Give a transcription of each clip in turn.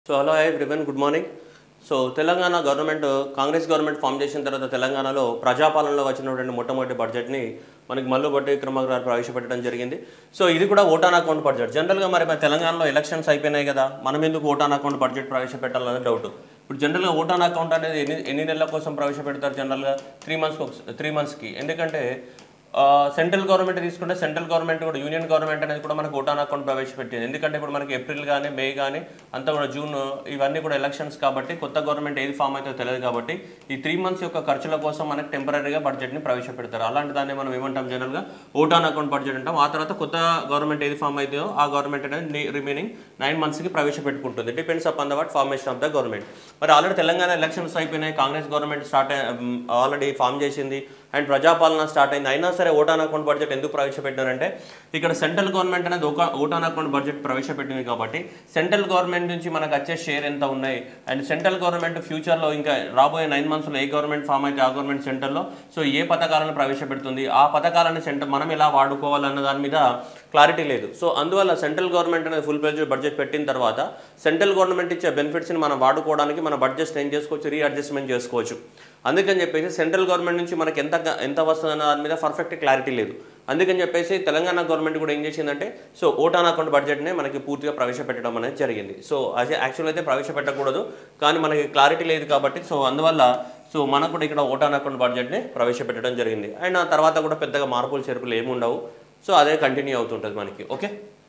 So hello hi everyone good morning so Telangana government Congress government form చేసిన తర్వాత తెలంగాణలో ప్రజాపాలనలో వచ్చినటువంటి మొట్టమొదటి బడ్జెట్ని మనకి మల్లు బట్టి విక్రమ గారు ప్రవేశపెట్టడం జరిగింది సో ఇది కూడా ఓటాన్ అకౌంట్ బడ్జెట్ జనరల్గా మరి మన తెలంగాణలో ఎలక్షన్స్ అయిపోయినాయి కదా మనం ఎందుకు ఓటాన్ అకౌంట్ బడ్జెట్ ప్రవేశపెట్టాలనే డౌట్ ఇప్పుడు జనరల్గా ఓటాన్ అకౌంట్ అనేది ఎన్ని ఎన్ని నెలల కోసం ప్రవేశపెడతారు జనరల్గా త్రీ మంత్స్కి త్రీ మంత్స్కి ఎందుకంటే సెంట్రల్ గవర్నమెంట్ తీసుకుంటే సెంట్రల్ గవర్నమెంట్ కూడా యూనియన్ గవర్నమెంట్ అనేది కూడా మనకు ఓటాన్ అకౌంట్ ప్రవేశపెట్టింది ఎందుకంటే ఇప్పుడు మనకి ఏప్రిల్ కానీ మే కానీ అంతా కూడా జూన్ ఇవన్నీ కూడా ఎలక్షన్స్ కాబట్టి కొత్త గవర్నమెంట్ ఏది ఫామ్ అవుతుందో తెలియదు కాబట్టి ఈ త్రీ మంత్స్ యొక్క ఖర్చుల కోసం మనకి టెంపరీగా బడ్జెట్ని ప్రవేశపెడతారు అలాంటి దాన్ని మనం ఏమంటాం జనరల్గా ఓటాన్ అకౌంట్ బడ్జెట్ అంటాం ఆ తర్వాత కొత్త గవర్నమెంట్ ఏది ఫామ్ అవుతుందో ఆ గవర్నమెంట్ అనేది రిమైనింగ్ నైన్ మంత్స్కి ప్రవేశపెట్టుకుంటుంది depends upon the what formation of the government మరి ఆల్రెడీ తెలంగాణ ఎలక్షన్స్ అయిపోయినాయి Congress government start already form చేసింది అండ్ ప్రజాపాలన స్టార్ట్ అయింది అయినా సరే ఓటాన్ అకౌంట్ బడ్జెట్ ఎందుకు ప్రవేశపెట్టారంటే ఇక్కడ సెంట్రల్ గవర్నమెంట్ అనేది ఒక ఓటాన్ అకౌంట్ బడ్జెట్ ప్రవేశపెట్టింది కాబట్టి సెంట్రల్ గవర్నమెంట్ నుంచి మనకు వచ్చే షేర్ ఎంత ఉన్నాయి అండ్ సెంట్రల్ గవర్నమెంట్ ఫ్యూచర్లో ఇంకా రాబోయే నైన్ మంత్స్లో ఏ గవర్నమెంట్ ఫామ్ అయితే ఆ గవర్నమెంట్ సెంటర్లో సో ఏ పథకాలను ప్రవేశపెడుతుంది ఆ పథకాలను సెంటర్ మనం ఎలా వాడుకోవాలన్న దాని మీద క్లారిటీ లేదు సో అందువల్ల సెంట్రల్ గవర్నమెంట్ అనేది ఫుల్ ప్లేజ్ బడ్జెట్ పెట్టిన తర్వాత సెంట్రల్ గవర్నమెంట్ ఇచ్చే బెనిఫిట్స్ని మనం వాడుకోవడానికి మన బడ్జెట్ ఏం చేసుకోవచ్చు రీఅడ్జస్ట్మెంట్ చేసుకోవచ్చు అందుకని చెప్పేసి సెంట్రల్ గవర్నమెంట్ నుంచి మనకి ఎంత ఎంత వస్తుందన్న దాని మీద పర్ఫెక్ట్ క్లారిటీ లేదు అందుకని చెప్పేసి తెలంగాణ గవర్నమెంట్ కూడా ఏం చేసిందంటే సో ఓటాన్ అకౌంట్ బడ్జెట్నే మనకి పూర్తిగా ప్రవేశపెట్టడం అనేది జరిగింది సో అదే యాక్చువల్ అయితే ప్రవేశపెట్టకూడదు కానీ మనకి క్లారిటీ లేదు కాబట్టి సో అందువల్ల సో మనకు కూడా ఇక్కడ ఓటాన్ అకౌంట్ బడ్జెట్ని ప్రవేశపెట్టడం జరిగింది అండ్ ఆ తర్వాత కూడా పెద్దగా మార్పులు చేర్పులు ఏమి ఉండవు సో అదే కంటిన్యూ అవుతుంటుంది మనకి ఓకే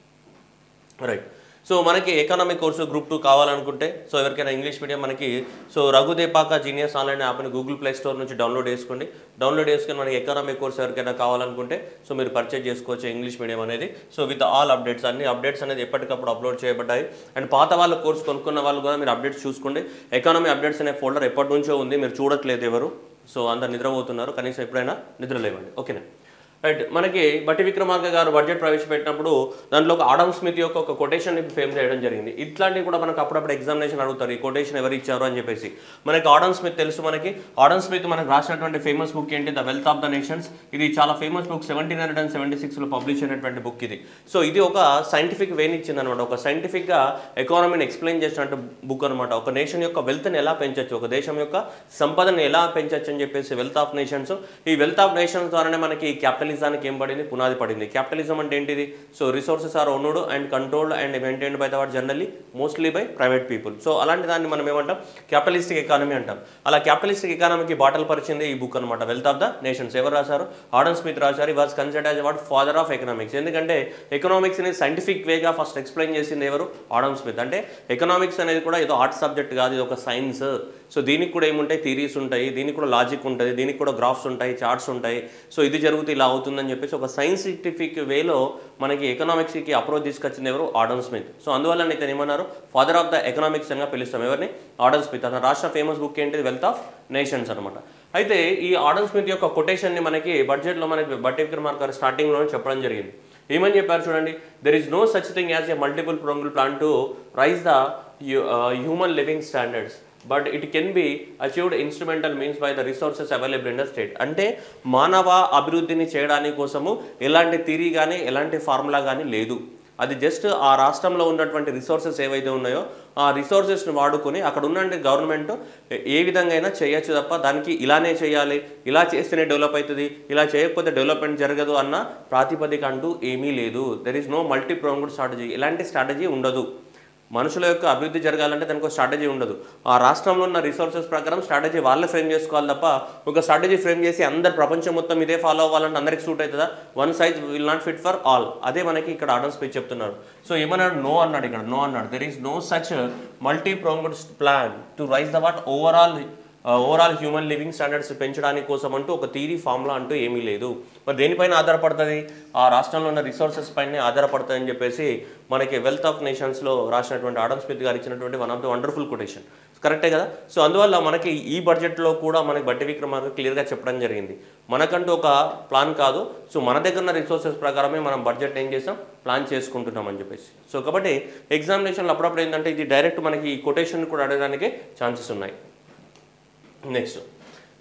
రైట్ సో మనకి ఎకనామిక్ కోర్సు గ్రూప్ టూ కావాలనుకుంటే సో ఎవరికైనా ఇంగ్లీష్ మీడియం మనకి సో రఘుదేపాక జీనియస్ ఆన్లైన్ యాప్ని గూగుల్ ప్లే స్టోర్ నుంచి డౌన్లోడ్ చేసుకోండి డౌన్లోడ్ చేసుకుని మనకి ఎకనామిక్ కోర్స్ ఎవరికైనా కావాలనుకుంటే సో మీరు పర్చేజ్ చేసుకోవచ్చు ఇంగ్లీష్ మీడియం అనేది సో విత్ ఆల్ అప్డేట్స్ అన్ని అప్డేట్స్ అనేది ఎప్పటికప్పుడు అప్లోడ్ చేయబడ్డాయి అండ్ పాత వాళ్ళ కోర్స్ కొనుక్కున్న వాళ్ళు కూడా మీరు అప్డేట్స్ చూసుకోండి ఎకానమీ అప్డేట్స్ అనే ఫోల్డర్ ఎప్పటి నుంచో ఉంది మీరు చూడట్లేదు ఎవరు సో అందరు నిద్రపోతున్నారు కనీసం ఎప్పుడైనా నిద్ర లేవండి ఓకేనా రైట్ మనకి బట్టి విక్రమార్క గారు బడ్జెట్ ప్రవేశపెట్టినప్పుడు దాంట్లో ఒక ఆడమ్ స్మిత్ యొక్క ఒక కొటేషన్ ఫేమ్ చేయడం జరిగింది ఇట్లాంటివి కూడా మనకు అప్పుడప్పుడు ఎగ్జామినేషన్ అడుగుతారు ఈ కొటేషన్ ఎవరు ఇచ్చారు అని చెప్పేసి మనకి ఆడమ్ స్మిత్ తెలుసు మనకి ఆడమ్ స్మిత్ మనకు రాసినటువంటి ఫేమస్ బుక్ ఏంటి the wealth of the nations ఇది చాలా famous book seventeen hundred and seventy సిక్స్లో పబ్లిష్ అయినటువంటి బుక్ ఇది సో ఇది ఒక సైంటిఫిక్ వేని ఇచ్చింది అనమాట ఒక సైంటిఫిక్గా ఎకానమీని ఎక్స్ప్లెయిన్ చేసినట్టు బుక్ అనమాట ఒక నేషన్ యొక్క వెల్త్ని ఎలా పెంచవచ్చు ఒక దేశం యొక్క సంపదను ఎలా పెంచవచ్చు అని చెప్పేసి వెల్త్ ఆఫ్ నేషన్స్ ఈ వెల్త్ ఆఫ్ నేషన్స్ ద్వారానే మనకి క్యాపిటలిజానికి ఏం పడింది పునాది పడింది క్యాపిటలిజం అంటే ఏంటిది so resources are owned and controlled and maintained by the what generally mostly by private people so అలాంటి దాన్ని మనం ఏమంటాం క్యాపిటలిస్టిక్ ఎకానమీ అంటాం అలా క్యాపిటలిస్టిక్ ఎకానమీకి బాటలు పరిచింది ఈ బుక్ అనమాట వెల్త్ ఆఫ్ ద నేషన్స్ ఎవరు రాశారు ఆడమ్ స్మిత్ రాశారు ఈ was considered as what father of economics ఎందుకంటే ఎకనామిక్స్ని సైంటిఫిక్ వేగా ఫస్ట్ ఎక్స్ప్లెయిన్ చేసింది ఎవరు ఆడమ్ స్మిత్ అంటే ఎకనామిక్స్ అనేది కూడా ఏదో ఆర్ట్ సబ్జెక్ట్ కాదు ఇది ఒక సైన్స్ సో దీనికి కూడా ఏముంటాయి థీరీస్ ఉంటాయి దీనికి కూడా లాజిక్ ఉంటుంది దీనికి కూడా గ్రాఫ్స్ ఉంటాయి చార్ట్స్ ఉంటాయి సో ఇది జరుగుతూ ఇలా అవుతుందని చెప్పేసి ఒక సైన్సిఫిక్ వేలో మనకి ఎకనామిక్స్కి అప్రోచ్ తీసుకొచ్చింది ఎవరు ఆడమ్ స్మిత్ సో అందువల్ల ఇతను ఏమన్నారు ఫాదర్ ఆఫ్ ద ఎకనామిక్స్ అని పిలుస్తాం ఎవరిని ఆడమ్ స్మిత్ అతను రాష్ట్ర ఫేమస్ బుక్ ఏంటి వెల్త్ ఆఫ్ నేషన్స్ అనమాట అయితే ఈ ఆడమ్ స్మిత్ యొక్క కొటేషన్ని మనకి బడ్జెట్లో మనకి బట్టి విక్రమార్క గారు స్టార్టింగ్లోనే చెప్పడం జరిగింది ఏమని చెప్పారు చూడండి there is no such thing as a multiple pronged plan to raise the human living standards but it can be achieved instrumental means by the resources available in the state అంటే మానవ అభివృద్ధిని చేయడానికి కోసము ఎలాంటి థిరీ కానీ ఎలాంటి ఫార్ములా కానీ లేదు అది జస్ట్ ఆ రాష్ట్రంలో ఉన్నటువంటి రిసోర్సెస్ ఏవైతే ఉన్నాయో ఆ రిసోర్సెస్ని వాడుకొని అక్కడ ఉన్న గవర్నమెంట్ ఏ విధంగా అయినా చేయొచ్చు తప్ప దానికి ఇలానే చేయాలి ఇలా చేస్తేనే డెవలప్ అవుతుంది ఇలా చేయకపోతే డెవలప్మెంట్ జరగదు అన్న ప్రాతిపదిక అంటూ ఏమీ లేదు there is no multi pronged strategy ఇలాంటి స్ట్రాటజీ ఉండదు మనుషుల యొక్క అభివృద్ధి జరగాలంటే దానికి ఒక స్ట్రాటజీ ఉండదు ఆ రాష్ట్రంలో ఉన్న రిసోర్సెస్ ప్రకారం స్ట్రాటజీ వాళ్ళే ఫ్రేమ్ చేసుకోవాలి తప్ప ఒక స్ట్రాటజీ ఫ్రేమ్ చేసి అందరు ప్రపంచం మొత్తం ఇదే ఫాలో అవ్వాలంటే అందరికి సూట్ అవుతుందా one size will not fit for all అదే మనకి ఇక్కడ ఆర్డర్ స్పీచ్ చెప్తున్నారు సో ఏమన్నాడు నో అన్నాడు ఇక్కడ నో అన్నాడు there is no such multi pronged plan to raise the what overall overall human living standards పెంచడానికి కోసం అంటూ ఒక థీరీ ఫార్ములా అంటూ ఏమీ లేదు మరి దేనిపైన ఆధారపడుతుంది ఆ రాష్ట్రంలో ఉన్న రిసోర్సెస్ పైన ఆధారపడుతుంది అని చెప్పేసి మనకి వెల్త్ ఆఫ్ నేషన్స్లో రాసినటువంటి ఆడమ్ స్మిత్ గారు ఇచ్చినటువంటి one of the wonderful quotation కరెక్టే కదా సో అందువల్ల మనకి ఈ బడ్జెట్లో కూడా మనకి బట్టి విక్రమార్క క్లియర్గా చెప్పడం జరిగింది మనకంటూ ఒక ప్లాన్ కాదు సో మన దగ్గర ఉన్న రిసోర్సెస్ ప్రకారమే మనం బడ్జెట్ ఏం చేసాం ప్లాన్ చేసుకుంటున్నాం అని చెప్పేసి సో కాబట్టి ఎగ్జామినేషన్లో అప్పుడప్పుడు ఏంటంటే ఇది డైరెక్ట్ మనకి ఈ కొటేషన్ కూడా అడగడానికి ఛాన్సెస్ ఉన్నాయి నెక్స్ట్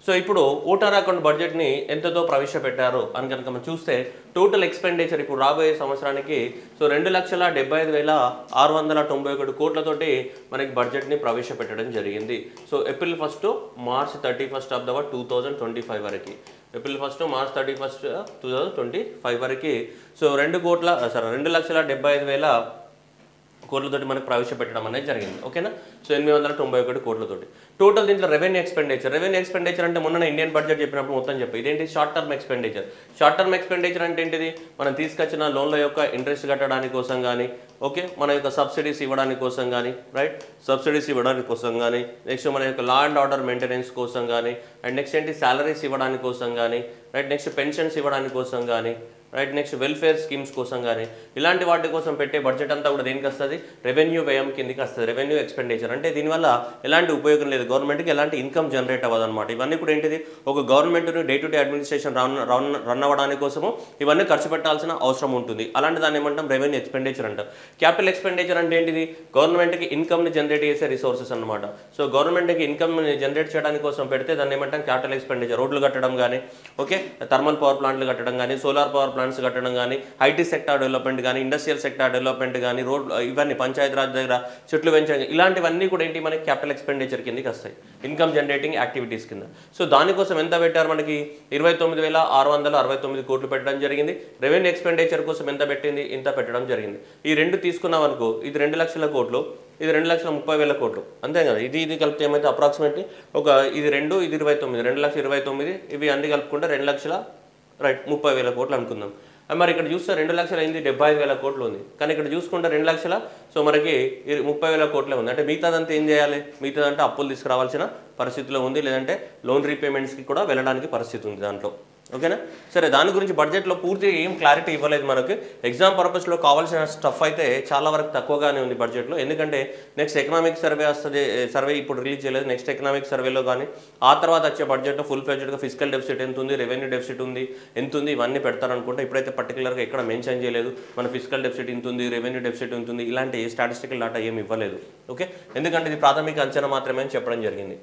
సో ఇప్పుడు ఓటర్ అకౌంట్ బడ్జెట్ని ఎంతతో ప్రవేశపెట్టారు అని కనుక మనం చూస్తే టోటల్ ఎక్స్పెండిచర్ ఇప్పుడు రాబోయే సంవత్సరానికి సో రెండు లక్షల డెబ్బై ఐదు వేల ఆరు వందల తొంభై ఒకటి కోట్లతోటి మనకి బడ్జెట్ని ప్రవేశపెట్టడం జరిగింది so April first March thirty first of the two thousand twenty five వరకు April first March thirty first two thousand twenty five వరకు సో రెండు కోట్ల సారీ రెండు లక్షల డెబ్బై ఐదు వేల కోట్లతోటి మనకు ప్రవేశపెట్టడం అనేది జరిగింది ఓకేనా సో ఎనిమిది వందల తొంభై ఒకటి కోట్లతోటి టోటల్ దీంట్లో రెవెన్యూ ఎక్స్పెండిచర్ రెవెన్యూ ఎక్స్పెండిచర్ అంటే మొన్న ఇండియన్ బడ్జెట్ చెప్పినప్పుడు మొత్తం చెప్పి ఇదేంటి short term expenditure short term expenditure అంటే ఏంటిది మనం తీసుకొచ్చిన లోన్ల యొక్క ఇంట్రెస్ట్ కట్టడానికి కోసం కానీ ఓకే మన యొక్క సబ్సిడీస్ ఇవ్వడానికి కోసం కానీ రైట్ సబ్సిడీస్ ఇవ్వడానికి కోసం కానీ నెక్స్ట్ మన యొక్క లా అండ్ ఆర్డర్ మెయింటెనెన్స్ కోసం కానీ అండ్ నెక్స్ట్ ఏంటి సాలరీస్ ఇవ్వడానికి కోసం కానీ రైట్ నెక్స్ట్ పెన్షన్స్ ఇవ్వడానికి కోసం కానీ రైట్ నెక్స్ట్ వెల్ఫేర్ స్కీమ్స్ కోసం కానీ ఇలాంటి వాటి కోసం పెట్టే బడ్జెట్ అంతా కూడా దేనికి వస్తుంది రెవెన్యూ వ్యయం కిందకి వస్తుంది రెవెన్యూ ఎక్స్పెండిచర్ అంటే దీనివల్ల ఎలాంటి ఉపయోగం లేదు గవర్నమెంట్కి ఎలాంటి ఇన్కమ్ జనరేట్ అవ్వదు అనమాట ఇవన్నీ కూడా ఏంటిది ఒక గవర్నమెంట్ని day to day administration run run run అవ్వడానికి కోసము ఇవన్నీ ఖర్చు పెట్టాల్సిన అవసరం ఉంటుంది అలాంటి దాన్ని ఏమంటాం రెవెన్యూ ఎక్స్పెండిచర్ అంటాం క్యాపిటల్ ఎక్స్పెండిచర్ అంటే ఏంటిది గవర్నమెంట్కి ఇన్కమ్ని జనరేట్ చేసే రిసోర్సెస్ అనమాట సో గవర్నమెంట్కి ఇన్కమ్ని జనరేట్ చేయడానికి కోసం పెడితే దాన్ని ఏమంటాం క్యాపిటల్ ఎక్స్పెండిచర్ రోడ్లు కట్టడం కానీ ఓకే థర్మల్ పవర్ ప్లాంట్లు కట్టడం కానీ సోలార్ పవర్ ప్లాంట్స్ కట్టడం కానీ ఐటీ సెక్టార్ డెవలప్మెంట్ కానీ ఇండస్ట్రియల్ సెక్టార్ డెవలప్మెంట్ కానీ రోడ్ ఇవన్నీ పంచాయతీరాజ్ దగ్గర చెట్లు పెంచడం ఇలాంటివన్నీ కూడా ఏంటి మనకి క్యాపిటల్ ఎక్స్పెండిచర్ కిందకి వస్తాయి ఇన్కమ్ జనరేటింగ్ యాక్టివిటీస్ కింద సో దానికోసం ఎంత పెట్టారు మనకి ఇరవై తొమ్మిది వేల ఆరు వందల అరవై తొమ్మిది కోట్లు పెట్టడం జరిగింది రెవెన్యూ ఎక్స్పెండిచర్ కోసం ఎంత పెట్టింది ఇంత పెట్టడం జరిగింది ఈ రెండు తీసుకున్నాం అనుకో ఇది రెండు లక్షల కోట్లు ఇది రెండు లక్షల ముప్పై వేల కోట్లు అంతే కదా ఇది ఇది కలిపితే ఏమైతే అప్రాక్సిమేట్లీ ఒక ఇది రెండు ఇది ఇరవై తొమ్మిది రెండు లక్షల ఇరవై తొమ్మిది ఇవి అన్ని కలుపుకుంటే రెండు లక్షల రైట్ ముప్పై వేల కోట్లు అనుకుందాం ఆ మరి ఇక్కడ చూస్తే రెండు లక్షల అయింది డెబ్బై ఐదు వేల కోట్లు ఉంది కానీ ఇక్కడ చూసుకుంటే రెండు లక్షల సో మనకి ఇరు- ముప్పై వేల కోట్లే ఉంది అంటే మిగతాదంతా ఏం చేయాలి మిగతాదంటే అప్పులు తీసుకురావాల్సిన పరిస్థితిలో ఉంది లేదంటే లోన్ రీపేమెంట్స్కి కూడా వెళ్ళడానికి పరిస్థితి ఉంది దాంట్లో ఓకేనా సరే దాని గురించి బడ్జెట్లో పూర్తిగా ఏం క్లారిటీ ఇవ్వలేదు మనకి ఎగ్జామ్ పర్పస్లో కావాల్సిన స్టఫ్ అయితే చాలా వరకు తక్కువగానే ఉంది బడ్జెట్లో ఎందుకంటే నెక్స్ట్ ఎకనామిక్ సర్వే వస్తుంది సర్వే ఇప్పుడు రిలీజ్ చేయలేదు నెక్స్ట్ ఎకనామిక్ సర్వేలో కానీ ఆ తర్వాత వచ్చే బడ్జెట్లో ఫుల్ ఫ్లెడ్జ్డ్గా ఫిజికల్ డెఫిసిట్ ఎంత ఉంది రెవెన్యూ డెఫిసిట్ ఉంది ఎంత ఉంది ఇవన్నీ పెడతారనుకుంటే ఇప్పుడైతే పర్టికులర్గా ఎక్కడ మెన్షన్ చేయలేదు మన ఫిజికల్ డెఫిసిట్ ఇంత ఉంది రెవెన్యూ డెఫిసిట్ ఎంత ఉంది ఇలాంటి స్టాటిస్టికల్ డేటా ఏమి ఇవ్వలేదు ఓకే ఎందుకంటే ఇది ప్రాథమిక అంచనా మాత్రమే అని చెప్పడం జరిగింది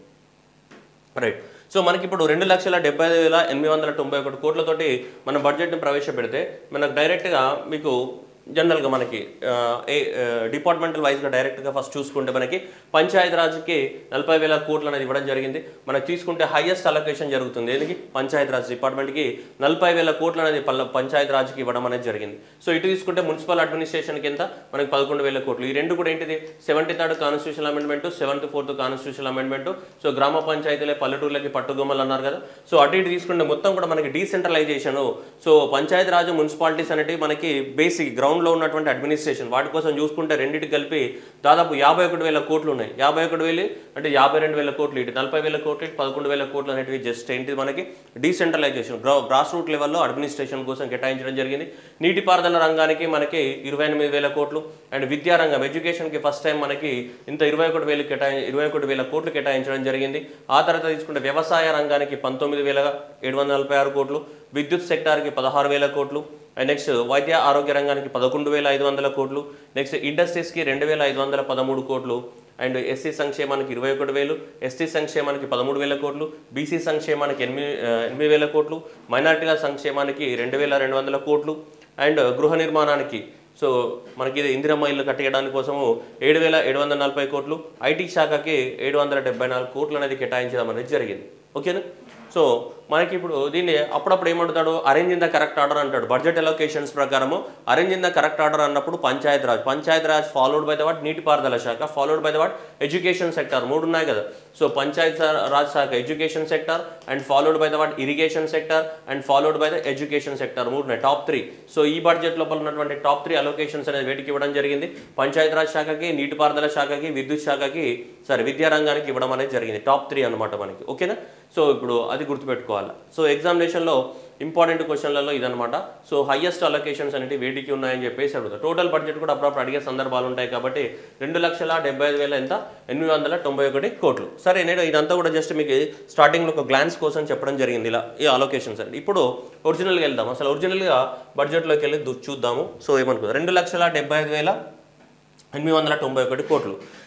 రైట్ సో మనకి ఇప్పుడు రెండు లక్షల డెబ్బై ఐదు వేల ఎనిమిది వందల తొంభై ఒకటి కోట్లతోటి మన బడ్జెట్ని ప్రవేశపెడితే మనకు డైరెక్ట్గా మీకు జనరల్గా మనకి ఆ, ఏ డిపార్ట్మెంటల్ వైజ్గా డైరెక్ట్గా ఫస్ట్ చూసుకుంటే మనకి పంచాయతీ రాజ్కి నలభై వేల కోట్లు అనేది ఇవ్వడం జరిగింది మనకి తీసుకుంటే హైయెస్ట్ అలొకేషన్ జరుగుతుంది ఏదికి పంచాయతీ రాజ్ డిపార్ట్మెంట్కి నలభై వేల కోట్లు అనేది పల్ల పంచాయతీ రాజ్కి ఇవ్వడం అనేది జరిగింది సో ఇటు తీసుకుంటే మున్సిపల్ అడ్మినిస్ట్రేషన్ కింద మనకి పదకొండు వేల కోట్లు ఈ రెండు కూడా ఏంటిది seventy third constitution amendment seventy fourth constitution amendment so గ్రామ పంచాయతీలే పల్లెటూర్లకి పట్టుగొమ్మలు అన్నారు కదా సో అటు ఇటు తీసుకుంటే మొత్తం కూడా మనకి decentralisation so Panchayati Raj municipalities అనేటివి మనకి బేసిక్ గ్రౌండ్లో ఉన్నటువంటి అడ్మినిస్ట్రేషన్ వాటి కోసం చూసుకుంటే రెండింటికి కలిపి దాదాపు యాభై ఒకటి వేల కోట్లు ఉన్నాయి యాభై ఒకటి వేలు అంటే యాభై రెండు వేల కోట్లు ఇటు నలభై వేల కోట్లు ఇటు పదకొండు వేల కోట్లు అనేటివి జస్ట్ ఏంటి మనకి డీసెంట్రలైజేషన్ గ్రా గ్రాస్ రూట్ లెవెల్లో అడ్మినిస్ట్రేషన్ కోసం కేటాయించడం జరిగింది నీటిపారుదల రంగానికి మనకి ఇరవై ఎనిమిది వేల కోట్లు అండ్ విద్యారంగం ఎడ్యుకేషన్కి ఫస్ట్ టైం మనకి ఇంత ఇరవై ఒకటి వేలు కేటాయి ఇరవై ఒకటి వేల కోట్లు కేటాయించడం జరిగింది ఆ తర్వాత తీసుకుంటే వ్యవసాయ రంగానికి పంతొమ్మిది వేల ఏడు వందల నలభై ఆరు కోట్లు విద్యుత్ సెక్టార్కి పదహారు వేల కోట్లు అండ్ నెక్స్ట్ వైద్య ఆరోగ్య రంగానికి పదకొండు వేల ఐదు వందల కోట్లు నెక్స్ట్ ఇండస్ట్రీస్కి రెండు వేల ఐదు వందల పదమూడు కోట్లు అండ్ ఎస్సీ సంక్షేమానికి ఇరవై ఒకటి వేలు ఎస్టీ సంక్షేమానికి పదమూడు వేల కోట్లు బీసీ సంక్షేమానికి ఎనిమిది ఆ, ఎనిమిది వేల కోట్లు మైనార్టీల సంక్షేమానికి రెండు వేల రెండు వందల కోట్లు అండ్ గృహ నిర్మాణానికి సో మనకి ఇది ఇందిరమ్మ ఇల్లు కట్టేయడానికి కోసము ఏడు వేల ఏడు వందల నలభై కోట్లు ఐటీ శాఖకి ఏడు వందల డెబ్బై నాలుగు కోట్లు అనేది కేటాయించడం అనేది జరిగింది ఓకేనా సో మనకి ఇప్పుడు దీన్ని అప్పుడప్పుడు ఏమంటాడు arrange in the correct order అంటాడు బడ్జెట్ ఎలొకేషన్స్ ప్రకారము arrange in the correct order అన్నప్పుడు Panchayat Raj Panchayat Raj followed by the what నీటిపారుదల శాఖ followed by the what education sector మూడు ఉన్నాయి కదా సో పంచాయత్ రాజ్ శాఖ education sector and followed by the what irrigation sector and followed by the education sector మూడు ఉన్నాయి top three so ఈ బడ్జెట్ లోపల ఉన్నటువంటి టాప్ త్రీ అలొకేషన్స్ అనేది వేటికి ఇవ్వడం జరిగింది పంచాయత్ రాజ్ శాఖకి నీటిపారుదల శాఖకి విద్యుత్ శాఖకి సరే విద్యా రంగానికి ఇవ్వడం అనేది జరిగింది టాప్ త్రీ అనమాట మనకి ఓకేనా సో ఇప్పుడు అది గుర్తుపెట్టుకోవాలి సో ఎగ్జామినేషన్లో ఇంపార్టెంట్ క్వశ్చన్లలో ఇదనమాట సో హైయెస్ట్ అలొకేషన్స్ అనేవి వేటికి ఉన్నాయని చెప్పేసి అడుగుతారు టోటల్ బడ్జెట్ కూడా అప్పుడప్పుడు అడిగే సందర్భాలు ఉంటాయి కాబట్టి రెండు లక్షల డెబ్బై ఐదు వేల ఎంత ఎనిమిది వందల తొంభై ఒకటి కోట్లు సరే నేను ఇదంతా కూడా జస్ట్ మీకు స్టార్టింగ్లో ఒక గ్లాన్స్ కోసం చెప్పడం జరిగింది ఇలా ఈ అలొకేషన్స్ అండి ఇప్పుడు ఒరిజినల్గా వెళ్దాం అసలు ఒరిజినల్గా బడ్జెట్లోకి వెళ్ళి దు- చూద్దాము సో ఏమనుకో రెండు లక్షల డెబ్బై ఐదు వేల ఎనిమిది వందల తొంభై ఒకటి కోట్లు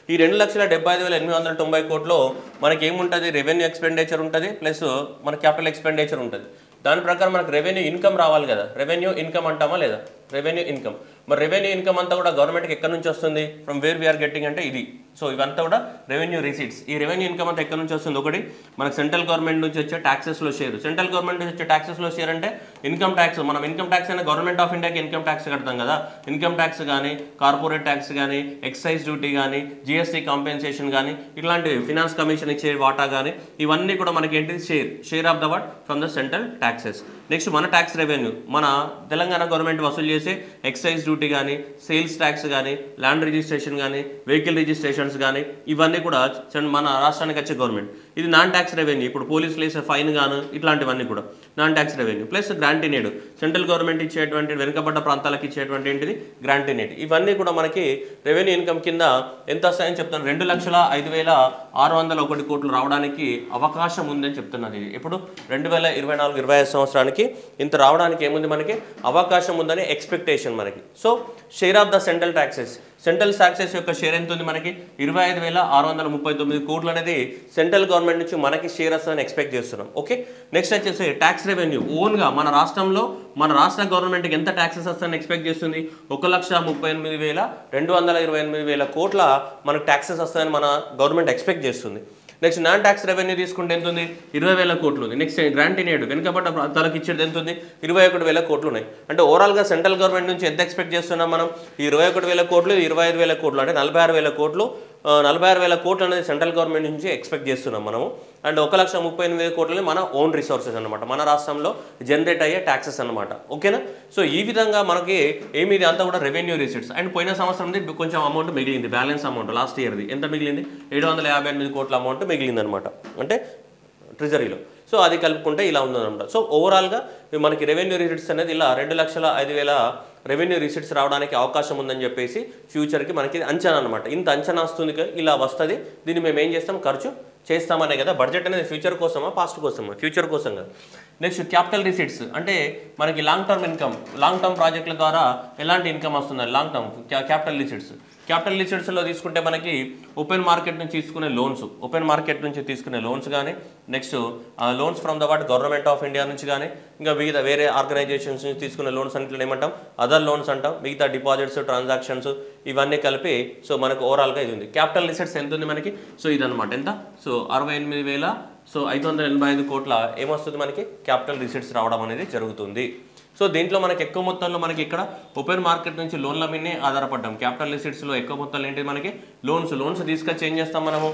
ఈ రెండు లక్షల డెబ్బై ఐదు వేల ఎనిమిది వందల తొంభై కోట్లో మనకి ఏముంటుంది రెవెన్యూ ఎక్స్పెండిచర్ ఉంటుంది ప్లస్ మన క్యాపిటల్ ఎక్స్పెండిచర్ ఉంటుంది దాని ప్రకారం మనకు రెవెన్యూ ఇన్కమ్ రావాలి కదా రెవెన్యూ ఇన్కమ్ అంటామా లేదా రెవెన్యూ ఇన్కమ్ మరి రెవెన్యూ ఇన్కమ్ అంతా కూడా గవర్నమెంట్కి ఎక్కడి నుంచి వస్తుంది ఫ్రమ్ వేర్ వీఆర్ గెట్టింగ్ అంటే ఇది సో ఇవంతా కూడా రెవెన్యూ రిసీట్స్ ఈ రెవెన్యూ ఇన్కమ్ అంతా ఎక్కడి నుంచి వస్తుంది ఒకటి మనకు సెంట్రల్ గవర్నమెంట్ నుంచి వచ్చే ట్యాక్సెస్లో షేర్ సెంట్రల్ గవర్నమెంట్ నుంచి వచ్చే ట్యాక్సెస్లో షేర్ అంటే ఇన్కమ్ ట్యాక్స్ మనం ఇన్కమ్ ట్యాక్స్ అనే గవర్నమెంట్ ఆఫ్ ఇండియాకి ఇన్కమ్ ట్యాక్స్ కడతాం కదా ఇన్కమ్ ట్యాక్స్ కానీ కార్పొరేట్ ట్యాక్స్ కానీ ఎక్సైజ్ డ్యూటీ కానీ జిఎస్టీ కాంపెన్సేషన్ కానీ ఇట్లాంటివి ఫినాన్స్ కమిషన్ ఇచ్చే వాటా కానీ ఇవన్నీ కూడా మనకి ఏంటిది share share of the what from the central taxes next మన ట్యాక్స్ రెవెన్యూ మన తెలంగాణ గవర్నమెంట్ వసూలు చేసే ఎక్సైజ్ డ్యూటీ కానీ సేల్స్ ట్యాక్స్ కానీ ల్యాండ్ రిజిస్ట్రేషన్ కానీ వెహికల్ రిజిస్ట్రేషన్స్ కానీ ఇవన్నీ కూడా చ- మన రాష్ట్రానికి వచ్చే గవర్నమెంట్ ఇది నాన్ ట్యాక్స్ రెవెన్యూ ఇప్పుడు పోలీసులు వేసే ఫైన్ గాను ఇట్లాంటివన్నీ కూడా non tax revenue plus grant in aid central government ఇచ్చేటువంటి వెనుకబడ్డ ప్రాంతాలకు ఇచ్చేటువంటి ఏంటిది గ్రాంటినేడ్ ఇవన్నీ కూడా మనకి రెవెన్యూ ఇన్కమ్ కింద ఎంత వస్తాయని చెప్తాను రెండు లక్షల ఐదు వేల ఆరు వందల ఒకటి కోట్లు రావడానికి అవకాశం ఉందని చెప్తున్నది ఇది ఎప్పుడు రెండు వేల ఇరవై నాలుగు ఇరవై ఐదు సంవత్సరానికి ఇంత రావడానికి ఏముంది మనకి అవకాశం ఉందని ఎక్స్పెక్టేషన్ మనకి so share of the central taxes central taxes యొక్క షేర్ ఎంత ఉంది మనకి ఇరవై ఐదు వేల ఆరు వందల ముప్పై తొమ్మిది కోట్లు అనేది సెంట్రల్ గవర్నమెంట్ నుంచి మనకి షేర్ వస్తుందని ఎక్స్పెక్ట్ చేస్తున్నాం ఓకే నెక్స్ట్ వచ్చేసి ట్యాక్స్ రెవెన్యూ ఓన్గా మన రాష్ట్రంలో మన రాష్ట్ర గవర్నమెంట్కి ఎంత ట్యాక్సెస్ వస్తుందని ఎక్స్పెక్ట్ చేస్తుంది ఒక లక్ష ముప్పై ఎనిమిది వేల రెండు వందల ఇరవై ఎనిమిది వేల కోట్ల మనకు ట్యాక్సెస్ వస్తాయని మన గవర్నమెంట్ ఎక్స్పెక్ట్ చేస్తుంది నెక్స్ట్ నాన్ ట్యాక్స్ రెవెన్యూ తీసుకుంటే ఎంత ఉంది ఇరవై వేల కోట్లు ఉంది నెక్స్ట్ గ్రాంటినేడ్ వెనుకబడ్డ ప్రాంతాలకు ఇచ్చేది ఎంత ఉంది ఇరవై ఒకటి వేల కోట్లు ఉన్నాయి అంటే ఓవరాల్గా సెంట్రల్ గవర్నమెంట్ నుంచి ఎంత ఎక్స్పెక్ట్ చేస్తున్నాం మనం ఈ ఇరవై ఒకటి వేల కోట్లు ఇరవై ఐదు వేల కోట్లు అంటే నలభై ఆరు వేల కోట్లు ఆ, నలభై ఆరు వేల కోట్లు అనేది సెంట్రల్ గవర్నమెంట్ నుంచి ఎక్స్పెక్ట్ చేస్తున్నాం మనము అండ్ ఒక లక్ష ముప్పై ఎనిమిది కోట్లని మన ఓన్ రిసోర్సెస్ అనమాట మన రాష్ట్రంలో జనరేట్ అయ్యే ట్యాక్సెస్ అనమాట ఓకేనా సో ఈ విధంగా మనకి ఏమి ఇది అంతా కూడా రెవెన్యూ రిసిట్స్ అండ్ పోయిన సంవత్సరంది కొంచెం అమౌంట్ మిగిలింది బ్యాలెన్స్ అమౌంట్ లాస్ట్ ఇయర్ది ఎంత మిగిలింది ఏడు వందల యాభై ఎనిమిది కోట్ల అమౌంట్ మిగిలింది అనమాట అంటే ట్రెజరీలో సో అది కలుపుకుంటే ఇలా ఉందన్నమాట సో ఓవరాల్గా మనకి రెవెన్యూ రిసిట్స్ అనేది ఇలా రెండు లక్షల ఐదు వేల రెవెన్యూ రిసిట్స్ రావడానికి అవకాశం ఉందని చెప్పేసి ఫ్యూచర్కి మనకి అంచనా అనమాట ఇంత అంచనా వస్తుంది కదా, ఇలా వస్తుంది దీన్ని మేము ఏం చేస్తాం ఖర్చు చేస్తామనే కదా బడ్జెట్ అనేది ఫ్యూచర్ కోసమా పాస్ట్ కోసమా ఫ్యూచర్ కోసం కదా నెక్స్ట్ క్యాపిటల్ రిసిట్స్ అంటే మనకి long term income long term ప్రాజెక్టుల ద్వారా ఎలాంటి ఇన్కమ్ వస్తుంది long term capital receipts capital రిసిట్స్లో తీసుకుంటే మనకి ఓపెన్ మార్కెట్ నుంచి తీసుకునే లోన్స్ ఓపెన్ మార్కెట్ నుంచి తీసుకునే లోన్స్ కానీ next loans from the what government of India నుంచి కానీ ఇంకా వివిధ వేరే ఆర్గనైజేషన్స్ నుంచి తీసుకునే లోన్స్ అంటే ఏమంటాం అదర్ లోన్స్ అంటాం మిగతా డిపాజిట్స్ ట్రాన్సాక్షన్స్ ఇవన్నీ కలిపి సో మనకు ఓవరాల్గా ఇది ఉంది క్యాపిటల్ రిసిట్స్ ఎంత ఉంది మనకి సో ఇదన్నమాట ఎంత సో అరవై ఎనిమిది వేల సో ఐదు వందల ఎనభై ఐదు కోట్ల ఏమొస్తుంది మనకి క్యాపిటల్ రిసిట్స్ రావడం అనేది జరుగుతుంది సో దీంట్లో మనకి ఎక్కువ మొత్తంలో మనకి ఇక్కడ ఓపెన్ మార్కెట్ నుంచి లోన్ల మీదనే ఆధారపడ్డాం క్యాపిటల్ రిసిట్స్లో ఎక్కువ మొత్తంలో ఏంటి మనకి లోన్స్ లోన్స్ తీసుకొచ్చి ఏం చేస్తాం మనము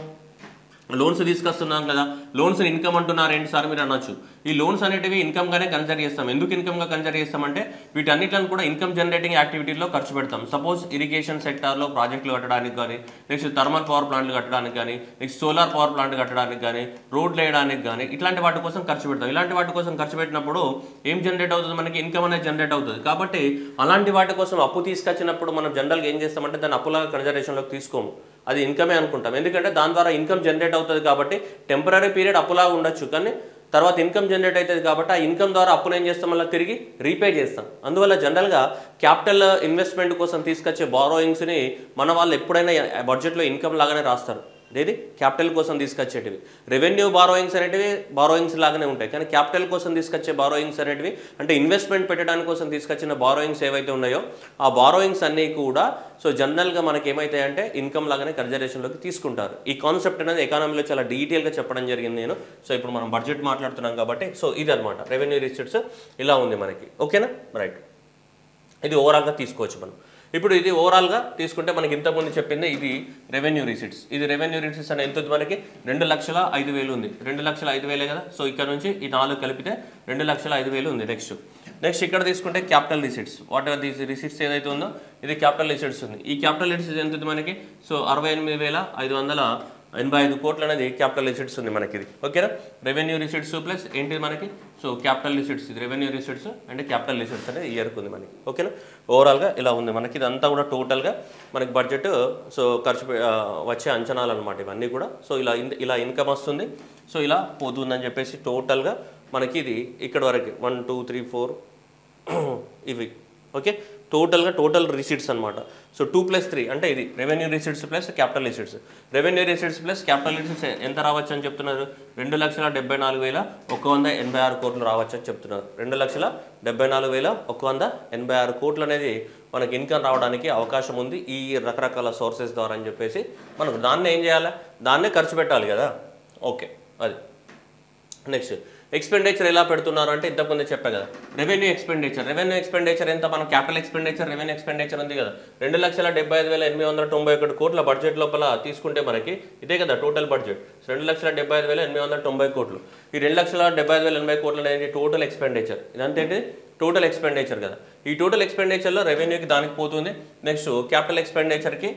లోన్స్ తీసుకొస్తున్నాం కదా లోన్స్ ఇన్కమ్ అంటున్నారు ఏంటి సార్ మీరు అనొచ్చు ఈ లోన్స్ అనేటివి ఇన్కమ్ గానే కన్సిడర్ చేస్తాం ఎందుకు ఇన్కమ్ గా కన్సిడర్ చేస్తామంటే వీటన్నిటిని కూడా ఇన్కమ్ జనరేటింగ్ యాక్టివిటీలో ఖర్చు పెడతాం సపోజ్ ఇరిగేషన్ సెక్టార్లో ప్రాజెక్టులు కట్టడానికి కానీ నెక్స్ట్ థర్మల్ పవర్ ప్లాంట్లు కట్టడానికి కానీ నెక్స్ట్ సోలార్ పవర్ ప్లాంట్ కట్టడానికి కానీ రోడ్లు వేయడానికి కానీ ఇట్లాంటి వాటి కోసం ఖర్చు పెడతాం ఇలాంటి వాటి కోసం ఖర్చు పెట్టినప్పుడు ఏం జనరేట్ అవుతుంది మనకి ఇన్కమ్ అనేది జనరేట్ అవుతుంది కాబట్టి అలాంటి వాటి కోసం అప్పు తీసుకొచ్చినప్పుడు మనం జనరల్గా ఏం చేస్తామంటే దాన్ని అప్పులాగా కన్సిడరేషన్లోకి తీసుకోము అది ఇన్కమే అనుకుంటాం ఎందుకంటే దాని ద్వారా ఇన్కమ్ జనరేట్ అవుతుంది కాబట్టి టెంపరీ పీరియడ్ అప్పులాగా ఉండొచ్చు కానీ తర్వాత ఇన్కమ్ జనరేట్ అవుతుంది కాబట్టి ఆ ఇన్కమ్ ద్వారా అప్పును ఏం చేస్తాం మళ్ళీ తిరిగి రీపే చేస్తాం అందువల్ల జనరల్గా క్యాపిటల్ ఇన్వెస్ట్మెంట్ కోసం తీసుకొచ్చే బారోయింగ్స్ని మన వాళ్ళు ఎప్పుడైనా బడ్జెట్లో ఇన్కమ్ లాగానే రాస్తారు ఏది క్యాపిటల్ కోసం తీసుకొచ్చేటివి రెవెన్యూ బారోయింగ్స్ అనేటివి బారోయింగ్స్ లాగానే ఉంటాయి కానీ క్యాపిటల్ కోసం తీసుకొచ్చే బారోయింగ్స్ అనేటివి అంటే ఇన్వెస్ట్మెంట్ పెట్టడానికి కోసం తీసుకొచ్చిన బారోయింగ్స్ ఏవైతే ఉన్నాయో ఆ బారోయింగ్స్ అన్నీ కూడా సో జనరల్గా మనకి ఏమైతాయంటే ఇన్కమ్ లాగానే కన్జర్వేషన్లోకి తీసుకుంటారు ఈ కాన్సెప్ట్ అనేది ఎకానమీలో చాలా డీటెయిల్గా చెప్పడం జరిగింది నేను సో ఇప్పుడు మనం బడ్జెట్ మాట్లాడుతున్నాం కాబట్టి సో ఇది అనమాట రెవెన్యూ రిసిట్స్ ఇలా ఉంది మనకి ఓకేనా రైట్ ఇది ఓవరాల్గా తీసుకోవచ్చు మనం ఇప్పుడు ఇది ఓవరాల్గా తీసుకుంటే మనకి ఇంతకుముందు చెప్పింది ఇది రెవెన్యూ రిసిట్స్ ఇది రెవెన్యూ రిసిట్స్ అని ఎంత ఉంది మనకి రెండు లక్షల ఐదు వేలు ఉంది రెండు లక్షల ఐదు వేలే కదా సో ఇక్కడ నుంచి ఈ నాలుగు కలిపితే రెండు లక్షల ఐదు వేలు ఉంది నెక్స్ట్ నెక్స్ట్ ఇక్కడ తీసుకుంటే capital receipts whatever these receipts ఏదైతే ఉందో ఇది క్యాపిటల్ రిసిట్స్ ఉంది ఈ క్యాపిటల్ రిసిట్స్ ఎంత ఉంది మనకి సో అరవై ఎనిమిది వేల ఐదు వందల ఎనభై ఐదు కోట్లు అనేది క్యాపిటల్ రిసిట్స్ ఉంది మనకి ఇది ఓకేనా రెవెన్యూ రిసిట్స్ ప్లస్ ఏంటి మనకి సో క్యాపిటల్ రిసిట్స్ ఇది revenue receipts and capital receipts అనేది ఇయర్కి ఉంది మనకి ఓకేనా ఓవరాల్గా ఇలా ఉంది మనకి ఇదంతా కూడా టోటల్గా మనకి బడ్జెట్ సో ఖర్చు పె- ఆ, వచ్చే అంచనాలు అనమాట ఇవన్నీ కూడా సో ఇలా ఇన్- ఇలా ఇన్కమ్ వస్తుంది సో ఇలా పోతుందని చెప్పేసి టోటల్గా మనకి ఇది ఇక్కడ వరకు వన్ టూ త్రీ ఫోర్ ఇవి ఓకే టోటల్గా టోటల్ రిసీట్స్ అనమాట సో టూ ప్లస్ త్రీ అంటే ఇది revenue receipts plus capital receipts revenue receipts plus capital receipts ఎంత రావచ్చు అని చెప్తున్నారు రెండు లక్షల డెబ్బై నాలుగు వేల ఒక వంద ఎనభై ఆరు కోట్లు రావచ్చు అని చెప్తున్నారు రెండు లక్షల డెబ్బై నాలుగు వేల ఒక వంద ఎనభై ఆరు కోట్లు అనేది మనకి ఇన్కమ్ రావడానికి అవకాశం ఉంది ఈ రకరకాల సోర్సెస్ ద్వారా అని చెప్పేసి మనకు దాన్ని ఏం చేయాలి దాన్నే ఖర్చు పెట్టాలి కదా ఓకే అది నెక్స్ట్ ఎక్స్పెండిచర్ ఎలా పెడుతున్నారు అంటే ఇంతకుముందే చెప్పా కదా రెవెన్యూ ఎక్స్పెండిచర్ రెవెన్యూ ఎక్స్పెండిచర్ ఎంత మనం క్యాపిటల్ ఎక్స్పెండిచర్ రెవెన్యూ ఎక్స్పెండిచర్ ఉంది కదా రెండు లక్షల డెబ్బై ఐదు వేల ఎనిమిది వందల తొంభై ఒకటి కోట్ల బడ్జెట్ లోపల తీసుకుంటే మనకి ఇదే కదా టోటల్ బడ్జెట్ రెండు లక్షల డెబ్బై ఐదు వేల ఎనిమిది వందల తొంభై కోట్లు ఈ రెండు లక్షల డెబ్బై ఐదు వేల ఎనభై కోట్లు అనేది టోటల్ ఎక్స్పెండిచర్ ఇదంతా ఏంటి టోటల్ ఎక్స్పెండిచర్ కదా ఈ టోటల్ ఎక్స్పెండిచర్లో రెవెన్యూకి దానికి పోతుంది నెక్స్ట్ క్యాపిటల్ ఎక్స్పెండిచర్కి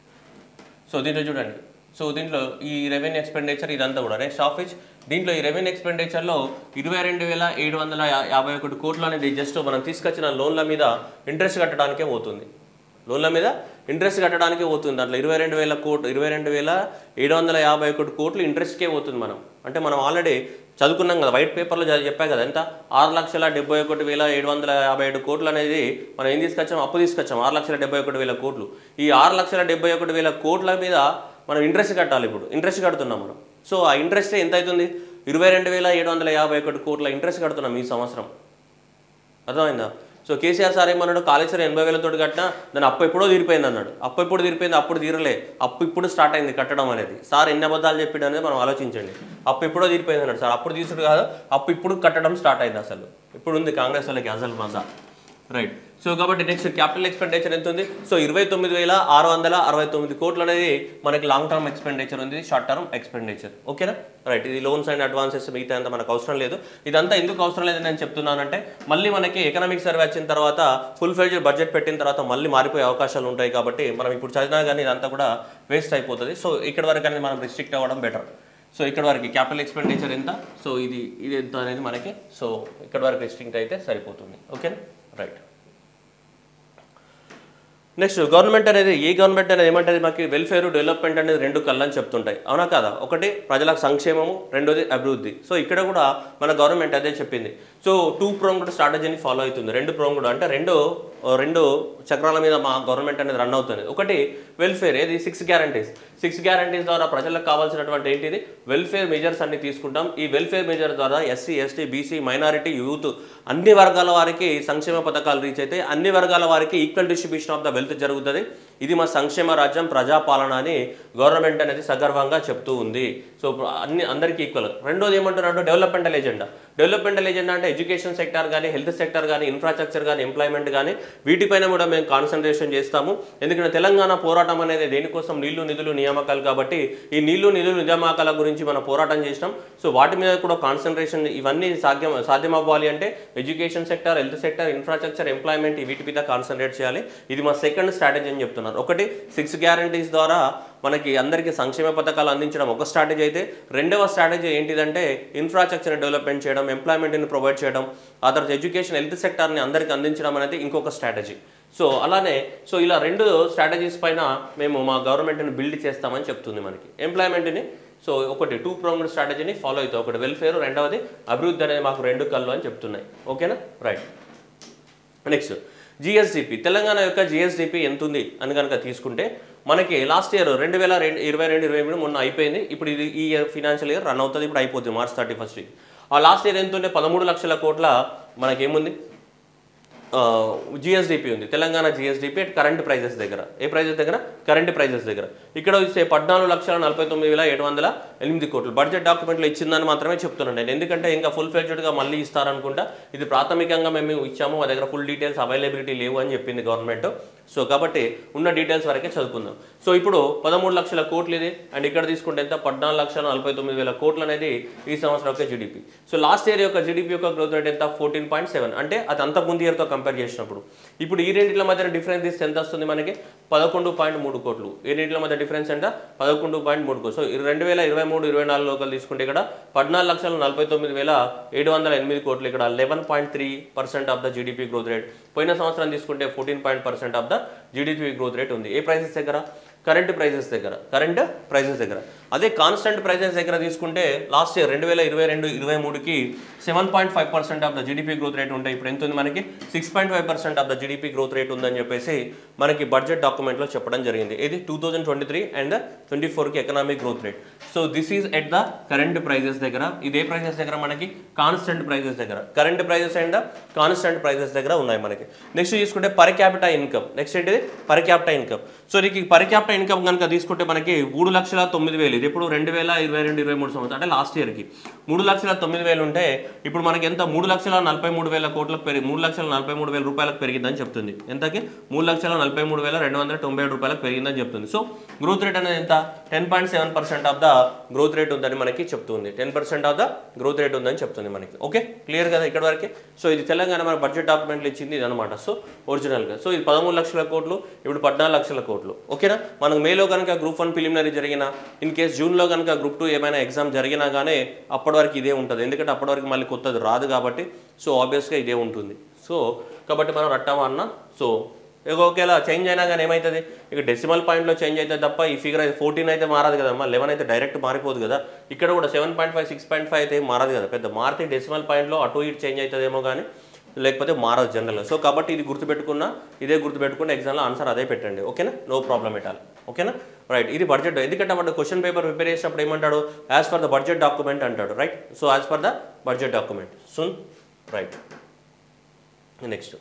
సో దీంట్లో చూడండి సో దీంట్లో ఈ రెవెన్యూ ఎక్స్పెండిచర్ ఇదంతా కూడా నెక్స్ట్ ఆఫీస్ దీంట్లో ఈ రెవెన్యూ ఎక్స్పెండిచర్లో ఇరవై రెండు వేల ఏడు వందల యా- యాభై ఒకటి కోట్లు అనేది జస్ట్ మనం తీసుకొచ్చిన లోన్ల మీద ఇంట్రెస్ట్ కట్టడానికే పోతుంది లోన్ల మీద ఇంట్రెస్ట్ కట్టడానికే పోతుంది దాంట్లో ఇరవై రెండు వేల కోట్లు ఇరవై రెండు వేల ఏడు వందల యాభై ఒకటి కోట్లు ఇంట్రెస్ట్కే పోతుంది మనం అంటే మనం ఆల్రెడీ చదువుకున్నాం కదా వైట్ పేపర్లో చదివి చెప్పా కదా ఎంత ఆరు లక్షల డెబ్బై ఒకటి వేల ఏడు వందల యాభై ఏడు కోట్లు అనేది మనం ఏం తీసుకొచ్చాం అప్పు తీసుకొచ్చాం ఆరు లక్షల డెబ్బై ఒకటి వేల కోట్లు ఈ ఆరు లక్షల డెబ్బై ఒకటి వేల కోట్ల మీద మనం ఇంట్రెస్ట్ కట్టాలి ఇప్పుడు ఇంట్రెస్ట్ కడుతున్నాం మనం సో ఆ ఇంట్రెస్ట్ ఎంత అవుతుంది ఇరవై రెండు వేల ఏడు వందల యాభై ఒకటి కోట్ల ఇంట్రెస్ట్ కడుతున్నాం ఈ సంవత్సరం అర్థమైందా సో కేసీఆర్ సార్ ఏమన్నాడు కాళేశ్వరం ఎనభై వేలతో కట్టినా దాని అప్పు ఎప్పుడో తీరిపోయింది అన్నాడు అప్పు ఎప్పుడు తీరిపోయింది అప్పుడు తీరలే అప్పు ఇప్పుడు స్టార్ట్ అయింది కట్టడం అనేది సార్ ఎన్ని అబద్ధాలు చెప్పిండు అనేది మనం ఆలోచించండి అప్పు ఎప్పుడో తీరిపోయింది అన్నాడు సార్ అప్పుడు తీసుడు కాదు అప్పు ఇప్పుడు కట్టడం స్టార్ట్ అయింది అసలు ఇప్పుడు ఉంది కాంగ్రెస్ వాళ్ళకి అసలు మజా రైట్ సో కాబట్టి నెక్స్ట్ క్యాపిటల్ ఎక్స్పెండిచర్ ఎంత ఉంది సో ఇరవై తొమ్మిది వేల ఆరు వందల అరవై తొమ్మిది కోట్లు అనేది మనకి లాంగ్ టర్మ్ ఎక్స్పెండిచర్ ఉంది షార్ట్ టర్మ్ ఎక్స్పెండిచర్ ఓకేనా రైట్ ఇది లోన్స్ అండ్ అడ్వాన్సెస్ మిగతా అంతా మనకు అవసరం లేదు ఇదంతా ఎందుకు అవసరం లేదని నేను చెప్తున్నానంటే మళ్ళీ మనకి ఎకనామిక్ సర్వే వచ్చిన తర్వాత ఫుల్ ఫ్లెడ్జ్ బడ్జెట్ పెట్టిన తర్వాత మళ్ళీ మారిపోయే అవకాశాలు ఉంటాయి కాబట్టి మనం ఇప్పుడు చదివినా కానీ ఇదంతా కూడా వేస్ట్ అయిపోతుంది సో ఇక్కడ వరకు అనేది మనం రిస్ట్రిక్ట్ అవ్వడం బెటర్ సో ఇక్కడ వరకు క్యాపిటల్ ఎక్స్పెండిచర్ ఎంత సో ఇది ఇది ఎంత అనేది మనకి సో ఇక్కడ వరకు రిస్ట్రిక్ట్ అయితే సరిపోతుంది ఓకేనా రైట్ నెక్స్ట్ గవర్నమెంట్ అనేది ఏ గవర్నమెంట్ అనేది ఏమంటుంది మాకు వెల్ఫేర్ డెవలప్మెంట్ అనేది రెండు కళ్ళని చెప్తుంటాయి అవునా కదా ఒకటి ప్రజలకు సంక్షేమము రెండోది అభివృద్ధి సో ఇక్కడ కూడా మన గవర్నమెంట్ అదే చెప్పింది సో టూ ప్రోంగుడ్ స్ట్రాటజీని ఫాలో అవుతుంది రెండు ప్రోంగుడ్ అంటే రెండు రెండు చక్రాల మీద మా గవర్నమెంట్ అనేది రన్ అవుతుంది ఒకటి వెల్ఫేర్ ఏది సిక్స్ గ్యారంటీస్ సిక్స్ గ్యారంటీస్ ద్వారా ప్రజలకు కావాల్సినటువంటి ఏంటిది వెల్ఫేర్ మెజర్స్ అన్ని తీసుకుంటాం ఈ వెల్ఫేర్ మెజర్ ద్వారా SC ST BC minority youth అన్ని వర్గాల వారికి సంక్షేమ పథకాలు రీచ్ అయితే అన్ని వర్గాల వారికి equal distribution of the wealth జరుగుతుంది ఇది మా సంక్షేమ రాజ్యం ప్రజాపాలన అని గవర్నమెంట్ అనేది సగర్వంగా చెప్తూ ఉంది సో అన్ని అందరికీ ఈక్వల్ రెండోది ఏమంటున్నాడు డెవలప్మెంటల్ ఎజెండా డెవలప్మెంటల్ ఎజెండా అంటే ఎడ్యుకేషన్ సెక్టర్ కానీ హెల్త్ సెక్టర్ కానీ ఇన్ఫ్రాస్ట్రక్చర్ కానీ ఎంప్లాయ్మెంట్ కానీ వీటిపైన కూడా మేము కాన్సన్ట్రేషన్ చేస్తాము ఎందుకంటే తెలంగాణ పోరాటం అనేది దేనికోసం నీళ్లు నిధులు నియామకాలు కాబట్టి ఈ నీళ్లు నిధులు నియామకాల గురించి మనం పోరాటం చేసినాం సో వాటి మీద కూడా కాన్సన్ట్రేషన్ ఇవన్నీ సాధ్యం సాధ్యం అవ్వాలి అంటే education sector health sector infrastructure employment వీటి మీద కాన్సన్ట్రేట్ చేయాలి ఇది మా సెకండ్ స్ట్రాటజీ అని చెప్తున్నారు ఒకటి సిక్స్ గ్యారంటీస్ ద్వారా మనకి అందరికీ సంక్షేమ పథకాలు అందించడం ఒక స్ట్రాటజీ అయితే రెండవ స్ట్రాటజీ ఏంటిదంటే ఇన్ఫ్రాస్ట్రక్చర్ డెవలప్మెంట్ చేయడం ఎంప్లాయ్మెంట్ని ప్రొవైడ్ చేయడం ఆ తర్వాత ఎడ్యుకేషన్ హెల్త్ సెక్టార్ని అందరికీ అందించడం అనేది ఇంకొక స్ట్రాటజీ సో అలానే సో ఇలా రెండు స్ట్రాటజీస్ పైన మేము మా గవర్నమెంట్ని బిల్డ్ చేస్తామని చెప్తుంది మనకి ఎంప్లాయ్మెంట్ని సో ఒకటి టూ ప్రోగ్రెడ్ స్ట్రాటజీని ఫాలో అవుతాయి ఒకటి వెల్ఫేర్ రెండవది అభివృద్ధి అనేది మాకు రెండు కళ్ళు అని చెప్తున్నాయి ఓకేనా రైట్ నెక్స్ట్ జిఎస్డిపి తెలంగాణ యొక్క జిఎస్డిపి ఎంత ఉంది అని కనుక తీసుకుంటే మనకి లాస్ట్ ఇయర్ రెండు వేల రెండు ఇరవై రెండు ఇరవై మూడు మొన్న అయిపోయింది ఇప్పుడు ఇది ఈ ఇయర్ ఫినాన్షియల్ ఇయర్ రన్ అవుతుంది ఇప్పుడు అయిపోతుంది మార్చ్ థర్టీ ఫస్ట్ ఆ లాస్ట్ ఇయర్ ఎంత ఉంటే పదమూడు లక్షల కోట్ల మనకేముంది జిఎస్డిపి ఉంది Telangana GSDP at current prices దగ్గర ఏ ప్రైజెస్ దగ్గర కరెంట్ ప్రైజెస్ దగ్గర ఇక్కడ వస్తే పద్నాలుగు లక్షల నలభై తొమ్మిది వేల ఏడు వందల ఎనిమిది కోట్లు బడ్జెట్ డాక్యుమెంట్లో ఇచ్చిందని మాత్రమే చెప్తున్నాను నేను ఎందుకంటే ఇంకా ఫుల్ ఫ్లెడ్జ్డ్గా మళ్ళీ ఇస్తారనుకుంటా ఇది ప్రాథమికంగా మేము ఇచ్చాము మా దగ్గర ఫుల్ డీటెయిల్స్ అవైలబిలిటీ లేవు అని చెప్పింది గవర్నమెంట్ సో కాబట్టి ఉన్న డీటెయిల్స్ వరకే చదువుకుందాం సో ఇప్పుడు పదమూడు లక్షల కోట్లు ఇది అండ్ ఇక్కడ తీసుకుంటే ఎంత పద్నాలుగు లక్షల నలభై తొమ్మిది వేల కోట్లు అనేది ఈ సంవత్సరం యొక్క జీడిపి సో లాస్ట్ ఇయర్ యొక్క జీడిపి యొక్క గ్రోత్ రేట్ ఎంత ఫోర్టీన్ పాయింట్ సెవెన్ అంటే అది అంత ముందు ఇయర్తో కంపేర్ చేసినప్పుడు ఇప్పుడు ఈ రెండింటిల మధ్య డిఫరెన్స్ తీస్తే ఎంత వస్తుంది మనకి పదకొండు పాయింట్ మూడు కోట్లు ఈ రెండింటిల మధ్య డిఫరెన్స్ ఎంత పదకొండు పాయింట్ మూడు కోట్లు సో రెండు వేల ఇరవై మూడు ఇరవై నాలుగు లోకల్ తీసుకుంటే ఇక్కడ పద్నాలుగు లక్షల నలభై తొమ్మిది వేల ఏడు వందల ఎనిమిది కోట్లు ఇక్కడ eleven point three percent of the GDP growth rate పోయిన సంవత్సరం తీసుకుంటే fourteen point percent of the GDP growth rate ఉంది ఏ ప్రైసెస్ దగ్గర కరెంట్ ప్రైజెస్ దగ్గర కరెంట్ ప్రైజెస్ దగ్గర అదే కాన్స్టెంట్ ప్రైజెస్ దగ్గర తీసుకుంటే లాస్ట్ ఇయర్ రెండు వేల ఇరవై రెండు ఇరవై మూడుకి seven point five percent of the GDP growth rate ఉంటే ఇప్పుడు ఎంత ఉంది మనకి six point five percent of the GDP growth rate ఉందని చెప్పేసి మనకి బడ్జెట్ డాక్యుమెంట్లో చెప్పడం జరిగింది ఇది two thousand twenty three and twenty ఫోర్కి economic growth rate so this is at the current prices దగ్గర ఇదే ప్రైజెస్ దగ్గర మనకి కాన్స్టెంట్ ప్రైజెస్ దగ్గర current prices and constant prices దగ్గర ఉన్నాయి మనకి నెక్స్ట్ తీసుకుంటే పర్ క్యాపిటా ఇన్కమ్ నెక్స్ట్ ఏంటిది పర్ క్యాపిటా ఇన్కమ్ సో నీకు పర్ క్యాపిటా ఇన్కమ్ కనుక తీసుకుంటే మనకి మూడు లక్షల తొమ్మిది వేలు ఇది ఇప్పుడు రెండు వేల ఇరవై రెండు ఇరవై మూడు సంవత్సరం అంటే లాస్ట్ ఇయర్కి మూడు లక్షల తొమ్మిది వేలు ఉంటే ఇప్పుడు మనకి ఎంత మూడు లక్షల నలభై మూడు వేల కోట్లకు పెరిగి మూడు లక్షల నలభై మూడు వేల రూపాయలకు పెరిగిందని చెప్తుంది ఎంతకి మూడు లక్షల నలభై మూడు వేల రెండు వందల తొంభై ఏడు రూపాయలకు పెరిగిందని చెప్తుంది సో గ్రోత్ రేట్ అనేది ఎంత ten point seven percent of the growth rate ఉందని మనకి చెప్తుంది ten percent of the growth rate ఉందని చెప్తుంది మనకి ఓకే క్లియర్ కదా ఇక్కడ వరకే సో ఇది తెలంగాణ మన బడ్జెట్ డాక్యుమెంట్లు ఇచ్చింది ఇది అనమాట సో ఒరిజినల్గా సో ఇది పదమూడు లక్షల కోట్లు ఇప్పుడు పద్నాలుగు లక్షల కోట్లు ఓకేనా మనకు మేలో కనుక గ్రూప్ వన్ ప్రిలిమినరీ జరిగిన ఇన్ కేస్ జూన్లో కనుక గ్రూప్ టూ ఏమైనా ఎగ్జామ్ జరిగినా కానీ అప్పటి వరకు ఇదే ఉంటుంది ఎందుకంటే అప్పటి వరకు మళ్ళీ కొత్తది రాదు కాబట్టి సో ఆబ్వియస్గా ఇదే ఉంటుంది సో కాబట్టి మనం రట్టామా అన్న సో ఇక ఒకవేళ చేంజ్ అయినా కానీ ఏమవుతుంది ఇక డెసిమల్ పాయింట్లో చేంజ్ అయితే తప్ప ఈ ఫిగర్ అయితే ఫోర్టీన్ అయితే మారదు కదమ్మా లెవెన్ అయితే డైరెక్ట్ మారిపోదు కదా ఇక్కడ కూడా seven point five six point five అయితే ఏం మారదు కదా పెద్ద మారితే డెసిమల్ పాయింట్లో అటు ఇటు చేంజ్ అవుతుందేమో కానీ లేకపోతే మారదు జనరల్గా సో కాబట్టి ఇది గుర్తుపెట్టుకున్నా ఇదే గుర్తుపెట్టుకున్న ఎగ్జామ్లో ఆన్సర్ అదే పెట్టండి ఓకేనా నో ప్రాబ్లం ఎట్ ఆల్ ఓకేనా రైట్ ఇది బడ్జెట్ ఎందుకంటే వాడు క్వశ్చన్ పేపర్ ప్రిపేర్ చేసినప్పుడు ఏమంటాడు as per the budget document అంటాడు right so as per the budget document soon right next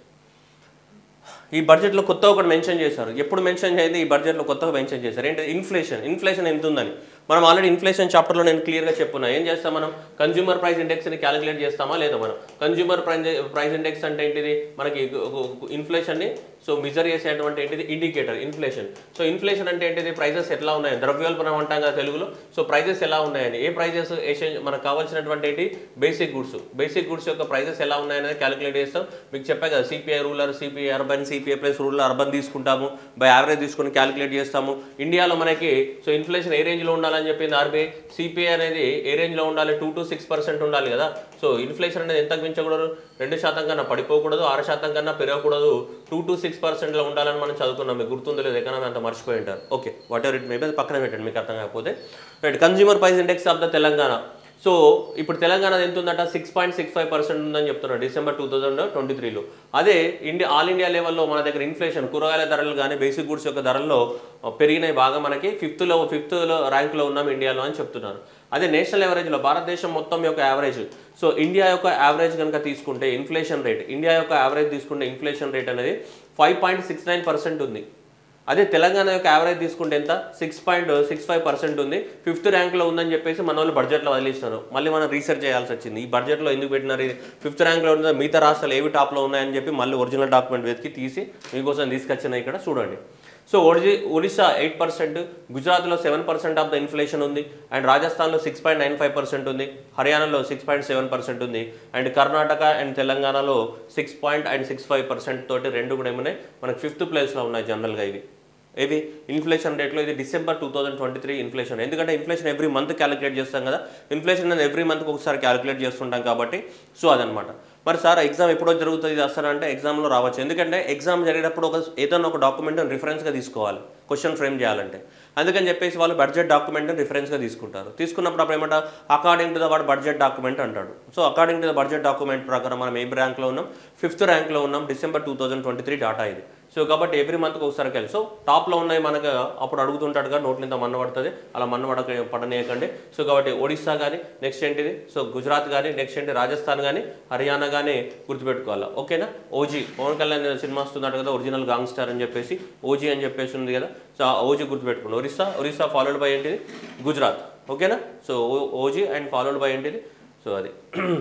ఈ బడ్జెట్లో కొత్త ఒకటి మెన్షన్ చేశారు ఎప్పుడు మెన్షన్ చేయండి ఈ బడ్జెట్లో కొత్తగా మెన్షన్ చేశారు ఏంటి ఇన్ఫ్లేషన్ ఇన్ఫ్లేషన్ ఎంత ఉందని మనం ఆల్రెడీ ఇన్ఫ్లేషన్ చాప్టర్లో నేను క్లియర్గా చెప్పున్నా ఏం చేస్తాం మనం కన్జ్యూమర్ ప్రైస్ ఇండెక్స్ని క్యాలిక్యులేట్ చేస్తామా లేదా మనం కన్జ్యూమర్ ప్రైస్ ప్రైస్ ఇండెక్స్ అంటే ఏంటిది మనకి ఇన్ఫ్లేషన్ని సో మెజర్ చేసేటువంటి ఏంటిది ఇండికేటర్ ఇన్ఫ్లేషన్ సో ఇన్ఫ్లేషన్ అంటే ఏంటిది ప్రైజెస్ ఎట్లా ఉన్నాయి ద్రవ్యోల్బణం అంటాం కదా తెలుగులో సో ప్రైజెస్ ఎలా ఉన్నాయని ఏ ప్రైజెస్ మనకు కావాల్సినటువంటి ఏంటి బేసిక్ గుడ్స్ బేసిక్ గుడ్స్ యొక్క ప్రైజెస్ ఎలా ఉన్నాయనేది క్యాలిక్యులేట్ చేస్తాం మీకు చెప్పా కదా CPI rural CPI urban CPI plus rural urban తీసుకుంటాము బై యావరేజ్ తీసుకొని క్యాలిక్యులేట్ చేస్తాము ఇండియాలో మనకి సో ఇన్ఫ్లేషన్ ఏ రేంజ్లో ఉండాలని చెప్పింది ఆర్బీఐ సిపిఐ అనేది ఏ రేంజ్లో ఉండాలి టూ టు సిక్స్ పర్సెంట్ ఉండాలి కదా సో ఇన్ఫ్లేషన్ అనేది ఎంత మించకూడదు రెండు శాతం కన్నా పడిపోకూడదు ఆరు శాతం కన్నా పెరగకూడదు టూ టు సిక్స్ పర్సెంట్లో ఉండాలని మనం చదువుకున్నాం మీకు గుర్తుందో లేదు ఎకనామీ అంత మర్చిపోయి ఉంటారు okay whatever it may be అది పక్కన పెట్టండి మీకు అర్థం కాకపోతే right consumer price index of the Telangana so ఇప్పుడు తెలంగాణ ఎంత ఉందట six point six five percent ఉందని చెప్తున్నారు డిసెంబర్ టూ థౌసండ్ ట్వంటీ త్రీలో అదే ఇండియా ఆల్ ఇండియా లెవెల్లో మన దగ్గర ఇన్ఫ్లేషన్ కూరగాయల ధరలు కానీ బేసిక్ గుడ్స్ యొక్క ధరల్లో పెరిగినాయి బాగా మనకి ఫిఫ్త్లో ఫిఫ్త్లో ర్యాంక్లో ఉన్నాం ఇండియాలో అని చెప్తున్నారు అదే నేషనల్ యావరేజ్లో భారతదేశం మొత్తం యొక్క యావరేజ్ సో ఇండియా యొక్క యావరేజ్ కనుక తీసుకుంటే ఇన్ఫ్లేషన్ రేట్ ఇండియా యొక్క యావరేజ్ తీసుకుంటే ఇన్ఫ్లేషన్ రేట్ అనేది five point six nine percent ఉంది అదే తెలంగాణ యొక్క యావరేజ్ తీసుకుంటే ఎంత six point six five percent ఉంది ఫిఫ్త్ ర్యాంక్లో ఉందని చెప్పేసి మన వాళ్ళు బడ్జెట్లో వదిలేసినారు మళ్ళీ మనం రీసెర్చ్ చేయాల్సి వచ్చింది ఈ బడ్జెట్లో ఎందుకు పెట్టినారు ఇది ఫిఫ్త్ ర్యాంక్లో ఉందా మిగతా రాష్ట్రాలు ఏవి టాప్లో ఉన్నాయని చెప్పి మళ్ళీ ఒరిజినల్ డాక్యుమెంట్ వెతికి తీసి మీకోసం తీసుకొచ్చిన ఇక్కడ చూడండి సో ఒడిజి ఒడిశా ఎయిట్ పర్సెంట్ గుజరాత్లో seven percent of the inflation ఉంది అండ్ రాజస్థాన్లో six point nine five percent ఉంది హర్యానాలో సిక్స్ పాయింట్ సెవెన్ పర్సెంట్ ఉంది అండ్ కర్ణాటక అండ్ తెలంగాణలో six point and six five percent తోటి రెండు కూడా ఏమున్నాయి మనకి ఫిఫ్త్ ప్లేస్లో ఉన్నాయి జనరల్గా ఇవి ఏవి ఇన్ఫ్లేషన్ రేట్లో ఇది December two thousand twenty three inflation ఎందుకంటే ఇన్ఫ్లేషన్ ఎవ్రీ మంత్ క్యాలిక్యులేట్ చేస్తాం కదా ఇన్ఫ్లేషన్ అనేది ఎవ్రీ మంత్కి ఒకసారి క్యాలిక్యులేట్ చేస్తుంటాం కాబట్టి సో అదనమాట మరి సార్ ఎగ్జామ్ ఎప్పుడో జరుగుతుంది ఇది వస్తారా అంటే ఎగ్జామ్లో రావచ్చు ఎందుకంటే ఎగ్జామ్ జరిగేటప్పుడు ఒక ఏదైనా ఒక డాక్యుమెంట్ రిఫరెన్స్గా తీసుకోవాలి క్వశ్చన్ ఫ్రేమ్ చేయాలంటే అందుకని చెప్పేసి వాళ్ళు బడ్జెట్ డాక్యుమెంట్ రిఫరెన్స్గా తీసుకుంటారు తీసుకున్నప్పుడు అప్పుడు ఏమంటారు అకార్డింగ్ టు ద వాడు బడ్జెట్ డాక్యుమెంట్ అంటాడు so according to the budget document ప్రకారం మనం ఏ ర్యాంక్లో ఉన్నాం ఫిఫ్త్ ర్యాంక్లో ఉన్నాం December two thousand twenty three data ఇది సో కాబట్టి ఎవ్రీ మంత్కి ఒకసారి కలిసి సో టాప్లో ఉన్నాయి మనకు అప్పుడు అడుగుతుంటాడు కదా నోట్లు ఇంత మన్న పడుతుంది అలా మన్న పడక పడనీయకండి సో కాబట్టి ఒడిస్సా కానీ నెక్స్ట్ ఏంటిది సో గుజరాత్ కానీ నెక్స్ట్ ఏంటి రాజస్థాన్ కానీ హర్యానా కానీ గుర్తుపెట్టుకోవాలి ఓకేనా ఓజీ పవన్ కళ్యాణ్ సినిమా వస్తున్నాడు కదా ఒరిజినల్ గాంగ్ స్టార్ అని చెప్పేసి ఓజీ అని చెప్పేసి ఉంది కదా సో ఆ ఓజీ గుర్తుపెట్టుకోండి ఒరిస్సా ఒరిస్సా ఫాలోడ్ బై ఏంటిది గుజరాత్ ఓకేనా సో ఓ- ఓజీ అండ్ ఫాలోడ్ బై ఏంటిది సో అది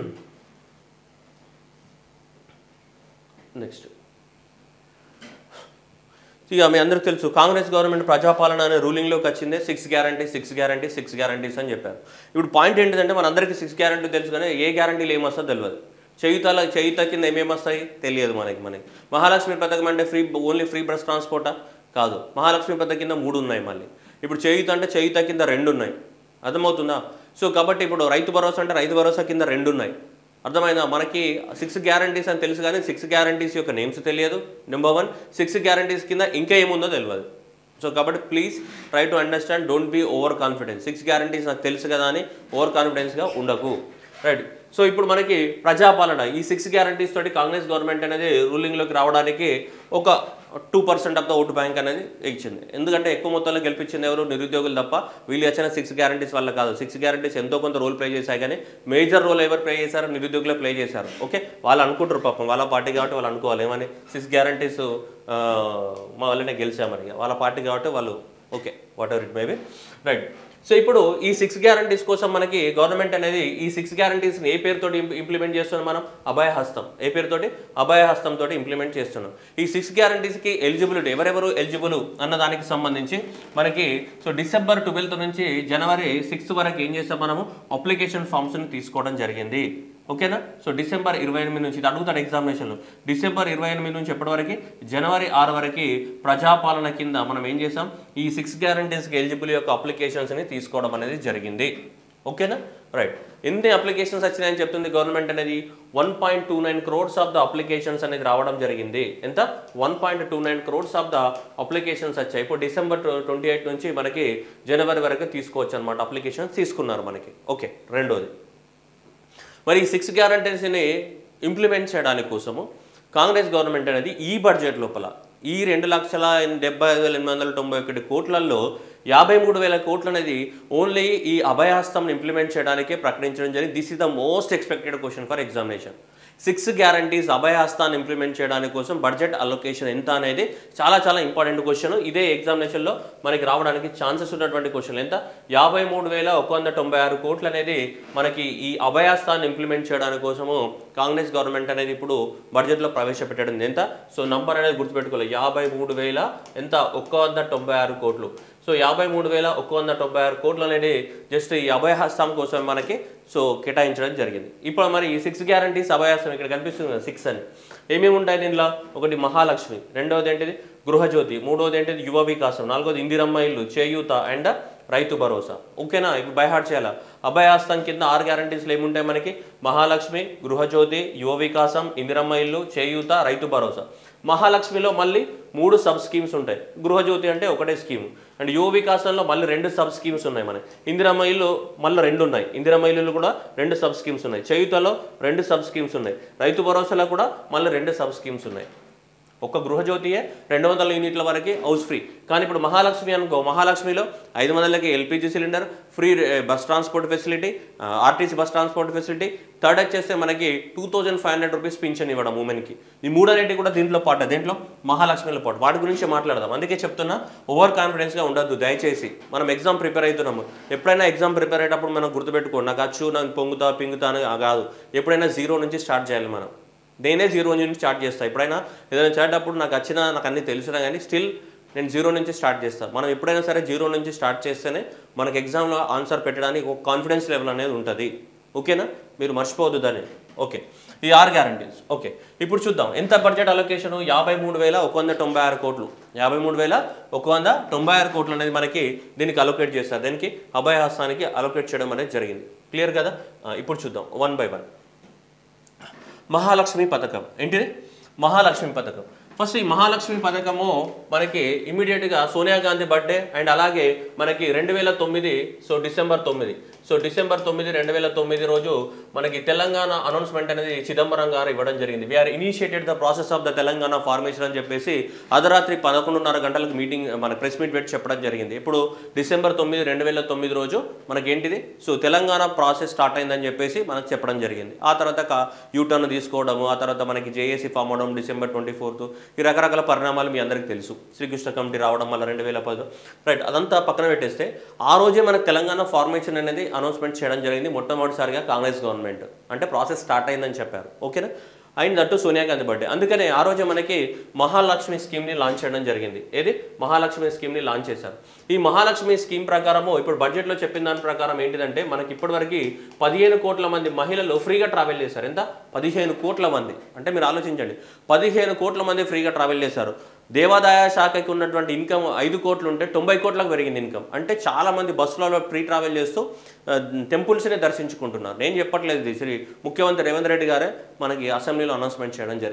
నెక్స్ట్ ఇక మీ అందరికి తెలుసు కాంగ్రెస్ గవర్నమెంట్ ప్రజాపాలన అనే రూలింగ్లోకి వచ్చిందే six guarantee six guarantee six guarantees అని చెప్పారు ఇప్పుడు పాయింట్ ఏంటిదంటే మన అందరికీ సిక్స్ గ్యారంటీ తెలుసు కానీ ఏ గ్యారంటీలు ఏమొస్తుందో తెలియదు చేయుతల చేయుత కింద ఏమేమి వస్తాయి తెలియదు మనకి మనకి మహాలక్ష్మి పథకం అంటే ఫ్రీ ఓన్లీ ఫ్రీ బస్ ట్రాన్స్పోర్టా కాదు మహాలక్ష్మి పథకం కింద మూడు ఉన్నాయి మళ్ళీ ఇప్పుడు చేయుత అంటే చేయుత కింద రెండు ఉన్నాయి అర్థమవుతుందా సో కాబట్టి ఇప్పుడు రైతు భరోసా అంటే రైతు భరోసా కింద రెండు ఉన్నాయి అర్థమైందా మనకి సిక్స్ గ్యారంటీస్ అని తెలుసు కానీ సిక్స్ గ్యారంటీస్ యొక్క నేమ్స్ తెలియదు నెంబర్ వన్ సిక్స్ గ్యారంటీస్ కింద ఇంకా ఏముందో తెలియదు సో కాబట్టి please try to understand don't be over confidence six guarantees నాకు తెలుసు కదా అని ఓవర్ కాన్ఫిడెన్స్గా ఉండకు రైట్ సో ఇప్పుడు మనకి ప్రజాపాలన ఈ సిక్స్ గ్యారంటీస్ తోటి కాంగ్రెస్ గవర్నమెంట్ అనేది రూలింగ్లోకి రావడానికి ఒక two percent of the vote bank అనేది ఇచ్చింది ఎందుకంటే ఎక్కువ మొత్తంలో గెలిపించింది ఎవరు నిరుద్యోగులు తప్ప వీళ్ళు వచ్చిన సిక్స్ గ్యారంటీస్ వల్ల కాదు సిక్స్ గ్యారంటీస్ ఎంతో కొంత రోల్ ప్లే చేశాయి కానీ మేజర్ రోల్ ఎవరు ప్లే చేశారు నిరుద్యోగులే ప్లే చేశారు ఓకే వాళ్ళు అనుకుంటారు పాపం వాళ్ళ పార్టీ కాబట్టి వాళ్ళు అనుకోవాలి ఏమని సిక్స్ గ్యారంటీస్ మా వల్లనే గెలిచామని వాళ్ళ పార్టీ కాబట్టి వాళ్ళు okay whatever it may be right so ఇప్పుడు ఈ సిక్స్ గ్యారంటీస్ కోసం మనకి గవర్నమెంట్ అనేది ఈ సిక్స్ గ్యారంటీస్ని ఏ పేరుతోటి ఇంప్లిమెంట్ చేస్తున్నాం మనం అభయ హస్తం ఏ పేరుతోటి అభయ హస్తం తోటి ఇంప్లిమెంట్ చేస్తున్నాం ఈ సిక్స్ గ్యారంటీస్కి ఎలిజిబిలిటీ ఎవరెవరు ఎలిజిబుల్ అన్న దానికి సంబంధించి మనకి సో డిసెంబర్ ట్వెల్త్ నుంచి జనవరి సిక్స్త్ వరకు ఏం చేస్తాం మనము అప్లికేషన్ ఫామ్స్ని తీసుకోవడం జరిగింది ఓకేనా సో డిసెంబర్ ఇరవై ఎనిమిది నుంచి ఇది అడుగుతాడు ఎగ్జామినేషన్లో డిసెంబర్ ఇరవై ఎనిమిది నుంచి ఎప్పటి వరకు జనవరి ఆరు వరకు ప్రజాపాలన కింద మనం ఏం చేసాం ఈ సిక్స్ గ్యారంటీస్కి ఎలిజిబుల్ యొక్క అప్లికేషన్స్ని తీసుకోవడం అనేది జరిగింది ఓకేనా రైట్ ఎన్ని అప్లికేషన్స్ వచ్చినాయని చెప్తుంది గవర్నమెంట్ అనేది one point two nine crores of the applications అనేది రావడం జరిగింది ఎంత one point two nine crores of the applications వచ్చాయి ఇప్పుడు డిసెంబర్ ట్వంటీ ఎయిట్ నుంచి మనకి జనవరి వరకు తీసుకోవచ్చు అనమాట అప్లికేషన్స్ తీసుకున్నారు మనకి ఓకే రెండోది మరి ఈ సిక్స్ గ్యారంటీస్ని ఇంప్లిమెంట్ చేయడానికి కోసము కాంగ్రెస్ గవర్నమెంట్ అనేది ఈ బడ్జెట్ లోపల ఈ రెండు లక్షల డెబ్బై ఐదు వేల ఎనిమిది వందల తొంభై ఒకటి కోట్లలో యాభై మూడు వేల కోట్లు అనేది ఓన్లీ ఈ అభయాస్తంని ఇంప్లిమెంట్ చేయడానికే ప్రకటించడం జరిగింది this is the most expected question for examination six guarantees అభయహస్తాన్ని ఇంప్లిమెంట్ చేయడానికి కోసం బడ్జెట్ అలొకేషన్ ఎంత అనేది చాలా చాలా ఇంపార్టెంట్ క్వశ్చన్ ఇదే ఎగ్జామినేషన్లో మనకి రావడానికి ఛాన్సెస్ ఉన్నటువంటి క్వశ్చన్ ఎంత యాభై మూడు వేల ఒక వంద తొంభై ఆరు కోట్లు అనేది మనకి ఈ అభయాస్తాన్ని ఇంప్లిమెంట్ చేయడానికి కోసము కాంగ్రెస్ గవర్నమెంట్ అనేది ఇప్పుడు బడ్జెట్లో ప్రవేశపెట్టడం ఎంత సో నంబర్ అనేది గుర్తుపెట్టుకోవాలి యాభై మూడు వేల ఎంత ఒక్క వంద తొంభై ఆరు కోట్లు సో యాభై మూడు వేల ఒక వంద తొంభై ఆరు కోట్లు అనేది జస్ట్ ఈ అభయహస్తం కోసం మనకి సో కేటాయించడం జరిగింది ఇప్పుడు మరి ఈ సిక్స్ గ్యారంటీస్ అభయహస్తం ఇక్కడ కనిపిస్తుంది కదా సిక్స్ అని ఏమేమి ఉంటాయి దీనిలో ఒకటి మహాలక్ష్మి రెండవది ఏంటిది గృహజ్యోతి మూడవది ఏంటిది యువ వికాసం నాలుగోది ఇందిరమ్మ ఇల్లు చేయూత అండ్ రైతు భరోసా ఓకేనా ఇప్పుడు బైహార్ట్ చేయాలా అభయాస్తం కింద ఆరు గ్యారంటీస్లు ఏముంటాయి మనకి మహాలక్ష్మి గృహజ్యోతి యువ వికాసం ఇందిరమ్మ ఇల్లు చేయూత రైతు భరోసా మహాలక్ష్మిలో మళ్ళీ మూడు సబ్ స్కీమ్స్ ఉంటాయి గృహజ్యోతి అంటే ఒకటే స్కీమ్ అండ్ యువ వికాసంలో మళ్ళీ రెండు సబ్ స్కీమ్స్ ఉన్నాయి మనకి ఇందిరమ్మ ఇల్లు మళ్ళీ రెండు ఉన్నాయి ఇందిరమ్మ ఇల్లులు కూడా రెండు సబ్ స్కీమ్స్ ఉన్నాయి చేయుతలో రెండు సబ్ స్కీమ్స్ ఉన్నాయి రైతు భరోసాలో కూడా మళ్ళీ రెండు సబ్ స్కీమ్స్ ఉన్నాయి ఒక్క గృహజ్యోతియే రెండు వందల యూనిట్ల వరకు హౌస్ ఫ్రీ కానీ ఇప్పుడు మహాలక్ష్మి అనుకో మహాలక్ష్మిలో ఐదు వందలకి LPG cylinder free bus transport facility RTC bus transport facility third వచ్చేస్తే మనకి two thousand five hundred rupees పింఛన్ ఇవ్వడం ఉమెన్కి ఈ మూడనేటి కూడా దీంట్లో పాట దేంట్లో మహాలక్ష్మిలో పాటు వాటి గురించి మాట్లాడదాం అందుకే చెప్తున్నా ఓవర్ కాన్ఫిడెన్స్గా ఉండొద్దు దయచేసి మనం ఎగ్జామ్ ప్రిపేర్ అవుతున్నాము ఎప్పుడైనా ఎగ్జామ్ ప్రిపేర్ అయ్యేటప్పుడు మనం గుర్తుపెట్టుకో నాకు అచ్చు నాకు పొంగుతా పింగుతా అని కాదు ఎప్పుడైనా జీరో నుంచి స్టార్ట్ చేయాలి మనం నేనే జీరో నుంచి స్టార్ట్ చేస్తాను ఎప్పుడైనా ఏదైనా చేసేటప్పుడు నాకు వచ్చినా నాకు అన్నీ తెలిసినా కానీ స్టిల్ నేను జీరో నుంచి స్టార్ట్ చేస్తాను మనం ఎప్పుడైనా సరే జీరో నుంచి స్టార్ట్ చేస్తేనే మనకి ఎగ్జామ్లో ఆన్సర్ పెట్టడానికి ఒక కాన్ఫిడెన్స్ లెవెల్ అనేది ఉంటుంది ఓకేనా మీరు మర్చిపోవద్దు దాన్ని ఓకే ఈ ఆర్ గ్యారంటీస్ ఓకే ఇప్పుడు చూద్దాం ఎంత బడ్జెట్ అలొకేషన్ యాభై మూడు వేల ఒక వంద తొంభై ఆరు కోట్లు యాభై మూడు వేల ఒక వంద తొంభై ఆరు కోట్లు అనేది మనకి దీనికి అలొకేట్ చేస్తారు దీనికి అభయహస్తానికి అలొకేట్ చేయడం అనేది జరిగింది క్లియర్ కదా ఆ, ఇప్పుడు చూద్దాం వన్ బై వన్ మహాలక్ష్మి పథకం ఏంటిది మహాలక్ష్మి పథకం ఫస్ట్ ఈ మహాలక్ష్మి పథకము మనకి ఇమీడియట్గా సోనియా గాంధీ బర్త్డే అండ్ అలాగే మనకి రెండు వేల తొమ్మిది సో డిసెంబర్ తొమ్మిది సో డిసెంబర్ తొమ్మిది రెండు వేల తొమ్మిది రోజు మనకి తెలంగాణ అనౌన్స్మెంట్ అనేది చిదంబరం గారు ఇవ్వడం జరిగింది we're initiated the process of the Telangana formation అని చెప్పేసి అర్ధరాత్రి పదకొండున్నర గంటలకు మీటింగ్ మన ప్రెస్ మీట్ పెట్టి చెప్పడం జరిగింది ఇప్పుడు డిసెంబర్ తొమ్మిది రెండు వేల తొమ్మిది రోజు మనకి ఏంటిది సో తెలంగాణ ప్రాసెస్ స్టార్ట్ అయిందని చెప్పేసి మనకు చెప్పడం జరిగింది ఆ తర్వాత క- యూటర్న్ తీసుకోవడము ఆ తర్వాత మనకి జేఏసీ ఫామ్ అవడం డిసెంబర్ ట్వంటీ ఫోర్త్ ఈ రకరకాల పరిణామాలు మీ అందరికీ తెలుసు శ్రీకృష్ణ కమిటీ రావడం వల్ల రెండు వేల పది రైట్ అదంతా పక్కన పెట్టేస్తే ఆ రోజే మనకు తెలంగాణ ఫార్మేషన్ అనేది అనౌన్స్మెంట్ చేయడం జరిగింది మొట్టమొదటిసారిగా కాంగ్రెస్ గవర్నమెంట్ అంటే ప్రాసెస్ స్టార్ట్ అయిందని చెప్పారు ఓకేనా అయిన దట్టు సోనియా గాంధీ బర్త్డే అందుకనే ఆ రోజే మనకి మహాలక్ష్మి స్కీమ్ని లాంచ్ చేయడం జరిగింది ఏది మహాలక్ష్మి స్కీమ్ని లాంచ్ చేశారు ఈ మహాలక్ష్మి స్కీమ్ ప్రకారము ఇప్పుడు బడ్జెట్లో చెప్పిన దాని ప్రకారం ఏంటిదంటే మనకి ఇప్పటివరకు పదిహేను కోట్ల మంది మహిళలు ఫ్రీగా ట్రావెల్ చేశారు ఎంత పదిహేను కోట్ల మంది అంటే మీరు ఆలోచించండి పదిహేను కోట్ల మంది ఫ్రీగా ట్రావెల్ చేశారు దేవాదాయ శాఖకి ఉన్నటువంటి ఇన్కమ్ ఐదు కోట్లు ఉంటే తొంభై కోట్లకు పెరిగింది ఇన్కమ్ అంటే చాలా మంది బస్సులలో ఫ్రీ ట్రావెల్ చేస్తూ ఆ, టెంపుల్స్ని దర్శించుకుంటున్నారు నేను చెప్పట్లేదు ఇది శ్రీ ముఖ్యమంత్రి రేవంత్ రెడ్డి గారే మనకి అసెంబ్లీలో అనౌన్స్మెంట్ చేయడం జరిగింది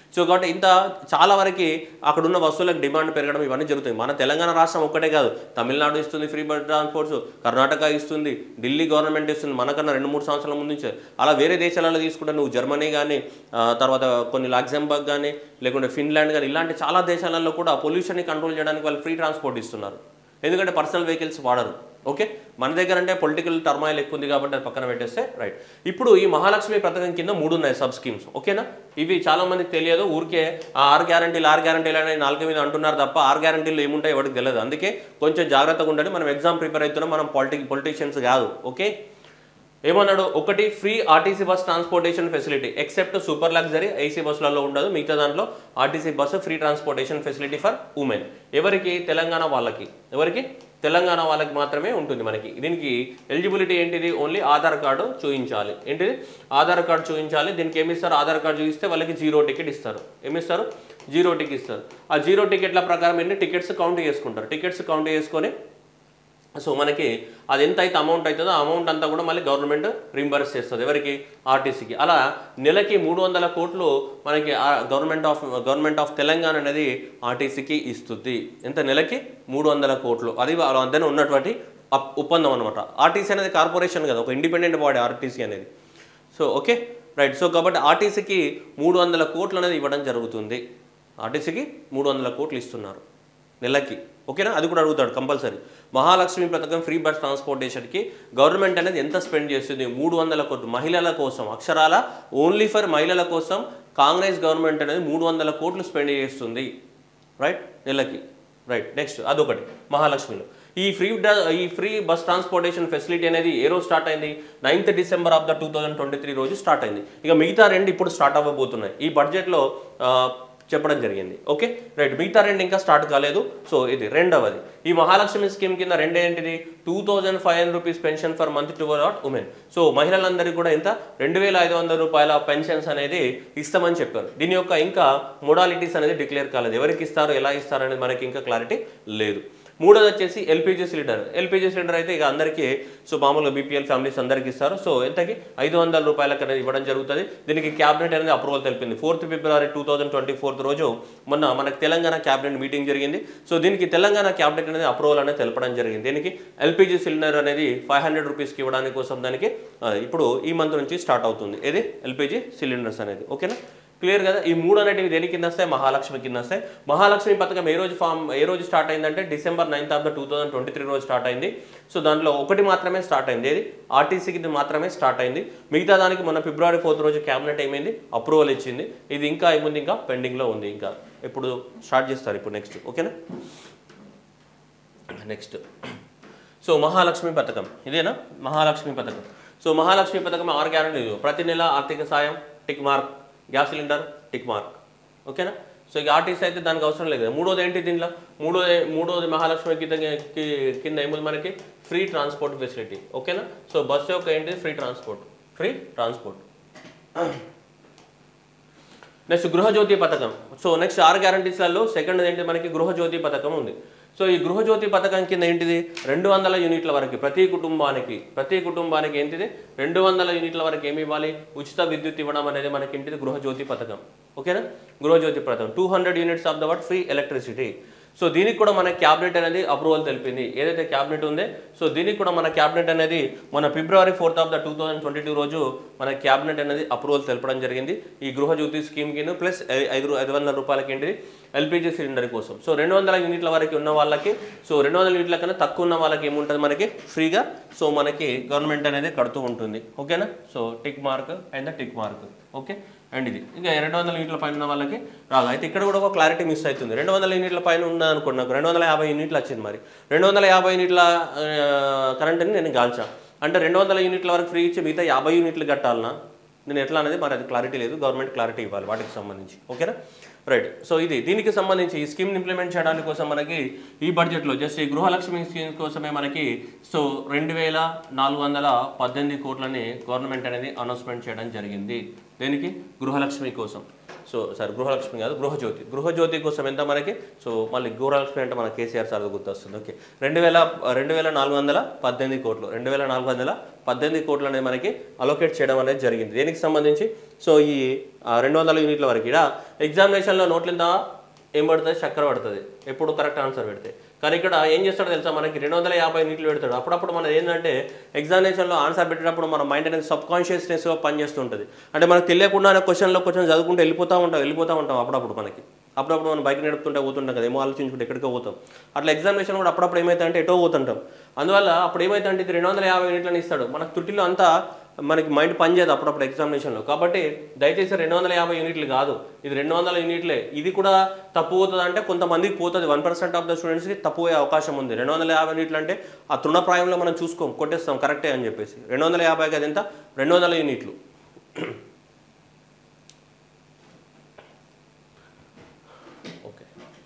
సో కాబట్టి ఇంత చాలా వరకు అక్కడ ఉన్న వస్తువులకు డిమాండ్ పెరగడం ఇవన్నీ జరుగుతాయి మన తెలంగాణ రాష్ట్రం ఒక్కటే కాదు తమిళనాడు ఇస్తుంది ఫ్రీ బస్ ట్రాన్స్పోర్ట్స్ కర్ణాటక ఇస్తుంది ఢిల్లీ గవర్నమెంట్ ఇస్తుంది మనకన్నా రెండు మూడు సంవత్సరాల ముందు నుంచే అలా వేరే దేశాలలో తీసుకుంటే నువ్వు జర్మనీ కానీ తర్వాత కొన్ని లగ్జంబర్గ్ కానీ లేకుంటే ఫిన్లాండ్ కానీ ఇలాంటి చాలా దేశాలలో కూడా పొల్యూషన్ని కంట్రోల్ చేయడానికి వాళ్ళు ఫ్రీ ట్రాన్స్పోర్ట్ ఇస్తున్నారు ఎందుకంటే పర్సనల్ వెహికల్స్ వాడరు ఓకే మన దగ్గర అంటే పొలిటికల్ టర్మాయిల్ ఎక్కువ ఉంది కాబట్టి అది పక్కన పెట్టేస్తే రైట్ ఇప్పుడు ఈ మహాలక్ష్మి పథకం కింద మూడు ఉన్నాయి సబ్ స్కీమ్స్ ఓకేనా ఇవి చాలా మందికి తెలియదు ఊరికే ఆ ఆరు గ్యారంటీలు ఆరు గ్యారంటీలు అని నాలుగు మీద అంటున్నారు తప్ప ఆరు గ్యారంటీలు ఏముంటాయి ఎవరికి తెలియదు అందుకే కొంచెం జాగ్రత్తగా ఉండండి మనం ఎగ్జామ్ ప్రిపేర్ అవుతున్నాం మనం పాలిటిక్ పొలిటీషియన్స్ కాదు ఓకే ఏమన్నాడు ఒకటి free RTC bus transportation facility except super luxury IC బస్సులలో ఉండదు మిగతా దాంట్లో RTC bus free transportation facility for women ఎవరికి తెలంగాణ వాళ్ళకి ఎవరికి తెలంగాణ వాళ్ళకి మాత్రమే ఉంటుంది మనకి దీనికి ఎలిజిబిలిటీ ఏంటిది ఓన్లీ ఆధార్ కార్డు చూపించాలి ఏంటిది ఆధార్ కార్డు చూపించాలి దీనికి ఏమి ఇస్తారు ఆధార్ కార్డు చూపిస్తే వాళ్ళకి జీరో టికెట్ ఇస్తారు ఏమిస్తారు జీరో టికెట్ ఇస్తారు ఆ జీరో టికెట్ల ప్రకారం ఎన్ని టికెట్స్ కౌంట్ చేసుకుంటారు టికెట్స్ కౌంట్ చేసుకొని సో మనకి అది ఎంత అయితే అమౌంట్ అవుతుందో ఆ అమౌంట్ అంతా కూడా మళ్ళీ గవర్నమెంట్ రింబర్స్ చేస్తుంది ఎవరికి ఆర్టీసీకి అలా నెలకి మూడు వందల కోట్లు మనకి government of government of Telangana అనేది ఆర్టీసీకి ఇస్తుంది ఎంత నెలకి మూడు వందల కోట్లు అది వాళ్ళందరూ ఉన్నటువంటి అప్- ఒప్పందం అనమాట ఆర్టీసీ అనేది కార్పొరేషన్ కదా ఒక ఇండిపెండెంట్ బాడీ ఆర్టీసీ అనేది సో ఓకే రైట్ సో కాబట్టి ఆర్టీసీకి మూడు వందల కోట్లు అనేది ఇవ్వడం జరుగుతుంది ఆర్టీసీకి మూడు వందల కోట్లు ఇస్తున్నారు నెలకి ఓకేనా అది కూడా అడుగుతాడు కంపల్సరీ మహాలక్ష్మి పథకం ఫ్రీ బస్ ట్రాన్స్పోర్టేషన్కి గవర్నమెంట్ అనేది ఎంత స్పెండ్ చేస్తుంది మూడు వందల కోట్లు మహిళల కోసం అక్షరాల ఓన్లీ ఫర్ మహిళల కోసం కాంగ్రెస్ గవర్నమెంట్ అనేది మూడు వందల కోట్లు స్పెండ్ చేస్తుంది రైట్ నెలకి రైట్ నెక్స్ట్ అదొకటి మహాలక్ష్మిలో ఈ ఫ్రీ డ- ఈ ఫ్రీ బస్ ట్రాన్స్పోర్టేషన్ ఫెసిలిటీ అనేది ఏ రోజు స్టార్ట్ అయింది ninth December of the two thousand twenty three రోజు స్టార్ట్ అయింది ఇక మిగతా రెండు ఇప్పుడు స్టార్ట్ అవ్వబోతున్నాయి ఈ బడ్జెట్లో ఆ, చెప్పడం జరిగింది ఓకే రైట్ మిగతా రెండు ఇంకా స్టార్ట్ కాలేదు సో ఇది రెండవది ఈ మహాలక్ష్మి స్కీమ్ కింద రెండేంటిది two thousand five hundred rupees pension for month to not women so మహిళలందరికీ కూడా ఎంత రెండు వేల ఐదు వందల రూపాయల పెన్షన్స్ అనేది ఇస్తామని చెప్పారు దీని యొక్క ఇంకా మోడాలిటీస్ అనేది డిక్లేర్ కాలేదు ఎవరికి ఇస్తారు ఎలా ఇస్తారు అనేది మనకి ఇంకా క్లారిటీ లేదు మూడోది వచ్చేసి ఎల్పిజి సిలిండర్ ఎల్పిజి సిలిండర్ అయితే ఇక అందరికీ సో మామూలుగా బీపీఎల్ ఫ్యామిలీస్ అందరికీ ఇస్తారు సో ఎంతకి ఐదు వందల రూపాయలకు అనేది ఇవ్వడం జరుగుతుంది దీనికి క్యాబినెట్ అనేది అప్రూవల్ తెలిపింది fourth February two thousand twenty fourth రోజు మొన్న మనకు తెలంగాణ క్యాబినెట్ మీటింగ్ జరిగింది సో దీనికి తెలంగాణ క్యాబినెట్ అనేది అప్రూవల్ అనేది తెలపడం జరిగింది దీనికి ఎల్పిజి సిలిండర్ అనేది ఫైవ్ హండ్రెడ్ రూపీస్కి ఇవ్వడానికి కోసం దానికి ఆ, ఇప్పుడు ఈ మంత్ నుంచి స్టార్ట్ అవుతుంది ఇది ఎల్పిజి సిలిండర్స్ అనేది ఓకేనా క్లియర్ కదా ఈ మూడు అనేటివి దేని కింద వస్తాయి మహాలక్ష్మి కింద వస్తాయి మహాలక్ష్మి పథకం ఏ రోజు ఫామ్ ఏ రోజు స్టార్ట్ అయిందంటే December ninth of the two thousand twenty three రోజు స్టార్ట్ అయింది సో దాంట్లో ఒకటి మాత్రమే స్టార్ట్ అయింది ఏది ఆర్టీసీకి ఇది మాత్రమే స్టార్ట్ అయింది మిగతా దానికి మొన్న ఫిబ్రవరి ఫోర్త్ రోజు క్యాబినెట్ ఏమైంది అప్రూవల్ ఇచ్చింది ఇది ఇంకా ఏముంది ఇంకా పెండింగ్లో ఉంది ఇంకా ఇప్పుడు స్టార్ట్ చేస్తారు ఇప్పుడు నెక్స్ట్ ఓకేనా నెక్స్ట్ సో మహాలక్ష్మి పథకం ఇదేనా మహాలక్ష్మి పథకం సో మహాలక్ష్మి పథకం ఆరు గ్యారెంటీ ప్రతి నెల ఆర్థిక సాయం tick mark gas cylinder tick mark ఓకేనా సో ఇక ఆర్టీసీ అయితే దానికి అవసరం లేదు కదా. మూడోది ఏంటి దీనిలో మూడోది మూడోది మహాలక్ష్మి కింద కి- కింద ఏముంది మనకి ఫ్రీ ట్రాన్స్పోర్ట్ ఫెసిలిటీ ఓకేనా సో బస్సు యొక్క ఏంటి free transport free transport next Gruhajyothi పథకం సో నెక్స్ట్ ఆరు గ్యారంటీస్లలో సెకండ్ ఏంటి మనకి గృహజ్యోతి పథకం ఉంది సో ఈ గృహజ్యోతి పథకం కింద ఏంటిది రెండు వందల యూనిట్ల వరకు ప్రతి కుటుంబానికి ప్రతి కుటుంబానికి ఏంటిది రెండు వందల యూనిట్ల వరకు ఏమి ఇవ్వాలి ఉచిత విద్యుత్ ఇవ్వడం అనేది మనకి ఏంటిది గృహజ్యోతి పథకం ఓకేనా గృహజ్యోతి పథకం two hundred units of the watt free electricity so దీనికి కూడా మన క్యాబినెట్ అనేది అప్రూవల్ తెలిపింది ఏదైతే క్యాబినెట్ ఉందో సో దీనికి కూడా మన క్యాబినెట్ అనేది మన February fourth of the two thousand twenty two రోజు మన క్యాబినెట్ అనేది అప్రూవల్ తెలపడం జరిగింది ఈ గృహజ్యోతి స్కీమ్ కింద ప్లస్ ఐదు ఐదు వందల రూపాయలకి ఏంటి ఎల్పిజి సిలిండర్ కోసం సో రెండు వందల యూనిట్ల వరకు ఉన్న వాళ్ళకి సో రెండు వందల యూనిట్ల కన్నా తక్కువ ఉన్న వాళ్ళకి ఏముంటుంది మనకి ఫ్రీగా సో మనకి గవర్నమెంట్ అనేది కడుతూ ఉంటుంది ఓకేనా so tick mark and tick mark okay and ఇది ఇంకా రెండు వందల యూనిట్ల పైన ఉన్న వాళ్ళకి రాదు అయితే ఇక్కడ కూడా ఒక క్లారిటీ మిస్ అవుతుంది రెండు వందల యూనిట్ల పైన ఉన్న అనుకోండి నాకు రెండు వందల యాభై యూనిట్లు వచ్చింది మరి రెండు వందల యాభై యూనిట్ల కరెంట్ని నేను గాల్చా అంటే రెండు వందల యూనిట్ల వరకు ఫ్రీ ఇచ్చి మిగతా యాభై యూనిట్లు కట్టాలనా నేను ఎట్లా అనేది మరి అది క్లారిటీ లేదు గవర్నమెంట్ క్లారిటీ ఇవ్వాలి వాటికి సంబంధించి ఓకేనా రైట్ సో ఇది దీనికి సంబంధించి ఈ స్కీమ్ ఇంప్లిమెంట్ చేయడానికి కోసం మనకి ఈ బడ్జెట్లో జస్ట్ ఈ గృహలక్ష్మి స్కీమ్ కోసమే మనకి సో రెండు వేల నాలుగు వందల పద్దెనిమిది కోట్లని గవర్నమెంట్ అనేది అనౌన్స్మెంట్ చేయడం జరిగింది దేనికి గృహలక్ష్మి కోసం సో సారీ గృహలక్ష్మి కాదు గృహజ్యోతి గృహజ్యోతి కోసం ఎంత మనకి సో మళ్ళీ గృహలక్ష్మి అంటే మన కేసీఆర్ సార్ గుర్తొస్తుంది ఓకే రెండు వేల రెండు వేల నాలుగు వందల పద్దెనిమిది కోట్లు రెండు వేల నాలుగు వందల పద్దెనిమిది కోట్లు అనేది మనకి అలొకేట్ చేయడం అనేది జరిగింది దేనికి సంబంధించి సో ఈ ఆ, రెండు వందల యూనిట్ల వరకు ఇక్కడ ఎగ్జామినేషన్లో నోట్లు ఎంత ఏం పడుతుంది చక్కెర పడుతుంది ఎప్పుడు కరెక్ట్ ఆన్సర్ పెడితే కానీ ఇక్కడ ఏం చేస్తాడో తెలుసా మనకి రెండు వందల యాభై నీట్లు పెడతాడు అప్పుడప్పుడు మనం ఏంటంటే ఎగ్జామినేషన్లో ఆన్సర్ పెట్టినప్పుడు మన మైండ్ అనేది సబ్ కాన్షియస్నెస్గా పనిచేస్తుంటుంది అంటే మనకు తెలియకుండానే క్వశ్చన్లో క్వశ్చన్ చదువుకుంటూ వెళ్ళిపోతూ ఉంటాం వెళ్ళిపోతూ ఉంటాం అప్పుడప్పుడు మనకి అప్పుడప్పుడు మనం బైక్ నడుపుతుంటే పోతుంటాం కదా ఏమో ఆలోచించుకుంటే ఎక్కడికో పోతాం అట్లా ఎగ్జామినేషన్ కూడా అప్పుడప్పుడు ఏమైతే ఎటో పోతుంటాం అందువల్ల అప్పుడు ఏమైతే అంటే ఇది రెండు వందల యాభై యూనిట్లని ఇస్తాడు మనకు తుట్టిలో అంతా మనకి మైండ్ పనిచేయదు అప్పుడప్పుడు ఎగ్జామినేషన్లో కాబట్టి దయచేసి రెండు వందల యాభై యూనిట్లు కాదు ఇది రెండు వందల యూనిట్లే ఇది కూడా తప్పు పోతుంది అంటే కొంతమందికి పోతుంది వన్ పర్సెంట్ ఆఫ్ ద స్టూడెంట్స్కి తప్పు పోయే అవకాశం ఉంది రెండు వందల యాభై యూనిట్లు అంటే ఆ తృణప్రాయంలో మనం చూసుకోం కొట్టేస్తాం కరెక్టే అని చెప్పేసి రెండు వందల యాభై అది ఎంత రెండు వందల యూనిట్లు okay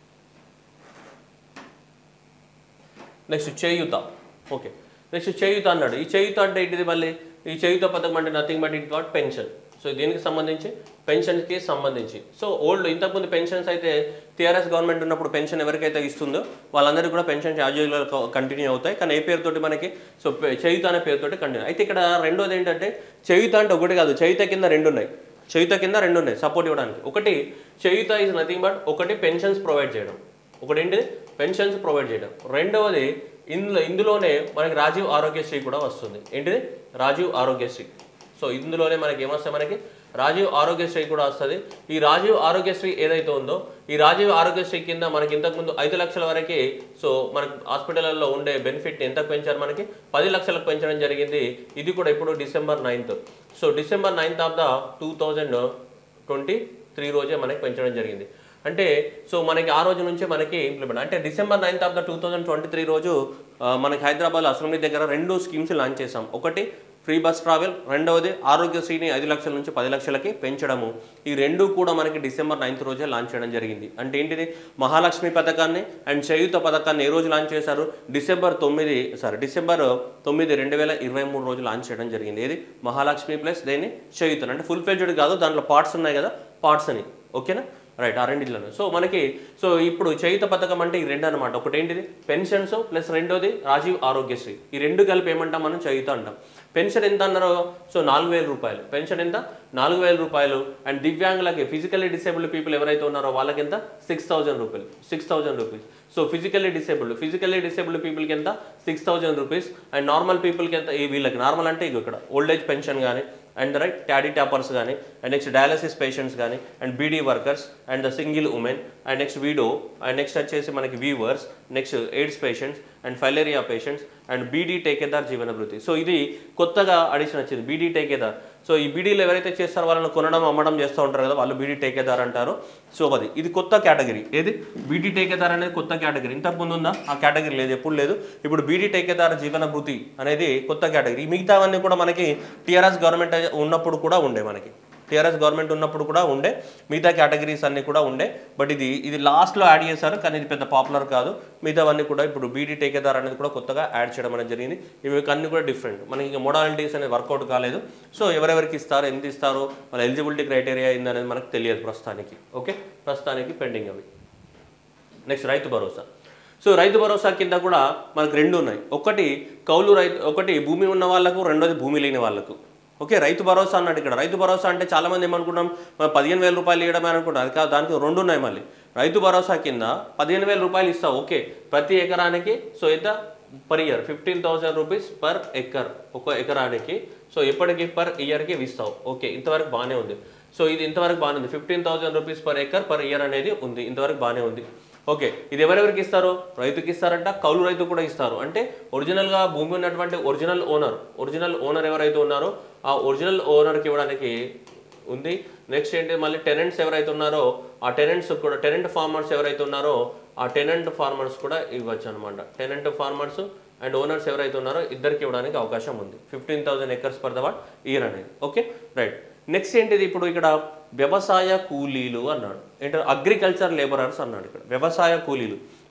next Cheyutha okay next Cheyutha అన్నాడు ఈ చేయుత అంటే ఏంటిది మళ్ళీ ఈ చేయుత పథకం అంటే nothing but it got pension so దీనికి సంబంధించి పెన్షన్కి సంబంధించి సో ఓల్డ్ ఇంతకుముందు పెన్షన్స్ అయితే టీఆర్ఎస్ గవర్నమెంట్ ఉన్నప్పుడు పెన్షన్ ఎవరికైతే ఇస్తుందో వాళ్ళందరికీ కూడా పెన్షన్ ఛార్జీలు కంటిన్యూ అవుతాయి కానీ ఏ పేరుతోటి మనకి సో పె- చేయుత అనే పేరుతోటి కంటిన్యూ అయితే ఇక్కడ రెండోది ఏంటంటే చేయుత అంటే ఒకటి కాదు చేయుత కింద రెండు ఉన్నాయి చేయుత కింద రెండు ఉన్నాయి సపోర్ట్ ఇవ్వడానికి ఒకటి చేయుత ఈజ్ నథింగ్ బట్ ఒకటి పెన్షన్స్ ప్రొవైడ్ చేయడం ఒకటి ఏంటిది పెన్షన్స్ ప్రొవైడ్ చేయడం రెండవది ఇందులో ఇందులోనే మనకి రాజీవ్ ఆరోగ్యశ్రీ కూడా వస్తుంది ఏంటిది రాజీవ్ ఆరోగ్యశ్రీ సో ఇందులోనే మనకి ఏమొస్తాయి మనకి రాజీవ్ ఆరోగ్యశ్రీ కూడా వస్తుంది ఈ రాజీవ్ ఆరోగ్యశ్రీ ఏదైతే ఉందో ఈ రాజీవ్ ఆరోగ్యశ్రీ కింద మనకి ఇంతకుముందు ఐదు లక్షల వరకు సో మనకి హాస్పిటల్లో ఉండే బెనిఫిట్ ఎంత పెంచారు మనకి పది లక్షలకు పెంచడం జరిగింది ఇది కూడా ఇప్పుడు December ninth so December ninth of the two thousand twenty three రోజే మనకి పెంచడం జరిగింది అంటే సో మనకి ఆ రోజు నుంచే మనకి ఇంప్లిమెంట్ అంటే December ninth of the two thousand twenty three రోజు ఆ, మనకి హైదరాబాద్ అసెంబ్లీ దగ్గర రెండు స్కీమ్స్ లాంచ్ చేసాం ఒకటి ఫ్రీ బస్ ట్రావెల్ రెండవది ఆరోగ్యశ్రీని ఐదు లక్షల నుంచి పది లక్షలకి పెంచడము ఈ రెండు కూడా మనకి డిసెంబర్ నైన్త్ రోజే లాంచ్ చేయడం జరిగింది అంటే ఏంటిది మహాలక్ష్మి పథకాన్ని అండ్ చేయుత పథకాన్ని ఏ రోజు లాంచ్ చేశారు డిసెంబర్ తొమ్మిది సారీ డిసెంబర్ తొమ్మిది రెండు వేల ఇరవై మూడు రోజు లాంచ్ చేయడం జరిగింది ఏది మహాలక్ష్మి ప్లస్ దేన్ని చేయుతను అంటే ఫుల్ ఫ్లెడ్జ్డ్ కాదు దాంట్లో పార్ట్స్ ఉన్నాయి కదా పార్ట్స్ అని ఓకేనా రైట్ ఆ రెండిట్లను సో మనకి సో ఇప్పుడు చేయుత పథకం అంటే ఈ రెండు అనమాట ఒకటి ఏంటిది పెన్షన్స్ ప్లస్ రెండోది రాజీవ్ ఆరోగ్యశ్రీ ఈ రెండు కలిపి ఏమంటాం మనం చేయుత అంటాం పెన్షన్ ఎంత అన్నారో సో నాలుగు వేల రూపాయలు పెన్షన్ ఎంత నాలుగు వేల రూపాయలు అండ్ దివ్యాంగులకి ఫిజికల్లీ డిసేబుల్డ్ పీపుల్ ఎవరైతే ఉన్నారో వాళ్ళకి ఎంత సిక్స్ థౌజండ్ రూపాయలు six thousand rupees so physically disabled physically disabled పీపుల్కి ఎంత six thousand rupees and normal పీపుల్కి ఎంత ఈ వీళ్ళకి నార్మల్ అంటే ఇగో ఇక్కడ ఓల్డ్ ఏజ్ పెన్షన్ కానీ అండ్ రైట్ ట్యాడీ ట్యాపర్స్ కానీ అండ్ నెక్స్ట్ డయాలసిస్ పేషెంట్స్ కానీ and beedi workers and the single women and next widow and next వచ్చేసి మనకి weavers next AIDS patients and filaria patients and beedi టేకేదార్ జీవనభృతి సో ఇది కొత్తగా addition వచ్చింది బీడీ టేకేదార్ సో ఈ బీడీలు ఎవరైతే చేస్తారో వాళ్ళని కొనడం అమ్మడం చేస్తూ ఉంటారు కదా వాళ్ళు బీడీ టేకేదార్ అంటారు సో అది ఇది కొత్త కేటగిరీ ఏది బీడీ టేకేదార్ అనేది కొత్త కేటగిరీ ఇంతకు ముందు ఉందా ఆ కేటగిరీ లేదు ఎప్పుడు లేదు ఇప్పుడు బీడీ టేకేదార్ జీవన భృతి అనేది కొత్త కేటగిరీ మిగతావన్నీ కూడా మనకి టీఆర్ఎస్ గవర్నమెంట్ ఉన్నప్పుడు కూడా ఉండే మనకి టీఆర్ఎస్ గవర్నమెంట్ ఉన్నప్పుడు కూడా ఉండే మిగతా కేటగిరీస్ అన్నీ కూడా ఉండే బట్ ఇది ఇది లాస్ట్లో యాడ్ చేశారు కానీ ఇది పెద్ద పాపులర్ కాదు మిగతావన్నీ కూడా ఇప్పుడు బీడీ టేకేదార్ అనేది కూడా కొత్తగా యాడ్ చేయడం అనేది జరిగింది ఇవి అన్ని కూడా డిఫరెంట్ మనకి ఇంకా మోడాలిటీస్ అనేది వర్కౌట్ కాలేదు సో ఎవరెవరికి ఇస్తారు ఎంత ఇస్తారు వాళ్ళ ఎలిజిబిలిటీ క్రైటీరియా ఏంది అనేది మనకు తెలియదు ప్రస్తుతానికి ఓకే ప్రస్తుతానికి పెండింగ్ అవి నెక్స్ట్ రైతు భరోసా సో రైతు భరోసా కింద కూడా మనకు రెండు ఉన్నాయి ఒకటి కౌలు రైతు ఒకటి భూమి ఉన్న వాళ్ళకు రెండోది భూమి లేని వాళ్ళకు ఓకే రైతు భరోసా అన్నాడు ఇక్కడ రైతు భరోసా అంటే చాలా మంది ఏమనుకుంటాం మనం పదిహేను వేల రూపాయలు ఇవ్వడమే అనుకుంటాం అది కాదు దానికి రెండు ఉన్నాయి మళ్ళీ రైతు భరోసా కింద పదిహేను వేల రూపాయలు ఇస్తావు ఓకే ప్రతి ఎకరానికి సో ఎంత per year fifteen thousand rupees per acre ఒక ఎకరానికి సో ఎప్పటికి పర్ ఇయర్కి ఇస్తావు ఓకే ఇంతవరకు బాగానే ఉంది సో ఇది ఇంతవరకు బాగానే ఉంది fifteen thousand rupees per acre per year అనేది ఉంది ఇంతవరకు బాగానే ఉంది ఓకే ఇది ఎవరెవరికి ఇస్తారు రైతుకి ఇస్తారంట కౌలు రైతు కూడా ఇస్తారు అంటే ఒరిజినల్గా భూమి ఉన్నటువంటి ఒరిజినల్ ఓనర్ ఒరిజినల్ ఓనర్ ఎవరైతే ఉన్నారో ఆ ఒరిజినల్ ఓనర్కి ఇవ్వడానికి ఉంది నెక్స్ట్ ఏంటి మళ్ళీ టెనెంట్స్ ఎవరైతే ఉన్నారో ఆ టెనెంట్స్ కూడా టెనెంట్ ఫార్మర్స్ ఎవరైతే ఉన్నారో ఆ టెనెంట్ ఫార్మర్స్ కూడా ఇవ్వచ్చు అనమాట టెనెంట్ ఫార్మర్స్ అండ్ ఓనర్స్ ఎవరైతే ఉన్నారో ఇద్దరికి ఇవ్వడానికి అవకాశం ఉంది fifteen thousand acres per the what year అనేది ఓకే రైట్ నెక్స్ట్ ఏంటిది ఇప్పుడు ఇక్కడ వ్యవసాయ కూలీలు అన్నాడు ఏంటంటే అగ్రికల్చర్ లేబరర్స్ అన్నాడు ఇక్కడ వ్యవసాయ కూలీలు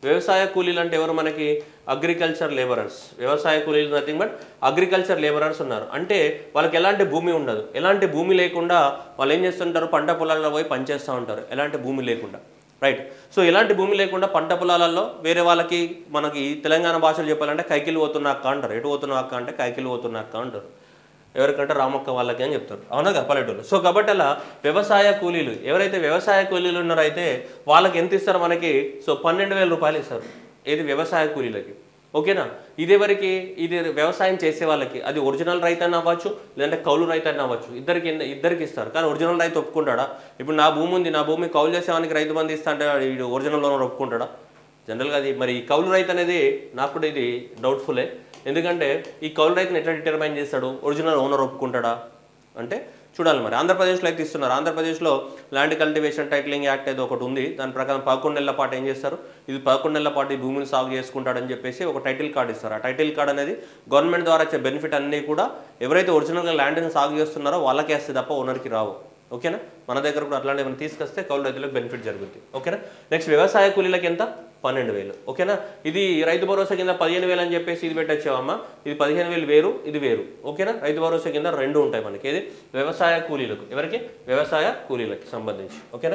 వ్యవసాయ కూలీలు అంటే ఎవరు మనకి అగ్రికల్చర్ లేబరర్స్ వ్యవసాయ కూలీలు నథింగ్ బట్ అగ్రికల్చర్ లేబరర్స్ ఉన్నారు అంటే వాళ్ళకి ఎలాంటి భూమి ఉండదు ఎలాంటి భూమి లేకుండా వాళ్ళు ఏం చేస్తుంటారు పంట పొలాల్లో పోయి పనిచేస్తూ ఉంటారు ఎలాంటి భూమి లేకుండా రైట్ సో ఎలాంటి భూమి లేకుండా పంట పొలాలలో వేరే వాళ్ళకి మనకి తెలంగాణ భాషలో చెప్పాలంటే కైకిలు పోతున్న అక్క అంటారు ఎటు పోతున్న అక్క అంటే కైకిలు పోతున్న అక్క అంటారు ఎవరికంటే రామక్క వాళ్ళకి అని చెప్తారు అవునా కదా పల్లెటూరు సో కాబట్టి అలా వ్యవసాయ కూలీలు ఎవరైతే వ్యవసాయ కూలీలు ఉన్నారో అయితే వాళ్ళకి ఎంత ఇస్తారు మనకి సో పన్నెండు వేల రూపాయలు ఇస్తారు ఏది వ్యవసాయ కూలీలకి ఓకేనా ఇది ఎవరికి ఇది వ్యవసాయం చేసే వాళ్ళకి అది ఒరిజినల్ రైతు అని అవ్వచ్చు లేదంటే కౌలు రైతు అని అవ్వచ్చు ఇద్దరికి ఇద్దరికి ఇస్తారు కానీ ఒరిజినల్ రైతు ఒప్పుకుంటాడా ఇప్పుడు నా భూమి ఉంది నా భూమి కౌలు చేసేవానికి రైతు బంధు ఇస్తా అంటే వీడు ఒరిజినల్ ఓనర్ ఒప్పుకుంటాడా జనరల్గా అది మరి ఈ కౌలు రైతు అనేది నాకు కూడా ఇది డౌట్ఫుల్లే ఎందుకంటే ఈ కౌలు రైతుని ఎట్లా డిటర్మైన్ చేస్తాడు ఒరిజినల్ ఓనర్ ఒప్పుకుంటాడా అంటే చూడాలి మరి ఆంధ్రప్రదేశ్లో అయితే ఇస్తున్నారు ఆంధ్రప్రదేశ్లో ల్యాండ్ కల్టివేషన్ టైటిలింగ్ యాక్ట్ ఏదో ఒకటి ఉంది దాని ప్రకారం పదకొండు నెలల పాటు ఏం చేస్తారు ఇది పదకొండు నెలల పాటు ఈ భూమిని సాగు చేసుకుంటాడని చెప్పేసి ఒక టైటిల్ కార్డు ఇస్తారు ఆ టైటిల్ కార్డ్ అనేది గవర్నమెంట్ ద్వారా వచ్చే బెనిఫిట్ అన్నీ కూడా ఎవరైతే ఒరిజినల్గా ల్యాండ్ని సాగు చేస్తున్నారో వాళ్ళకే వస్తుంది తప్ప ఓనర్కి రావు ఓకేనా మన దగ్గర కూడా అట్లాంటి ఏమైనా తీసుకొస్తే కౌలు రైతులకు బెనిఫిట్ జరుగుతుంది ఓకేనా నెక్స్ట్ వ్యవసాయ కూలీలకి ఎంత పన్నెండు వేలు ఓకేనా ఇది రైతు భరోసా కింద పదిహేను వేలు అని చెప్పేసి ఇది పెట్టచ్చావమ్మా ఇది పదిహేను వేలు వేరు ఇది వేరు ఓకేనా రైతు భరోసా కింద రెండు ఉంటాయి మనకి ఇది వ్యవసాయ కూలీలకు ఎవరికి వ్యవసాయ కూలీలకి సంబంధించి ఓకేనా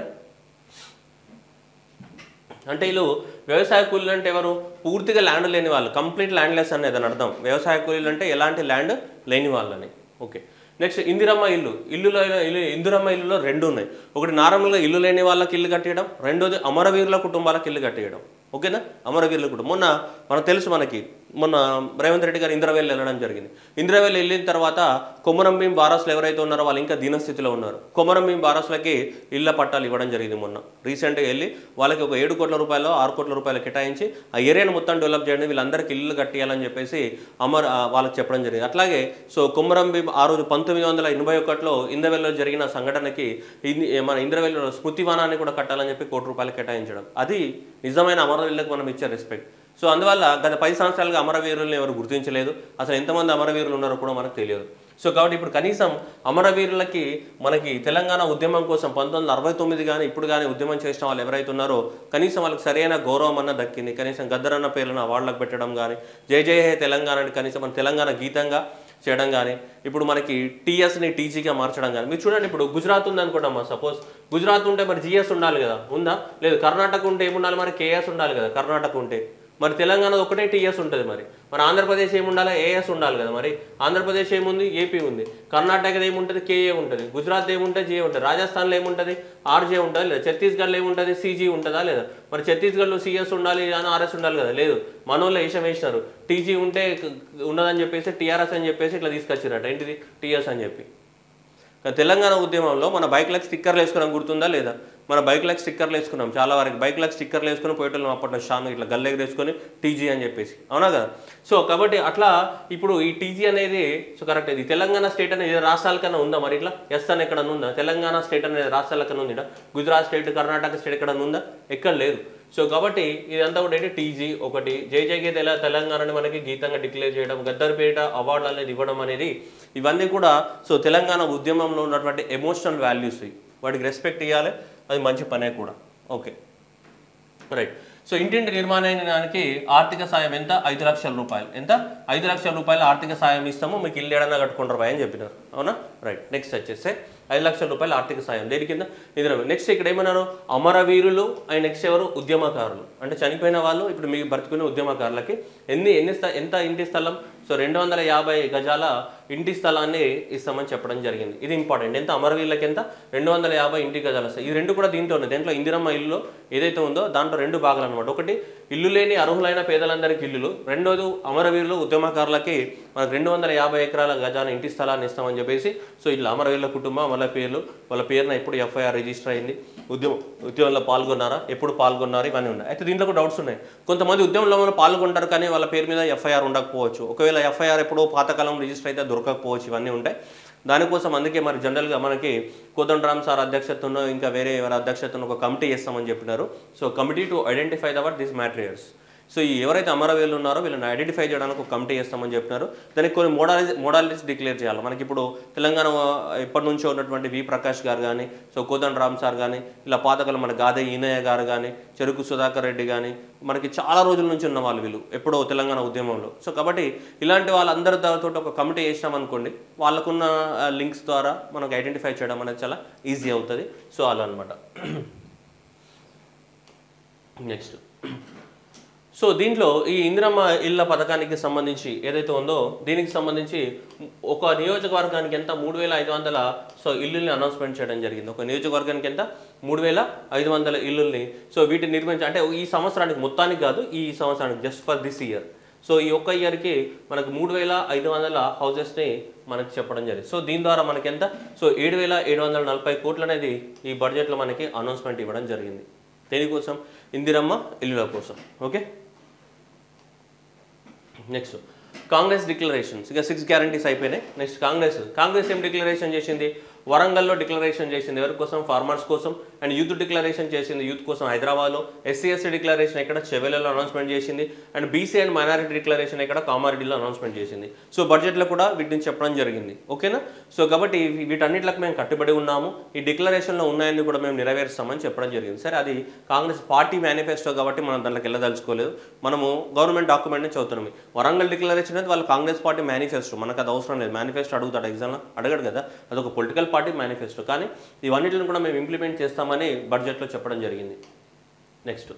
అంటే వీళ్ళు వ్యవసాయ కూలీలు అంటే ఎవరు పూర్తిగా ల్యాండ్ లేని వాళ్ళు కంప్లీట్ ల్యాండ్లెస్ అనేది అని అర్థం వ్యవసాయ కూలీలు అంటే ఎలాంటి ల్యాండ్ లేని వాళ్ళని ఓకే నెక్స్ట్ ఇందిరమ్మ ఇల్లు ఇల్లులో ఇల్లు ఇందిరమ్మ ఇల్లులో రెండు ఉన్నాయి ఒకటి నార్మల్గా ఇల్లు లేని వాళ్ళకి ఇల్లు కట్టేయడం రెండోది అమరవీరుల కుటుంబాలకు ఇల్లు కట్టేయడం ఓకేనా అమరవీరుల కుటుంబం మొన్న మనకు తెలుసు మనకి మొన్న రేవంత్ రెడ్డి గారు ఇంద్రవేల్ వెళ్ళడం జరిగింది ఇంద్రవేల్ వెళ్ళిన తర్వాత కొమరం భీం వారసులు ఎవరైతే ఉన్నారో వాళ్ళు ఇంకా దీనస్థితిలో ఉన్నారు కొమరం భీం వారసులకి ఇళ్ల పట్టాలు ఇవ్వడం జరిగింది మొన్న రీసెంట్గా వెళ్ళి వాళ్ళకి ఒక ఏడు కోట్ల రూపాయలు ఆరు కోట్ల రూపాయలు కేటాయించి ఆ ఏరియాను మొత్తం డెవలప్ చేయండి వీళ్ళందరికీ ఇల్లు కట్టియాలని చెప్పేసి అమర్ ఆ, వాళ్ళకి చెప్పడం జరిగింది అట్లాగే సో కొమరం భీం ఆ రోజు పంతొమ్మిది వందల ఎనభై ఒకటిలో ఇంద్రవేల్లో జరిగిన సంఘటనకి ఇన్ని- మన ఇంద్రవేల్లో స్మృతివనాన్ని కూడా కట్టాలని చెప్పి కోటి రూపాయలు కేటాయించడం అది నిజమైన అమరవీరులకు మనం ఇచ్చే రెస్పెక్ట్ సో అందువల్ల గత పది సంవత్సరాలుగా అమరవీరులను ఎవరు గుర్తించలేదు అసలు ఎంతమంది అమరవీరులు ఉన్నారో కూడా మనకు తెలియదు సో కాబట్టి ఇప్పుడు కనీసం అమరవీరులకి మనకి తెలంగాణ ఉద్యమం కోసం పంతొమ్మిది వందల అరవై తొమ్మిది కానీ ఇప్పుడు కానీ ఉద్యమం చేసిన వాళ్ళు ఎవరైతే ఉన్నారో కనీసం వాళ్ళకి సరైన గౌరవం అన్న దక్కింది కనీసం గద్దరన్న పేర్లను అవార్డులకు పెట్టడం కానీ జై జయ హే తెలంగాణ అని కనీసం మన తెలంగాణ గీతంగా చేయడం కానీ ఇప్పుడు మనకి టీఎస్ని టీజీగా మార్చడం కానీ మీరు చూడండి ఇప్పుడు గుజరాత్ ఉంది అనుకుంటామా సపోజ్ గుజరాత్ ఉంటే మరి జిఎస్ ఉండాలి కదా ఉందా లేదు కర్ణాటక ఉంటే ఏముండాలి మరి కేఎస్ ఉండాలి కదా కర్ణాటక ఉంటే మరి తెలంగాణ ఒకటే టీఎస్ ఉంటుంది మరి మరి ఆంధ్రప్రదేశ్ ఏముండాలి ఏఎస్ ఉండాలి కదా మరి ఆంధ్రప్రదేశ్ ఏముంది ఏపీ ఉంది కర్ణాటకది ఏముంటుంది కేఏ ఉంటుంది గుజరాత్ ఏముంటుంది జే ఉంటుంది రాజస్థాన్లో ఏముంటుంది ఆర్జే ఉంటుంది లేదా ఛత్తీస్గఢ్లో ఏముంటుంది సీజీ ఉంటుందా లేదా మరి ఛత్తీస్గఢ్లో సిఎస్ ఉండాలి అని ఆర్ఎస్ ఉండాలి కదా లేదు మనోళ్ళు వేషం వేసినారు టీజీ ఉంటే ఉన్నదని చెప్పేసి టీఆర్ఎస్ అని చెప్పేసి ఇట్లా తీసుకొచ్చారట ఏంటిది టీఎస్ అని చెప్పి కానీ తెలంగాణ ఉద్యమంలో మన బైక్లకు స్టిక్కర్లు వేసుకున్నాం గుర్తుందా లేదా మన బైక్లకు స్టిక్కర్లు వేసుకున్నాం చాలా వరకు బైక్లకు స్టిక్కర్లు వేసుకుని పోయేటోళ్ళం అప్పట్లో షాన్ ఇట్లా గల్లెగర వేసుకొని టీజీ అని చెప్పేసి అవునా కదా సో కాబట్టి అట్లా ఇప్పుడు ఈ టీజీ అనేది సో కరెక్ట్ ఇది తెలంగాణ స్టేట్ అనేది రాష్ట్రాల కన్నా ఉందా మరి ఇట్లా ఎస్ అని ఎక్కడ ఉందా తెలంగాణ స్టేట్ అనేది రాష్ట్రాల కన్నా ఉంది గుజరాత్ స్టేట్ కర్ణాటక స్టేట్ ఎక్కడ ఉందా ఎక్కడ లేదు సో కాబట్టి ఇదంతా కూడా ఏంటి టీజీ ఒకటి జై జైకే తెల తెలంగాణని మనకి గీతంగా డిక్లేర్ చేయడం గద్దర్పేట అవార్డులు అనేది ఇవ్వడం అనేది ఇవన్నీ కూడా సో తెలంగాణ ఉద్యమంలో ఉన్నటువంటి ఎమోషనల్ వాల్యూస్ ఇవి. వాటికి రెస్పెక్ట్ ఇవ్వాలి అది మంచి పనే కూడా ఓకే రైట్ సో ఇంటింటి నిర్మాణానికి ఆర్థిక సాయం ఎంత ఐదు లక్షల రూపాయలు ఎంత ఐదు లక్షల రూపాయలు ఆర్థిక సాయం ఇస్తాము మీకు ఇల్లు ఏడన్నా కట్టుకుంటారు భయ అని చెప్పినారు అవునా రైట్ నెక్స్ట్ వచ్చేస్తే ఐదు లక్షల రూపాయలు ఆర్థిక సాయం దేని కింద ఇది నెక్స్ట్ ఇక్కడ ఏమన్నారు అమరవీరులు అండ్ నెక్స్ట్ ఎవరు ఉద్యమకారులు అంటే చనిపోయిన వాళ్ళు ఇప్పుడు మీకు బ్రతుకునే ఉద్యమకారులకి ఎన్ని ఎన్ని స్థ- ఎంత ఇంటి స్థలం సో రెండు వందల యాభై గజాల ఇంటి స్థలాన్ని ఇస్తామని చెప్పడం జరిగింది ఇది ఇంపార్టెంట్ ఎంత అమరవీరులకి ఎంత రెండు వందల యాభై ఇంటి గజాలు వస్తాయి ఈ రెండు కూడా దీంట్లో ఉన్నాయి దీంట్లో ఇందిరమ్మ ఇల్లు ఏదైతే ఉందో దాంట్లో రెండు భాగాలు అనమాట ఒకటి ఇల్లు లేని అర్హులైన పేదలందరికీ ఇల్లులు రెండోది అమరవీరులు ఉద్యమకారులకి మనకు రెండు వందల యాభై ఎకరాల గజాన ఇంటి స్థలాన్ని ఇస్తామని చెప్పేసి సో ఇట్లా అమరవీరుల కుటుంబం వాళ్ళ పేర్లు వాళ్ళ పేరున ఎప్పుడు ఎఫ్ఐఆర్ రిజిస్టర్ అయింది ఉద్యమం ఉద్యమంలో పాల్గొన్నారా ఎప్పుడు పాల్గొన్నారు ఇవన్నీ ఉన్నాయి అయితే దీంట్లో కూడా డౌట్స్ ఉన్నాయి కొంతమంది ఉద్యమంలో పాల్గొంటారు కానీ వాళ్ళ పేరు మీద ఎఫ్ఐఆర్ ఉండకపోవచ్చు ఒకవేళ ఎఫ్ఐఆర్ ఎప్పుడో పాతకాలం రిజిస్టర్ అయితే దొరకకపోవచ్చు ఇవన్నీ ఉంటాయి దానికోసం అందుకే మరి జనరల్గా మనకి కోదండరామ్ సార్ అధ్యక్షతను ఇంకా వేరే ఎవరి అధ్యక్షతను ఒక కమిటీ చేస్తామని చెప్పినారు so committee to identify the other this materials so ఈ ఎవరైతే అమరవీరులు ఉన్నారో వీళ్ళని ఐడెంటిఫై చేయడానికి ఒక కమిటీ చేస్తామని చెప్పినారు దానికి కొన్ని మోడాలి మోడాలిటీస్ డిక్లేర్ చేయాలి మనకి ఇప్పుడు తెలంగాణ ఇప్పటి నుంచో ఉన్నటువంటి వి ప్రకాష్ గారు కానీ సో కోదండ రామ్ సార్ కానీ ఇలా పాతకాలం మన గాదే ఈనయ్య గారు కానీ చెరుకు సుధాకర్ రెడ్డి కానీ మనకి చాలా రోజుల నుంచి ఉన్న వాళ్ళు వీళ్ళు ఎప్పుడో తెలంగాణ ఉద్యమంలో సో కాబట్టి ఇలాంటి వాళ్ళందరి తోటి ఒక కమిటీ చేసినామనుకోండి వాళ్ళకున్న లింక్స్ ద్వారా మనకు ఐడెంటిఫై చేయడం అనేది చాలా ఈజీ అవుతుంది సో అలా అనమాట నెక్స్ట్ సో దీంట్లో ఈ ఇందిరమ్మ ఇళ్ళ పథకానికి సంబంధించి ఏదైతే ఉందో దీనికి సంబంధించి ఒక నియోజకవర్గానికి ఎంత మూడు వేల ఐదు వందల సో ఇల్లుల్ని అనౌన్స్మెంట్ చేయడం జరిగింది ఒక నియోజకవర్గానికి ఎంత మూడు వేల ఐదు వందల ఇల్లుల్ని సో వీటిని నిర్మించి అంటే ఈ సంవత్సరానికి మొత్తానికి కాదు ఈ సంవత్సరానికి just for this year so ఈ ఒక్క ఇయర్కి మనకు మూడు వేల ఐదు వందల హౌజెస్ని మనకి చెప్పడం జరిగింది సో దీని ద్వారా మనకి ఎంత సో ఏడు వేల ఏడు వందల నలభై కోట్లు అనేది ఈ బడ్జెట్లో మనకి అనౌన్స్మెంట్ ఇవ్వడం జరిగింది దేనికోసం ఇందిరమ్మ ఇల్లుల కోసం ఓకే నెక్స్ట్ కాంగ్రెస్ డిక్లరేషన్స్ ఇక సిక్స్ గ్యారంటీస్ అయిపోయినాయి నెక్స్ట్ కాంగ్రెస్ కాంగ్రెస్ ఏం డిక్లరేషన్ చేసింది వరంగల్లో డిక్లరేషన్ చేసింది ఎవరి కోసం ఫార్మర్స్ కోసం అండ్ యూత్ డిక్లరేషన్ చేసింది యూత్ కోసం హైదరాబాద్లో ఎస్సీ ఎస్సీ డిక్లరేషన్ ఇక్కడ చెవెలలో అనౌన్స్మెంట్ చేసింది and BC and minority declaration ఇక్కడ కామారెడ్డిలో అనౌన్స్మెంట్ చేసింది సో బడ్జెట్లో కూడా వీటిని చెప్పడం జరిగింది ఓకేనా సో కాబట్టి ఇవి- వీటన్నిటికి మేము కట్టుబడి ఉన్నాము ఈ డిక్లరేషన్లో ఉన్నాయని కూడా మేము నెరవేరుస్తామని చెప్పడం జరిగింది సరే అది కాంగ్రెస్ పార్టీ మేనిఫెస్టో కాబట్టి మనం దాంట్లోకి వెళ్ళదలుచుకోలేదు మనము గవర్నమెంట్ డాక్యుమెంట్ని చదువుతున్నాం వరంగల్ డిక్లరేషన్ అనేది వాళ్ళ కాంగ్రెస్ పార్టీ మేనిఫెస్టో మనకు అది అవసరం లేదు మేనిఫెస్టో అడుగుతాడు ఎగ్జామ్లో అడగడు కదా అదొక పొలిటికల్ పార్టీ మేనిఫెస్టో కానీ ఇవన్నిటిని కూడా మేము ఇంప్లిమెంట్ చేస్తామని బడ్జెట్లో చెప్పడం జరిగింది నెక్స్ట్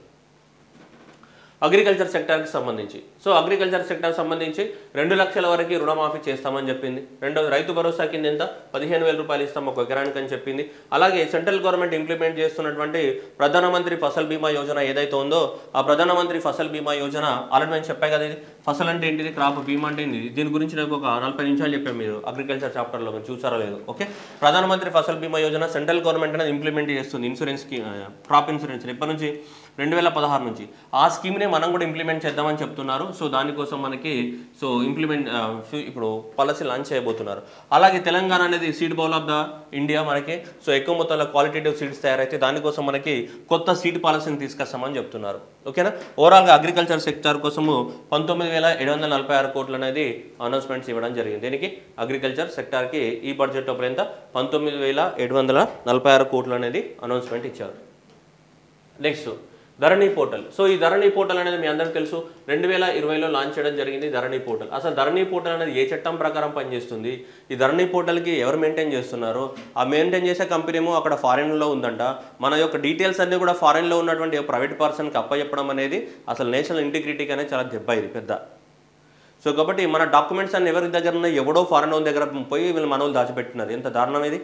అగ్రికల్చర్ సెక్టార్కి సంబంధించి సో అగ్రికల్చర్ సెక్టార్ సంబంధించి రెండు లక్షల వరకు రుణమాఫీ చేస్తామని చెప్పింది రెండోది రైతు భరోసా కింద ఎంత పదిహేను వేల రూపాయలు ఇస్తాం ఒక ఎకరానికి అని చెప్పింది అలాగే సెంట్రల్ గవర్నమెంట్ ఇంప్లిమెంట్ చేస్తున్నటువంటి ప్రధానమంత్రి ఫసల్ బీమా యోజన ఏదైతే ఉందో ఆ ప్రధానమంత్రి ఫసల్ బీమా యోజన ఆల్రెడీ నేను చెప్పాను కదా ఇది ఫసల్ అంటే ఏంటిది క్రాప్ బీమా అంటే ఏంటిది దీని గురించి నాకు ఒక నలభై నిమిషాలు చెప్పాను మీరు అగ్రికల్చర్ చాప్టర్లో మీరు చూసారో లేదు okay Pradhan Mantri Fasal Bima Yojana central government అనేది ఇంప్లిమెంట్ చేస్తుంది ఇన్సూరెన్స్కి క్రాప్ ఇన్సూరెన్స్ ఎప్పటి నుంచి రెండు వేల పదహారు నుంచి ఆ స్కీమ్నే మనం కూడా ఇంప్లిమెంట్ చేద్దామని చెప్తున్నారు సో దానికోసం మనకి సో ఇంప్లిమెంట్ ఆ, ఫ్యూ- ఇప్పుడు పాలసీ లాంచ్ చేయబోతున్నారు అలాగే తెలంగాణ అనేది seed bowl of the India మనకి సో ఎక్కువ మొత్తంలో క్వాలిటేటివ్ సీడ్స్ తయారైతే దానికోసం మనకి కొత్త సీడ్ పాలసీని తీసుకొస్తామని చెప్తున్నారు ఓకేనా ఓవరాల్గా అగ్రికల్చర్ సెక్టార్ కోసము పంతొమ్మిది వేల ఏడు వందల నలభై ఆరు కోట్లు అనేది అనౌన్స్మెంట్స్ ఇవ్వడం జరిగింది దీనికి అగ్రికల్చర్ సెక్టార్కి ఈ బడ్జెట్ అప్పుడు ఎంత పంతొమ్మిది వేల ఏడు వందల నలభై ఆరు కోట్లు అనేది అనౌన్స్మెంట్ ఇచ్చారు నెక్స్ట్ ధరణి పోర్టల్ సో ఈ ధరణి పోర్టల్ అనేది మీ అందరికీ తెలుసు రెండు వేల ఇరవైలో లాంచ్ చేయడం జరిగింది ధరణి పోర్టల్ అసలు ధరణి పోర్టల్ అనేది ఏ చట్టం ప్రకారం పనిచేస్తుంది ఈ ధరణి పోర్టల్కి ఎవరు మెయింటైన్ చేస్తున్నారు ఆ మెయింటైన్ చేసే కంపెనీ ఏమో అక్కడ ఫారెన్లో ఉందంట మన యొక్క డీటెయిల్స్ అన్నీ కూడా ఫారెన్లో ఉన్నటువంటి ప్రైవేట్ పర్సన్కి అప్పచెప్పడం అనేది అసలు నేషనల్ ఇంటిగ్రిటీకి అనేది చాలా దెబ్బ ఇది పెద్ద సో కాబట్టి మన డాక్యుమెంట్స్ అన్ని ఎవరి దగ్గర ఉన్నాయి ఎవడో ఫారెన్ వాళ్ళ దగ్గర పోయి వీళ్ళు మనవులు దాచిపెట్టినారు ఎంత దారుణం ఇది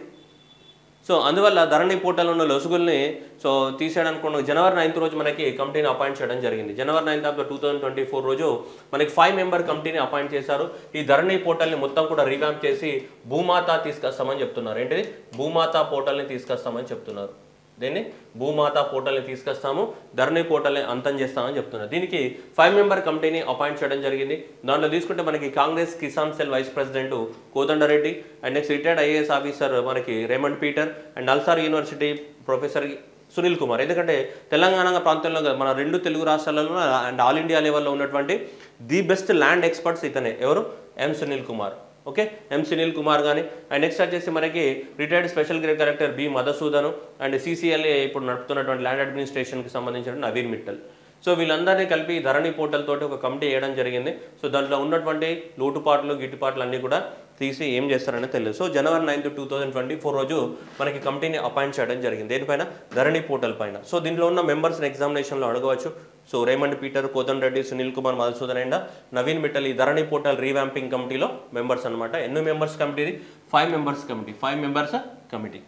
సో అందువల్ల ధరణి పోర్టల్ ఉన్న లొసుగుల్ని సో తీసేయడానికి జనవరి నైన్త్ రోజు మనకి కమిటీని అపాయింట్ చేయడం జరిగింది January ninth of two thousand twenty four రోజు మనకి ఫైవ్ మెంబర్ కమిటీని అపాయింట్ చేశారు ఈ ధరణి పోర్టల్ని మొత్తం కూడా రీవ్యాంప్ చేసి భూమాత తీసుకొస్తామని చెప్తున్నారు ఏంటిది భూమాత పోర్టల్ని తీసుకొస్తామని చెప్తున్నారు దీన్ని భూమాత పోర్టల్ని తీసుకొస్తాము ధరణి పోర్టల్ని అంతం చేస్తామని చెప్తున్నారు దీనికి ఫైవ్ మెంబర్ కమిటీని అపాయింట్ చేయడం జరిగింది దాంట్లో తీసుకుంటే మనకి Congress Kisan cell vice president Kodanda Reddy and next retired IAS officer మనకి Raymond Peter and NALSAR university professor Sunil Kumar ఎందుకంటే తెలంగాణ ప్రాంతంలో కాదు, మన రెండు తెలుగు రాష్ట్రాలలో అండ్ ఆల్ ఇండియా లెవెల్లో ఉన్నటువంటి ది బెస్ట్ ల్యాండ్ ఎక్స్పర్ట్స్ ఇతనే ఎవరు M Sunil Kumar okay M Sunil Kumar కానీ అండ్ నెక్స్ట్ వచ్చేసి మనకి retired special grade collector B Madhusudan and CCLA ఇప్పుడు నడుపుతున్నటువంటి ల్యాండ్ అడ్మినిస్ట్రేషన్కి సంబంధించిన నవీన్ మిట్టల్ సో వీళ్ళందరినీ కలిపి ఈ ధరణి పోర్టల్ తోటి ఒక కమిటీ వేయడం జరిగింది సో దాంట్లో ఉన్నటువంటి లోటుపాట్లు గిట్టుపాట్లు అన్నీ కూడా తీసి ఏం చేస్తారని తెలియదు so January ninth two thousand twenty four రోజు మనకి కమిటీని అపాయింట్ చేయడం జరిగింది దేనిపైన ధరణి పోర్టల్ పైన సో దీంట్లో ఉన్న మెంబర్స్ని ఎగ్జామినేషన్లో అడగవచ్చు so Raymond Peter Kodan Reddy Sunil Kumar Madhusudan and Naveen Mittal ఈ ధరణి పోర్టల్ రీవ్యాంపింగ్ కమిటీలో మెంబర్స్ అనమాట ఎన్ని members committee five members committee five members committee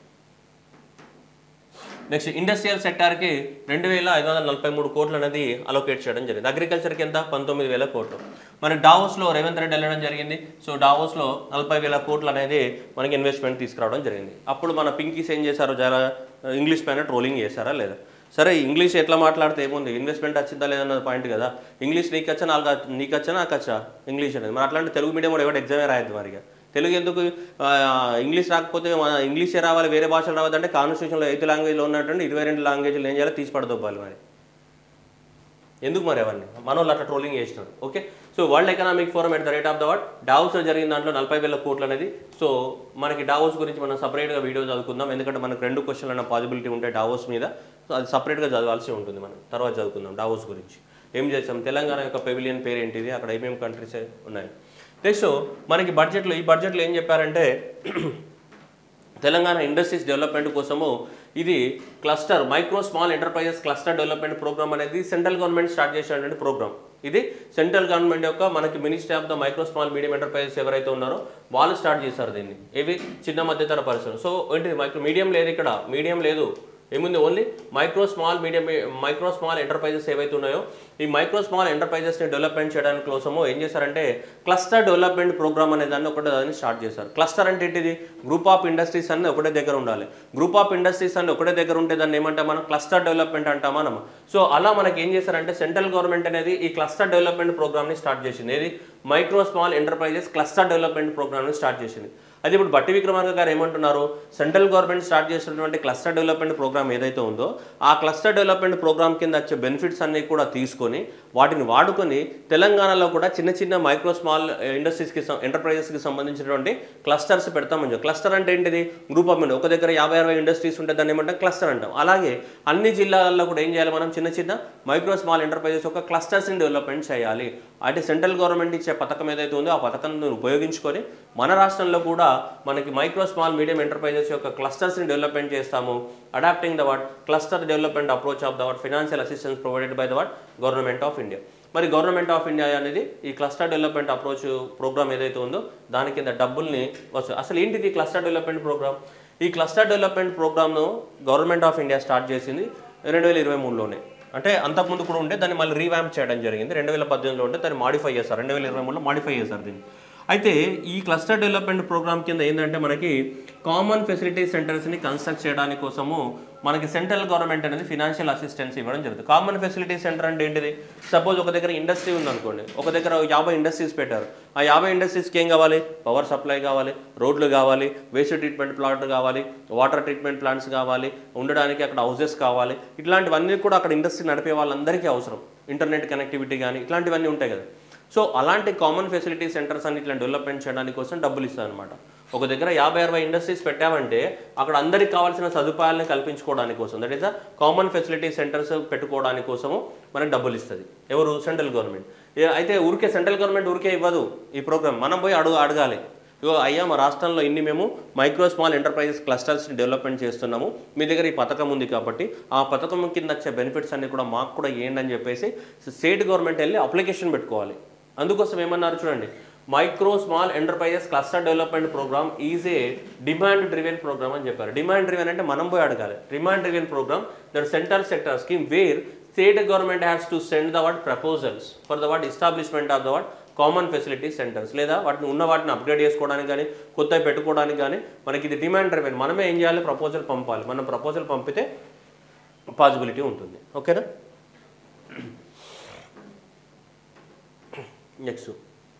next industrial సెక్టార్కి రెండు వేల ఐదు వందల నలభై మూడు కోట్లు అనేది అలొకేట్ చేయడం జరిగింది అగ్రికల్చర్కి ఎంత పంతొమ్మిది వేల కోట్లు మన డావోస్లో రేవంత్ రెడ్డి వెళ్ళడం జరిగింది సో డావోస్లో నలభై వేల కోట్లు అనేది మనకి ఇన్వెస్ట్మెంట్ తీసుకురావడం జరిగింది అప్పుడు మన పింకీస్ ఏం చేశారు చాలా ఇంగ్లీష్ పైన ట్రోలింగ్ చేశారా లేదా సరే ఇంగ్లీష్ ఎట్లా మాట్లాడితే ఏముంది ఇన్వెస్ట్మెంట్ వచ్చిందా లేదన్న పాయింట్ కదా ఇంగ్లీష్ నీకు వచ్చా నాకు నీకు వచ్చా నాకు వచ్చా ఇంగ్లీష్ అనేది మరి అట్లాంటి తెలుగు మీడియం కూడా ఎవరు ఎగ్జామే రాయద్దు మరిగా తెలుగు ఎందుకు ఆ, ఇంగ్లీష్ రాకపోతే మన ఇంగ్లీషే రావాలి వేరే భాషలు రావద్దంటే కాన్స్టిట్యూషన్లో ఎయిత్ లాంగ్వేజ్లో ఉన్నటువంటి ఇరవై రెండు లాంగ్వేజ్లు ఏం చేయాలి తీసి పడదొబ్బాలి మరి ఎందుకు మరి అవన్నీ మన వాళ్ళు అట్లా ట్రోలింగ్ చేసినారు okay so world economic forum at the rate of the world డావోస్లో జరిగిన దాంట్లో నలభై వేల కోట్లు అనేది సో మనకి డావోస్ గురించి మనం సపరేట్గా వీడియో చదువుకుందాం ఎందుకంటే మనకు రెండు క్వశ్చన్లు అన్న పాసిబిలిటీ ఉంటాయి డావోస్ మీద సో అది సపరేట్గా చదవాల్సి ఉంటుంది మనం తర్వాత చదువుకుందాం డావోస్ గురించి ఏం చేసాం తెలంగాణ యొక్క పెవిలియన్ పేరు ఏంటిది అక్కడ ఏమేమి కంట్రీస్ ఉన్నాయి నెక్స్ట్ మనకి బడ్జెట్లో ఈ బడ్జెట్లో ఏం చెప్పారంటే తెలంగాణ ఇండస్ట్రీస్ డెవలప్మెంట్ కోసము ఇది cluster micro small enterprises cluster development programme అనేది సెంట్రల్ గవర్నమెంట్ స్టార్ట్ చేసినటువంటి ప్రోగ్రామ్ ఇది సెంట్రల్ గవర్నమెంట్ యొక్క మనకి ministry of the micro small medium enterprises ఎవరైతే ఉన్నారో వాళ్ళు స్టార్ట్ చేశారు దీన్ని ఇవి చిన్న మధ్యతర పరిశ్రమలు సో ఏంటిది మైక్రో మీడియం లేదు ఇక్కడ మీడియం లేదు ఏముంది only micro small medium micro small enterprises ఏవైతే ఉన్నాయో ఈ మైక్రో స్మాల్ ఎంటర్ప్రైజెస్ని డెవలప్మెంట్ చేయడానికి కోసము ఏం చేశారంటే క్లస్టర్ డెవలప్మెంట్ ప్రోగ్రామ్ అనే దాన్ని ఒకటే దాన్ని స్టార్ట్ చేశారు క్లస్టర్ అంటే ఏంటిది గ్రూప్ ఆఫ్ ఇండస్ట్రీస్ అన్ని ఒకటే దగ్గర ఉండాలి గ్రూప్ ఆఫ్ ఇండస్ట్రీస్ అన్ని ఒకటే దగ్గర ఉంటే దాన్ని ఏమంటాం మనం క్లస్టర్ డెవలప్మెంట్ అంటాం మనం సో అలా మనకి ఏం చేశారంటే సెంట్రల్ గవర్నమెంట్ అనేది ఈ క్లస్టర్ డెవలప్మెంట్ ప్రోగ్రామ్ని స్టార్ట్ చేసింది ఏది micro small enterprises cluster development ప్రోగ్రామ్ని స్టార్ట్ చేసింది అది ఇప్పుడు బట్టి విక్రమార్క గారు ఏమంటున్నారు సెంట్రల్ గవర్నమెంట్ స్టార్ట్ చేసినటువంటి క్లస్టర్ డెవలప్మెంట్ ప్రోగ్రామ్ ఏదైతే ఉందో ఆ క్లస్టర్ డెవలప్మెంట్ ప్రోగ్రామ్ కింద వచ్చే బెనిఫిట్స్ అన్ని కూడా తీసుకొని వాటిని వాడుకొని తెలంగాణలో కూడా చిన్న చిన్న మైక్రో స్మాల్ ఇండస్ట్రీస్కి ఎంటర్ప్రైజెస్కి సంబంధించినటువంటి క్లస్టర్స్ పెడతామని చెప్పి క్లస్టర్ అంటే ఏంటిది గ్రూప్ ఆఫ్ ఒక దగ్గర యాభై అరవై ఇండస్ట్రీస్ ఉంటే దాన్ని ఏమంటాం క్లస్టర్ అంటాం అలాగే అన్ని జిల్లాలలో కూడా ఏం చేయాలి మనం చిన్న చిన్న మైక్రో స్మాల్ ఎంటర్ప్రైజెస్ యొక్క క్లస్టర్స్ని డెవలప్మెంట్ చేయాలి అంటే సెంట్రల్ గవర్నమెంట్ ఇచ్చే పథకం ఏదైతే ఉందో ఆ పథకాన్ని ఉపయోగించుకొని మన రాష్ట్రంలో కూడా మనకి మైక్రో స్మాల్ మీడియం ఎంటర్ప్రైజెస్ యొక్క క్లస్టర్స్ని డెవలప్మెంట్ చేస్తాము adapting the what cluster development approach of the what financial assistance provided by the what government of India మరి గవర్నమెంట్ ఆఫ్ ఇండియా అనేది ఈ క్లస్టర్ డెవలప్మెంట్ అప్రోచ్ ప్రోగ్రామ్ ఏదైతే ఉందో దాని కింద డబ్బుల్ని వస్తుంది అసలు ఏంటిది క్లస్టర్ డెవలప్మెంట్ ప్రోగ్రామ్ ఈ క్లస్టర్ డెవలప్మెంట్ ప్రోగ్రామ్ను గవర్నమెంట్ ఆఫ్ ఇండియా స్టార్ట్ చేసింది రెండు వేల ఇరవై మూడులోనే అంటే అంతకుముందు కూడా ఉంటే దాన్ని మళ్ళీ రీవ్యాంప్ చేయడం జరిగింది రెండు వేల పద్దెనిమిదిలో ఉంటే దాన్ని మాడిఫై చేస్తారు రెండు వేల ఇరవై మూడులో మాడిఫై చేశారు దీన్ని అయితే ఈ క్లస్టర్ డెవలప్మెంట్ ప్రోగ్రామ్ కింద ఏంటంటే మనకి కామన్ ఫెసిలిటీ సెంటర్స్ని కన్స్ట్రక్ట్ చేయడానికి కోసము మనకి సెంట్రల్ గవర్నమెంట్ అనేది ఫినాన్షియల్ అసిస్టెన్స్ ఇవ్వడం జరుగుతుంది కామన్ ఫెసిలిటీ సెంటర్ అంటే ఏంటిది సపోజ్ ఒక దగ్గర ఇండస్ట్రీ ఉందనుకోండి ఒక దగ్గర యాభై ఇండస్ట్రీస్ పెట్టారు ఆ యాభై ఇండస్ట్రీస్కి ఏం కావాలి పవర్ సప్లై కావాలి రోడ్లు కావాలి వేస్ట్ ట్రీట్మెంట్ ప్లాంట్ కావాలి వాటర్ ట్రీట్మెంట్ ప్లాంట్స్ కావాలి ఉండడానికి అక్కడ హౌసెస్ కావాలి ఇట్లాంటివన్నీ కూడా అక్కడ ఇండస్ట్రీ నడిపే వాళ్ళందరికీ అవసరం ఇంటర్నెట్ కనెక్టివిటీ కానీ ఇట్లాంటివన్నీ ఉంటాయి కదా సో అలాంటి కామన్ ఫెసిలిటీ సెంటర్స్ అన్ని ఇట్లా డెవలప్మెంట్ చేయడానికి కోసం డబ్బులు ఇస్తుంది అనమాట ఒక దగ్గర యాభై అరవై ఇండస్ట్రీస్ పెట్టామంటే అక్కడ అందరికి కావాల్సిన సదుపాయాలను కల్పించుకోవడానికి కోసం that is the common facility centres పెట్టుకోవడానికి కోసము మనకు డబ్బులు ఇస్తుంది ఎవరు సెంట్రల్ గవర్నమెంట్ ఏ- అయితే ఊరికే సెంట్రల్ గవర్నమెంట్ ఊరికే ఇవ్వదు ఈ ప్రోగ్రామ్ మనం పోయి అడుగు అడగాలి ఇగో అయ్యా మా రాష్ట్రంలో ఇన్ని మేము మైక్రో స్మాల్ ఎంటర్ప్రైజెస్ క్లస్టర్స్ని డెవలప్మెంట్ చేస్తున్నాము మీ దగ్గర ఈ పథకం ఉంది కాబట్టి ఆ పథకం కింద వచ్చే బెనిఫిట్స్ అన్ని కూడా మాకు కూడా ఏంటి అని చెప్పేసి స్టేట్ గవర్నమెంట్ వెళ్ళి అప్లికేషన్ పెట్టుకోవాలి అందుకోసం ఏమన్నారు చూడండి micro small enterprises cluster development programme is a demand driven programme అని చెప్పారు డిమాండ్ డ్రివెన్ అంటే మనం పోయి అడగాలి demand driven programme that central sector scheme where state government has to send the what proposals for the what establishment of the what common facility centres లేదా వాటిని ఉన్న వాటిని అప్గ్రేడ్ చేసుకోవడానికి కానీ కొత్తవి పెట్టుకోవడానికి కానీ మనకి ఇది డిమాండ్ డ్రివెన్ మనమే ఏం చేయాలి ప్రపోజల్ పంపాలి మనం ప్రపోజల్ పంపితే పాసిబిలిటీ ఉంటుంది ఓకేనా నెక్స్ట్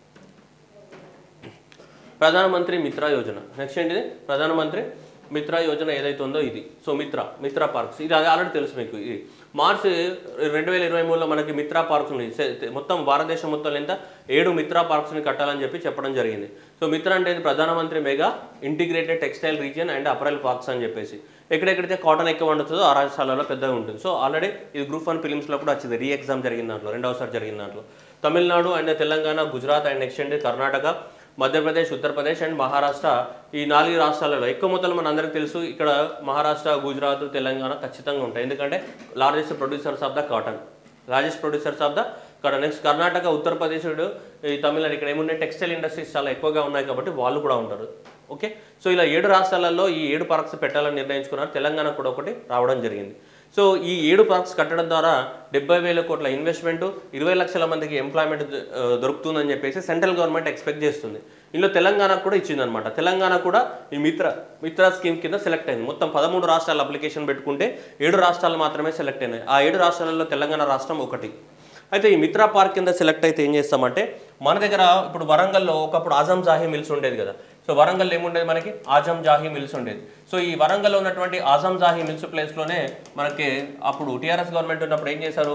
ప్రధానమంత్రి మిత్ర యోజన నెక్స్ట్ ఏంటిది ప్రధానమంత్రి మిత్ర యోజన ఏదైతే ఉందో ఇది సో మిత్ర మిత్ర పార్క్స్ ఇది ఆల్రెడీ తెలుసు మీకు ఇది మార్చ్ రెండు వేల ఇరవై మూడులో మనకి మిత్ర పార్క్స్ ఉన్నాయి సే- మొత్తం భారతదేశం మొత్తం ఎంత ఏడు మిత్ర పార్క్స్ని కట్టాలని చెప్పి చెప్పడం జరిగింది సో మిత్ర అంటే ఇది Pradhan Mantri mega integrated textile region and apparel parks అని చెప్పేసి ఎక్కడెక్కడైతే కాటన్ ఎక్కువ వండుతుందో ఆ రాష్ట్రాలలో పెద్దగా ఉంటుంది సో ఆల్రెడీ ఇది గ్రూప్ వన్ ఫిలిమ్స్లో కూడా వచ్చింది రీ ఎగ్జామ్ జరిగిన దాంట్లో రెండవసారి జరిగిన దాంట్లో Tamil Nadu and Telangana Gujarat and next ఏంటి కర్ణాటక మధ్యప్రదేశ్ ఉత్తరప్రదేశ్ అండ్ మహారాష్ట్ర ఈ నాలుగు రాష్ట్రాలలో ఎక్కువ మొత్తంలో మన అందరికీ తెలుసు ఇక్కడ మహారాష్ట్ర గుజరాత్ తెలంగాణ ఖచ్చితంగా ఉంటాయి ఎందుకంటే largest producers of the cotton largest producers of the cotton next Karnataka Uttar Pradesh ఈ తమిళనాడు ఇక్కడ ఏమున్నాయి టెక్స్టైల్ ఇండస్ట్రీస్ చాలా ఎక్కువగా ఉన్నాయి కాబట్టి వాళ్ళు కూడా ఉంటారు ఓకే సో ఇలా ఏడు రాష్ట్రాలలో ఈ ఏడు పార్క్స్ పెట్టాలని నిర్ణయించుకున్నారు తెలంగాణ కూడా ఒకటి రావడం జరిగింది సో ఈ ఏడు పార్క్స్ కట్టడం ద్వారా డెబ్బై వేల కోట్ల ఇన్వెస్ట్మెంట్ ఇరవై లక్షల మందికి ఎంప్లాయ్మెంట్ ఆ, దొరుకుతుందని చెప్పేసి సెంట్రల్ గవర్నమెంట్ ఎక్స్పెక్ట్ చేస్తుంది ఇందులో తెలంగాణకు కూడా ఇచ్చిందనమాట తెలంగాణ కూడా ఈ మిత్ర మిత్ర స్కీమ్ కింద సెలెక్ట్ అయింది మొత్తం పదమూడు రాష్ట్రాలు అప్లికేషన్ పెట్టుకుంటే ఏడు రాష్ట్రాలు మాత్రమే సెలెక్ట్ అయినాయి ఆ ఏడు రాష్ట్రాలలో తెలంగాణ రాష్ట్రం ఒకటి అయితే ఈ మిత్రా పార్క్ కింద సెలెక్ట్ అయితే ఏం చేస్తామంటే మన దగ్గర ఇప్పుడు వరంగల్లో ఒకప్పుడు ఆజం జాహీ మిల్స్ ఉండేది కదా సో వరంగల్ ఏముండేది మనకి ఆజం జాహీ మిల్స్ ఉండేది సో ఈ వరంగల్లో ఉన్నటువంటి ఆజం జాహీ మిల్స్ ప్లేస్లోనే మనకి అప్పుడు టీఆర్ఎస్ గవర్నమెంట్ ఉన్నప్పుడు ఏం చేశారు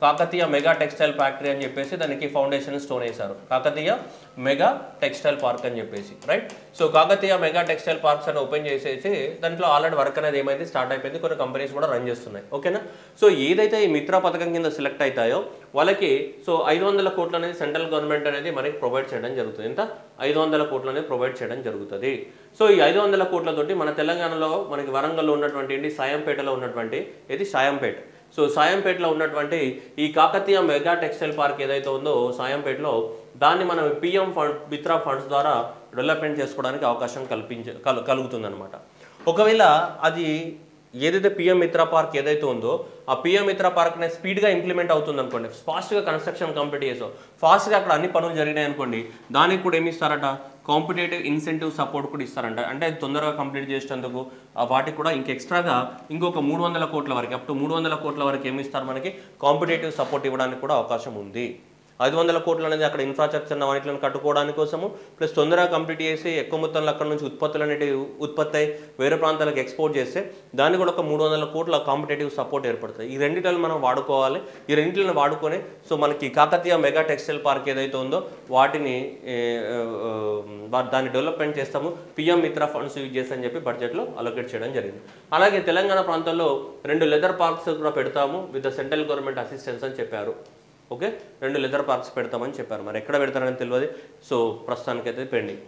కాకతీయ మెగా టెక్స్టైల్ ఫ్యాక్టరీ అని చెప్పేసి దానికి ఫౌండేషన్ స్టోన్ వేశారు కాకతీయ మెగా టెక్స్టైల్ పార్క్ అని చెప్పేసి right so Kakatiya mega textile parks అని ఓపెన్ చేసేసి దాంట్లో ఆల్రెడీ వర్క్ అనేది ఏమైంది స్టార్ట్ అయిపోయింది కొన్ని కంపెనీస్ కూడా రన్ చేస్తున్నాయి ఓకేనా సో ఏదైతే ఈ మిత్ర పథకం కింద సెలెక్ట్ అవుతాయో వాళ్ళకి సో ఐదు వందల కోట్లు అనేది సెంట్రల్ గవర్నమెంట్ అనేది మనకి ప్రొవైడ్ చేయడం జరుగుతుంది ఎంత ఐదు వందల కోట్లు అనేది ప్రొవైడ్ చేయడం జరుగుతుంది సో ఈ ఐదు వందల కోట్లతోటి మన తెలంగాణలో మనకి వరంగల్లో ఉన్నటువంటి ఏంటి సాయంపేటలో ఉన్నటువంటి ఇది సాయంపేట సో సాయంపేటలో ఉన్నటువంటి ఈ కాకతీయ మెగా టెక్స్టైల్ పార్క్ ఏదైతే ఉందో సాయంపేటలో దాన్ని మనం పిఎం ఫండ్ మిత్రా ఫండ్స్ ద్వారా డెవలప్మెంట్ చేసుకోవడానికి అవకాశం కల్పించ కల్ కలుగుతుందన్నమాట ఒకవేళ అది ఏదైతే పిఎం మిత్రా పార్క్ ఏదైతే ఉందో ఆ పిఎం మిత్రా పార్క్ అనేది స్పీడ్గా ఇంప్లిమెంట్ అవుతుంది అనుకోండి ఫాస్ట్గా కన్స్ట్రక్షన్ కంప్లీట్ చేసాం ఫాస్ట్గా అక్కడ అన్ని పనులు జరిగినాయి అనుకోండి దానికి కూడా ఏమి ఇస్తారట కాంపిటేటివ్ ఇన్సెంటివ్ సపోర్ట్ కూడా ఇస్తారంట అంటే అది తొందరగా కంప్లీట్ చేసేందుకు ఆ వాటికి కూడా ఇంక ఎక్స్ట్రాగా ఇంకొక మూడు వందల కోట్ల వరకు అప్ టు మూడు వందల కోట్ల వరకు ఏమి ఇస్తారు మనకి కాంపిటేటివ్ సపోర్ట్ ఇవ్వడానికి కూడా అవకాశం ఉంది ఐదు వందల కోట్లు అనేది అక్కడ ఇన్ఫ్రాస్ట్రక్చర్ వాటిని కట్టుకోవడానికి కోసము ప్లస్ తొందరగా కంప్లీట్ చేసి ఎక్కువ మొత్తంలో అక్కడ నుంచి ఉత్పత్తులు అనేవి ఉత్పత్తి అయి వేరే ప్రాంతాలకు ఎక్స్పోర్ట్ చేస్తే దానికి కూడా ఒక మూడు వందల కోట్ల కాంపిటేటివ్ సపోర్ట్ ఏర్పడుతుంది ఈ రెండింటిని మనం వాడుకోవాలి ఈ రెండింటిని వాడుకొని సో మనకి కాకతీయ మెగా టెక్స్టైల్ పార్క్ ఏదైతే ఉందో వాటిని ఏ, ఆ, ఆ, దాన్ని డెవలప్మెంట్ చేస్తాము పిఎం మిత్ర ఫండ్స్ యూజ్ చేసి అని చెప్పి బడ్జెట్లో అలొకేట్ చేయడం జరిగింది అలాగే తెలంగాణ ప్రాంతంలో రెండు లెదర్ పార్క్స్ కూడా పెడతాము with the central government assistance అని చెప్పారు ఓకే రెండు లెదర్ పార్క్స్ పెడతామని చెప్పారు మరి ఎక్కడ పెడతారని తెలియదు సో ప్రస్తుతానికైతే pending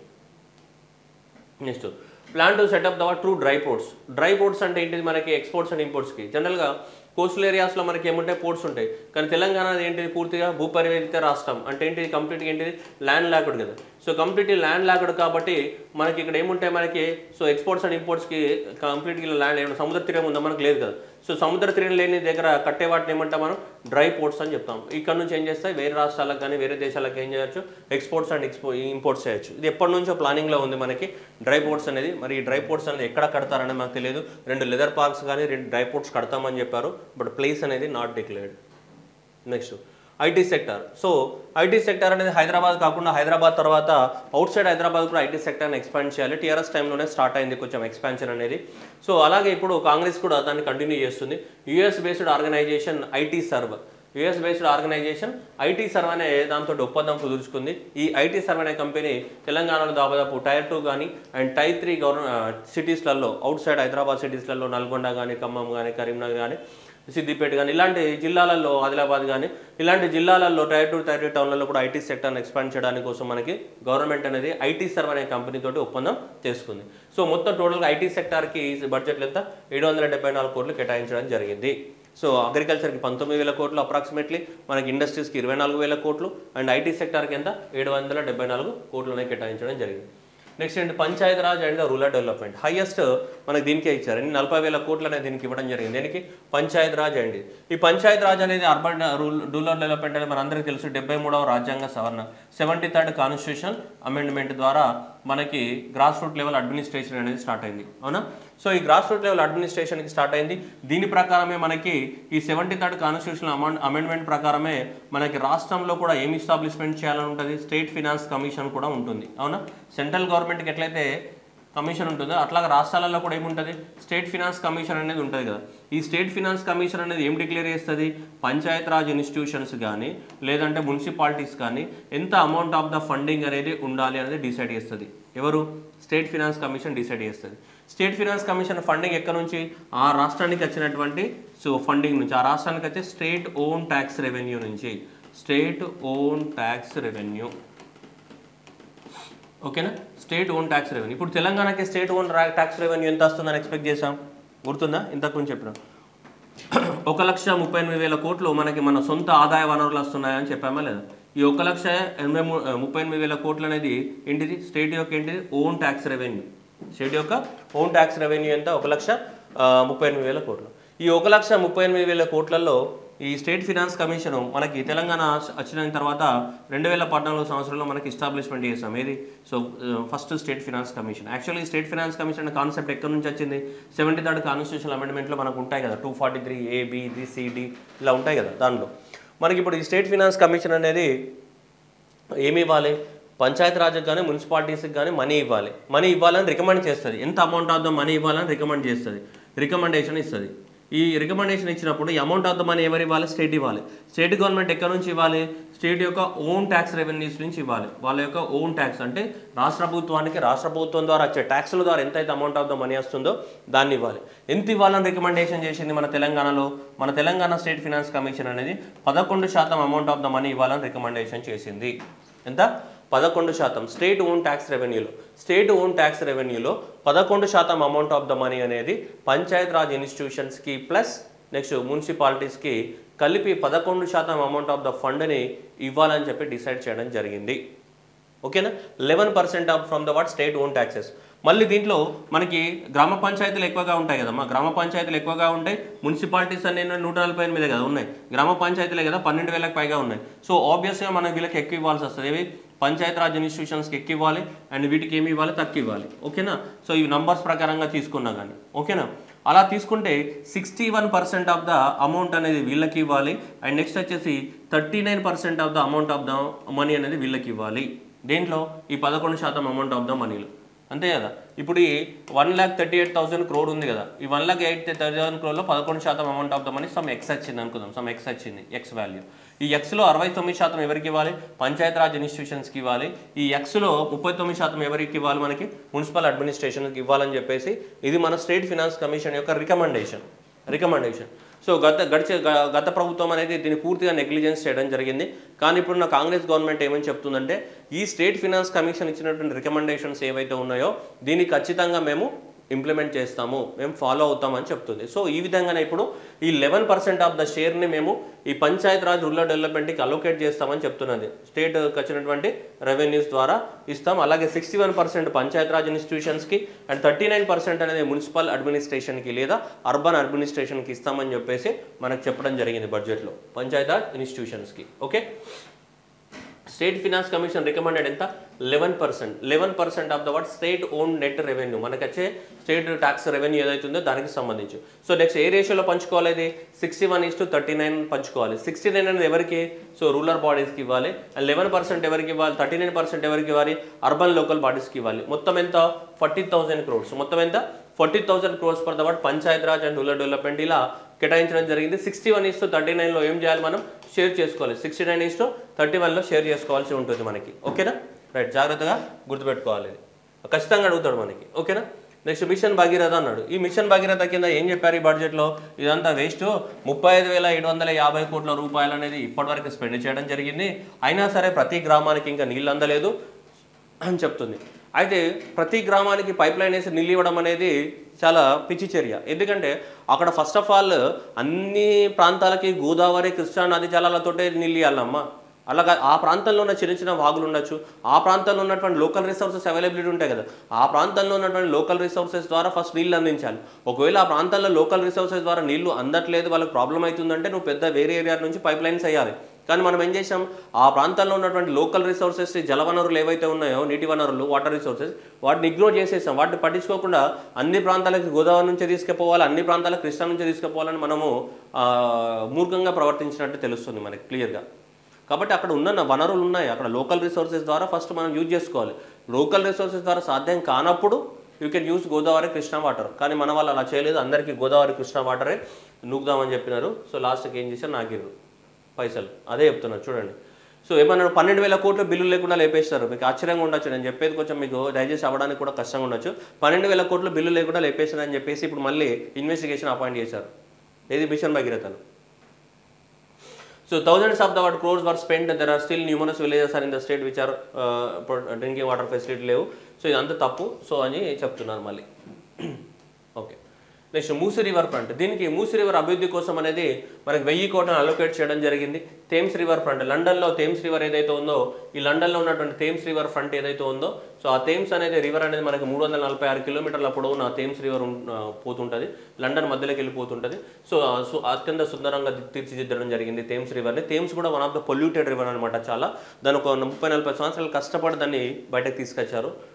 next plan to set up the true dry ports dry ports అంటే ఏంటిది మనకి ఎక్స్పోర్ట్స్ అండ్ ఇంపోర్ట్స్కి జనరల్గా కోస్టల్ ఏరియాస్లో మనకి ఏముంటాయి పోర్ట్స్ ఉంటాయి కానీ తెలంగాణ ఏంటిది పూర్తిగా భూపరివేదిత రాష్ట్రం అంటే ఏంటిది కంప్లీట్గా ఏంటిది ల్యాండ్ లాక్డ్ కదా సో కంప్లీట్లీ ల్యాండ్ లాక్డ్ కాబట్టి మనకి ఇక్కడ ఏముంటాయి మనకి సో ఎక్స్పోర్ట్స్ అండ్ ఇంపోర్ట్స్కి కంప్లీట్గా ల్యాండ్ ఏమైనా సముద్ర తీరం ఉందా మనకు లేదు కదా సో సముద్ర తీరం లేని దగ్గర కట్టే వాటిని ఏమంటాం మనం డ్రై పోర్ట్స్ అని చెప్తాం ఇక్కడ నుంచి ఏం చేస్తాయి వేరే రాష్ట్రాలకు కానీ వేరే దేశాలకు ఏం చేయొచ్చు ఎక్స్పోర్ట్స్ అండ్ ఎక్స్పో ఇంపోర్ట్స్ చేయొచ్చు ఇది ఎప్పటి నుంచో ప్లానింగ్లో ఉంది మనకి డ్రై పోర్ట్స్ అనేది మరి ఈ డ్రై పోర్ట్స్ అనేది ఎక్కడ కడతారని మాకు తెలియదు రెండు లెదర్ పార్క్స్ కానీ రెండు డ్రై పోర్ట్స్ కడతామని చెప్పారు బట్ ప్లేస్ అనేది not declared next IT sector so IT sector అనేది హైదరాబాద్ కాకుండా హైదరాబాద్ తర్వాత అవుట్ సైడ్ హైదరాబాద్ కూడా ఐటీ సెక్టర్ని ఎక్స్పాండ్ చేయాలి టీఆర్ఎస్ టైంలోనే స్టార్ట్ అయింది కొంచెం ఎక్స్పాన్షన్ అనేది సో అలాగే ఇప్పుడు కాంగ్రెస్ కూడా దాన్ని కంటిన్యూ చేస్తుంది US based organisation IT serve US based organisation IT serve అనే దాంతో ఒప్పందం కుదుర్చుకుంది ఈ ఐటీ సర్వ్ అనే కంపెనీ తెలంగాణలో దాదాపు టైర్ టూ కానీ అండ్ టైర్ త్రీ గవర్న సిటీస్లలో అవుట్ సైడ్ హైదరాబాద్ సిటీస్లలో నల్గొండ కానీ ఖమ్మం కానీ కరీంనగర్ కానీ సిద్దిపేట కానీ ఇలాంటి జిల్లాలలో ఆదిలాబాద్ కానీ ఇలాంటి జిల్లాలలో టైర్ టూ టైర్ త్రీ టౌన్లలో కూడా ఐటీ సెక్టర్ని ఎక్స్పాండ్ చేయడానికి కోసం మనకి గవర్నమెంట్ అనేది ఐటీ సర్వ్ అనే కంపెనీ తోటి ఒప్పందం చేసుకుంది సో మొత్తం టోటల్గా ఐటీ సెక్టార్కి బడ్జెట్లు ఎంత ఏడు వందల డెబ్బై నాలుగు కోట్లు కేటాయించడం జరిగింది సో అగ్రికల్చర్కి పంతొమ్మిది వేల కోట్లు అప్రాక్సిమేట్లీ మనకి ఇండస్ట్రీస్కి ఇరవై నాలుగు వేల కోట్లు అండ్ ఐటీ సెక్టార్కి ఎంత ఏడు వందల డెబ్బై నాలుగు కోట్లనే కేటాయించడం జరిగింది నెక్స్ట్ ఏంటి panchayat raj and rural development highest మనకి దీనికే ఇచ్చారు ఎన్ని నలభై వేల కోట్లు అనేది దీనికి ఇవ్వడం జరిగింది దీనికి పంచాయత్ రాజ్ అండి ఈ పంచాయత్ రాజ్ అనేది అర్బన్ రూల్ రూరల్ డెవలప్మెంట్ అనేది మనందరికీ తెలుసు డెబ్బై మూడవ రాజ్యాంగ సవరణ సెవెంటీ థర్డ్ కాన్స్టిట్యూషన్ అమెండ్మెంట్ ద్వారా మనకి గ్రాస్ రూట్ లెవెల్ అడ్మినిస్ట్రేషన్ అనేది స్టార్ట్ అయింది అవునా సో ఈ గ్రాస్ రూట్ లెవెల్ అడ్మినిస్ట్రేషన్కి స్టార్ట్ అయింది దీని ప్రకారమే మనకి ఈ seventy third constitution amount amendment ప్రకారమే మనకి రాష్ట్రంలో కూడా ఏమి ఎస్టాబ్లిష్మెంట్ చేయాలని ఉంటుంది స్టేట్ ఫినాన్స్ కమిషన్ కూడా ఉంటుంది అవునా సెంట్రల్ గవర్నమెంట్కి ఎట్లయితే కమిషన్ ఉంటుందో అట్లాగే రాష్ట్రాలలో కూడా ఏముంటుంది స్టేట్ ఫినాన్స్ కమిషన్ అనేది ఉంటుంది కదా ఈ స్టేట్ ఫినాన్స్ కమిషన్ అనేది ఏం డిక్లేర్ చేస్తుంది పంచాయత్ రాజ్ ఇన్స్టిట్యూషన్స్ కానీ లేదంటే మున్సిపాలిటీస్ కానీ ఎంత అమౌంట్ ఆఫ్ ద ఫండింగ్ అనేది ఉండాలి అనేది డిసైడ్ చేస్తుంది ఎవరు స్టేట్ ఫినాన్స్ కమిషన్ డిసైడ్ చేస్తుంది స్టేట్ ఫినాన్స్ కమిషన్ ఫండింగ్ ఎక్కడ నుంచి ఆ రాష్ట్రానికి వచ్చినటువంటి సో ఫండింగ్ నుంచి ఆ రాష్ట్రానికి వచ్చే స్టేట్ ఓన్ ట్యాక్స్ రెవెన్యూ నుంచి స్టేట్ ఓన్ ట్యాక్స్ రెవెన్యూ ఓకేనా స్టేట్ ఓన్ ట్యాక్స్ రెవెన్యూ ఇప్పుడు తెలంగాణకి స్టేట్ ఓన్ ట్యాక్స్ రెవెన్యూ ఎంత వస్తుందని ఎక్స్పెక్ట్ చేసాం గుర్తుందా ఇంతకు ముందు చెప్పిన ఒక లక్ష ముప్పై ఎనిమిది వేల కోట్లు మనకి మన సొంత ఆదాయ వనరులు వస్తున్నాయని చెప్పామా లేదా ఈ ఒక లక్ష ఎనభై మూ ముప్పై ఎనిమిది వేల కోట్లు అనేది ఏంటిది స్టేట్ యొక్క ఏంటిది ఓన్ ట్యాక్స్ రెవెన్యూ స్టేట్ యొక్క ఓన్ ట్యాక్స్ రెవెన్యూ ఎంత ఒక లక్ష ఆ, ముప్పై ఎనిమిది వేల కోట్లు ఈ ఒక లక్ష ముప్పై ఎనిమిది వేల కోట్లలో ఈ స్టేట్ ఫినాన్స్ కమిషన్ మనకి తెలంగాణ వచ్చిన తర్వాత రెండు వేల పద్నాలుగు సంవత్సరంలో మనకి ఎస్టాబ్లిష్మెంట్ చేసాం ఏది so first state finance commission actually state finance commission అనే కాన్సెప్ట్ ఎక్కడి నుంచి వచ్చింది సెవెంటీ థర్డ్ కాన్స్టిట్యూషన్ అమెండ్మెంట్లో మనకు ఉంటాయి కదా two forty three A B D CD ఇలా ఉంటాయి కదా దానిలో మనకి ఇప్పుడు ఈ స్టేట్ ఫినాన్స్ కమిషన్ అనేది ఏమి ఇవ్వాలి పంచాయతీ రాజ్కి కానీ మున్సిపాలిటీస్కి కానీ మనీ ఇవ్వాలి మనీ ఇవ్వాలని రికమెండ్ చేస్తుంది ఎంత అమౌంట్ ఆఫ్ ద మనీ ఇవ్వాలని రికమెండ్ చేస్తుంది రికమెండేషన్ ఇస్తుంది ఈ రికమెండేషన్ ఇచ్చినప్పుడు ఈ అమౌంట్ ఆఫ్ ద మనీ ఎవరు ఇవ్వాలి స్టేట్ ఇవ్వాలి స్టేట్ గవర్నమెంట్ ఎక్కడ నుంచి ఇవ్వాలి స్టేట్ యొక్క ఓన్ ట్యాక్స్ రెవెన్యూస్ నుంచి ఇవ్వాలి వాళ్ళ యొక్క ఓన్ ట్యాక్స్ అంటే రాష్ట్ర ప్రభుత్వానికి రాష్ట్ర ప్రభుత్వం ద్వారా వచ్చే ట్యాక్స్ల ద్వారా ఎంతైతే అమౌంట్ ఆఫ్ ద మనీ వస్తుందో దాన్ని ఇవ్వాలి ఎంత ఇవ్వాలని రికమెండేషన్ చేసింది మన తెలంగాణలో మన తెలంగాణ స్టేట్ ఫినాన్స్ కమిషన్ అనేది పదకొండు శాతం అమౌంట్ ఆఫ్ ద మనీ ఇవ్వాలని రికమెండేషన్ చేసింది ఎంత పదకొండు శాతం స్టేట్ ఓన్ ట్యాక్స్ రెవెన్యూలో స్టేట్ ఓన్ ట్యాక్స్ రెవెన్యూలో పదకొండు శాతం అమౌంట్ ఆఫ్ ద మనీ అనేది పంచాయత్ రాజ్ ఇన్స్టిట్యూషన్స్కి ప్లస్ నెక్స్ట్ మున్సిపాలిటీస్కి కలిపి పదకొండు శాతం అమౌంట్ ఆఫ్ ద ఫండ్ని ఇవ్వాలని చెప్పి డిసైడ్ చేయడం జరిగింది ఓకేనా eleven percent of from the what state own taxes మళ్ళీ దీంట్లో మనకి గ్రామ పంచాయతీలు ఎక్కువగా ఉంటాయి కదమ్మా గ్రామ పంచాయతీలు ఎక్కువగా ఉంటాయి మున్సిపాలిటీస్ అనే నూట నలభై ఎనిమిది కదా ఉన్నాయి గ్రామ పంచాయతీలే కదా పన్నెండు వేలకు పైగా ఉన్నాయి సో ఆబ్వియస్గా మనం వీళ్ళకి ఎక్కువ ఇవ్వాల్సి వస్తుంది ఏవి పంచాయత్ రాజ్ ఇన్స్టిట్యూషన్స్కి ఎక్కువ ఇవ్వాలి అండ్ వీటికి ఏమి ఇవ్వాలి తక్కువ ఇవ్వాలి ఓకేనా సో ఈ నంబర్స్ ప్రకారంగా తీసుకున్నా కానీ ఓకేనా అలా తీసుకుంటే sixty one percent of the amount అనేది వీళ్ళకి ఇవ్వాలి అండ్ నెక్స్ట్ వచ్చేసి thirty nine percent of the amount of the money అనేది వీళ్ళకి ఇవ్వాలి దేంట్లో ఈ పదకొండు శాతం అమౌంట్ ఆఫ్ ద మనీలో అంతే కదా ఇప్పుడు ఈ one lakh thirty eight thousand crore ఉంది కదా ఈ one lakh eight thirty thousand క్రోడ్లో పదకొండు శాతం amount of the money sum X వచ్చింది అనుకుందాం సమ్ ఎక్స్ వచ్చింది ఎక్స్ వాల్యూ ఈ ఎక్స్లో అరవై తొమ్మిది శాతం ఎవరికి ఇవ్వాలి పంచాయత్ రాజ్ ఇన్స్టిట్యూషన్స్కి ఇవ్వాలి ఈ ఎక్స్లో ముప్పై తొమ్మిది శాతం ఎవరికి ఇవ్వాలి మనకి మున్సిపల్ అడ్మినిస్ట్రేషన్కి ఇవ్వాలని చెప్పేసి ఇది మన స్టేట్ ఫినాన్స్ కమిషన్ యొక్క రికమెండేషన్ రికమెండేషన్ సో గత గడిచే గ- గత ప్రభుత్వం అనేది దీన్ని పూర్తిగా నెగ్లిజెన్స్ చేయడం జరిగింది కానీ ఇప్పుడు నా కాంగ్రెస్ గవర్నమెంట్ ఏమని చెప్తుందంటే ఈ స్టేట్ ఫినాన్స్ కమిషన్ ఇచ్చినటువంటి రికమెండేషన్స్ ఏవైతే ఉన్నాయో దీన్ని ఖచ్చితంగా మేము ఇంప్లిమెంట్ చేస్తాము మేము ఫాలో అవుతామని చెప్తుంది సో ఈ విధంగానే ఇప్పుడు ఈ లెవెన్ పర్సెంట్ ఆఫ్ ద షేర్ని మేము ఈ పంచాయత్ రాజ్ రూరల్ డెవలప్మెంట్కి అలొకేట్ చేస్తామని చెప్తున్నది స్టేట్కి వచ్చినటువంటి రెవెన్యూస్ ద్వారా ఇస్తాం అలాగే sixty one percent panchayat raj ఇన్స్టిట్యూషన్స్కి అండ్ థర్టీ నైన్ పర్సెంట్ అనేది మున్సిపల్ అడ్మినిస్ట్రేషన్కి లేదా అర్బన్ అడ్మినిస్ట్రేషన్కి ఇస్తామని చెప్పేసి మనకు చెప్పడం జరిగింది బడ్జెట్లో పంచాయత్ రాజ్ ఇన్స్టిట్యూషన్స్కి okay state finance commission recommended ఎంత eleven percent eleven percent of the what state own net revenue మనకు వచ్చే స్టేట్ ట్యాక్స్ రెవెన్యూ ఏదైతే ఉందో దానికి సంబంధించి సో నెక్స్ట్ ఏ రేషియోలో పంచుకోవాలి ఇది sixty one is to thirty nine పంచుకోవాలి సిక్స్టీ నైన్ అనేది ఎవరికి సో రూరల్ బాడీస్కి ఇవ్వాలి అండ్ లెవెన్ పర్సెంట్ ఎవరికి ఇవ్వాలి థర్టీ నైన్ పర్సెంట్ ఎవరికి ఇవ్వాలి అర్బన్ లోకల్ బాడీస్కి ఇవ్వాలి మొత్తం ఎంత ఫార్టీ థౌసండ్ క్రోడ్స్ మొత్తం ఎంత forty thousand crores for the what panchayat raj and rural development ఇలా కేటాయించడం జరిగింది sixty one is to thirty నైన్లో ఏం చేయాలి మనం షేర్ చేసుకోవాలి sixty nine is to thirty వన్లో షేర్ చేసుకోవాల్సి ఉంటుంది మనకి ఓకేనా రైట్ జాగ్రత్తగా గుర్తుపెట్టుకోవాలి ఇది ఖచ్చితంగా అడుగుతాడు మనకి ఓకేనా నెక్స్ట్ మిషన్ భగీరథ అన్నాడు ఈ మిషన్ భగీరథ కింద ఏం చెప్పారు ఈ బడ్జెట్లో ఇదంతా వేస్ట్ ముప్పై ఐదు వేల ఏడు వందల యాభై కోట్ల రూపాయలు అనేది ఇప్పటివరకు స్పెండ్ చేయడం జరిగింది అయినా సరే ప్రతి గ్రామానికి ఇంకా నీళ్ళు అందలేదు అని చెప్తుంది అయితే ప్రతి గ్రామానికి పైప్ లైన్ వేసి నీళ్ళు ఇవ్వడం అనేది చాలా పిచ్చి చర్య ఎందుకంటే అక్కడ ఫస్ట్ ఆఫ్ ఆల్ అన్ని ప్రాంతాలకి గోదావరి కృష్ణా నది జలాలతోటే నీళ్ళు ఇవ్వాలమ్మా అలాగా ఆ ప్రాంతంలో ఉన్న చిన్న చిన్న వాగులు ఉండొచ్చు ఆ ప్రాంతంలో ఉన్నటువంటి లోకల్ రిసోర్సెస్ అవైలబిలిటీ ఉంటాయి కదా ఆ ప్రాంతంలో ఉన్నటువంటి లోకల్ రిసోర్సెస్ ద్వారా ఫస్ట్ నీళ్ళు అందించాలి ఒకవేళ ఆ ప్రాంతాల్లో లోకల్ రిసోర్సెస్ ద్వారా నీళ్లు అందట్లేదు వాళ్ళకి ప్రాబ్లం అవుతుందంటే నువ్వు పెద్ద వేరే ఏరియా నుంచి పైప్ లైన్స్ వేయాలి కానీ మనం ఏం చేసాం ఆ ప్రాంతాల్లో ఉన్నటువంటి లోకల్ రిసోర్సెస్ జలవనరులు ఏవైతే ఉన్నాయో నీటి వనరులు వాటర్ రిసోర్సెస్ వాటిని ఇగ్నోర్ చేసేసాం వాటిని పట్టించుకోకుండా అన్ని ప్రాంతాలకు గోదావరి నుంచే తీసుకుపోవాలి అన్ని ప్రాంతాలకు కృష్ణా నుంచే తీసుకుపోవాలని మనము ఆ, మూర్ఖంగా ప్రవర్తించినట్టు తెలుస్తుంది మనకి క్లియర్గా కాబట్టి అక్కడ ఉన్న వనరులు ఉన్నాయి అక్కడ లోకల్ రిసోర్సెస్ ద్వారా ఫస్ట్ మనం యూజ్ చేసుకోవాలి లోకల్ రిసోర్సెస్ ద్వారా సాధ్యం కానప్పుడు you can use Godavari Krishna water కానీ మన వాళ్ళు అలా చేయలేదు అందరికీ గోదావరి కృష్ణా వాటరే నూకుదామని చెప్పినారు సో లాస్ట్కి ఏం చేశారు నాకిర్రు పైసలు అదే చెప్తున్నారు చూడండి సో ఏమన్నాడు పన్నెండు వేల కోట్ల బిల్లులు లేకుండా లేపేస్తారు మీకు ఆశ్చర్యంగా ఉండొచ్చు నేను చెప్పేది కొంచెం మీకు డైజెస్ట్ అవ్వడానికి కూడా కష్టంగా ఉండొచ్చు పన్నెండు వేల కోట్ల బిల్లు లేకుండా లేపేస్తారని చెప్పేసి ఇప్పుడు మళ్ళీ ఇన్వెస్టిగేషన్ అపాయింట్ చేశారు ఏది మిషన్ భగీరథను So thousands of the what crores were spent. There are still numerous villages are in the state which are uh, pro- drinking water facility లేవు సో ఇదంతా తప్పు సో అని చెప్తున్నారు మళ్ళీ okay next Musi river front దీనికి Musi river అభివృద్ధి కోసం అనేది మనకి వెయ్యి కోట్లను అలొకేట్ చేయడం జరిగింది థేమ్స్ రివర్ ఫ్రంట్ లండన్లో థేమ్స్ రివర్ ఏదైతే ఉందో ఈ లండన్లో ఉన్నటువంటి థేమ్స్ రివర్ ఫ్రంట్ ఏదైతే ఉందో సో ఆ థేమ్స్ అనేది రివర్ అనేది మనకి మూడు వందల నలభై ఆరు కిలోమీటర్ల పొడవున థేమ్స్ రివర్ ఉన్- ఆ, పోతుంటుంది లండన్ మధ్యలోకి వెళ్ళిపోతుంటుంది సో ఆ సు- అత్యంత సుందరంగా ది- తీర్చిదిద్దడం జరిగింది థేమ్స్ రివర్ని థేమ్స్ కూడా one of the polluted river అనమాట చాలా దాని ఒక ముప్పై నలభై సంవత్సరాలు కష్టపడి దాన్ని బయటకు తీసుకొచ్చారు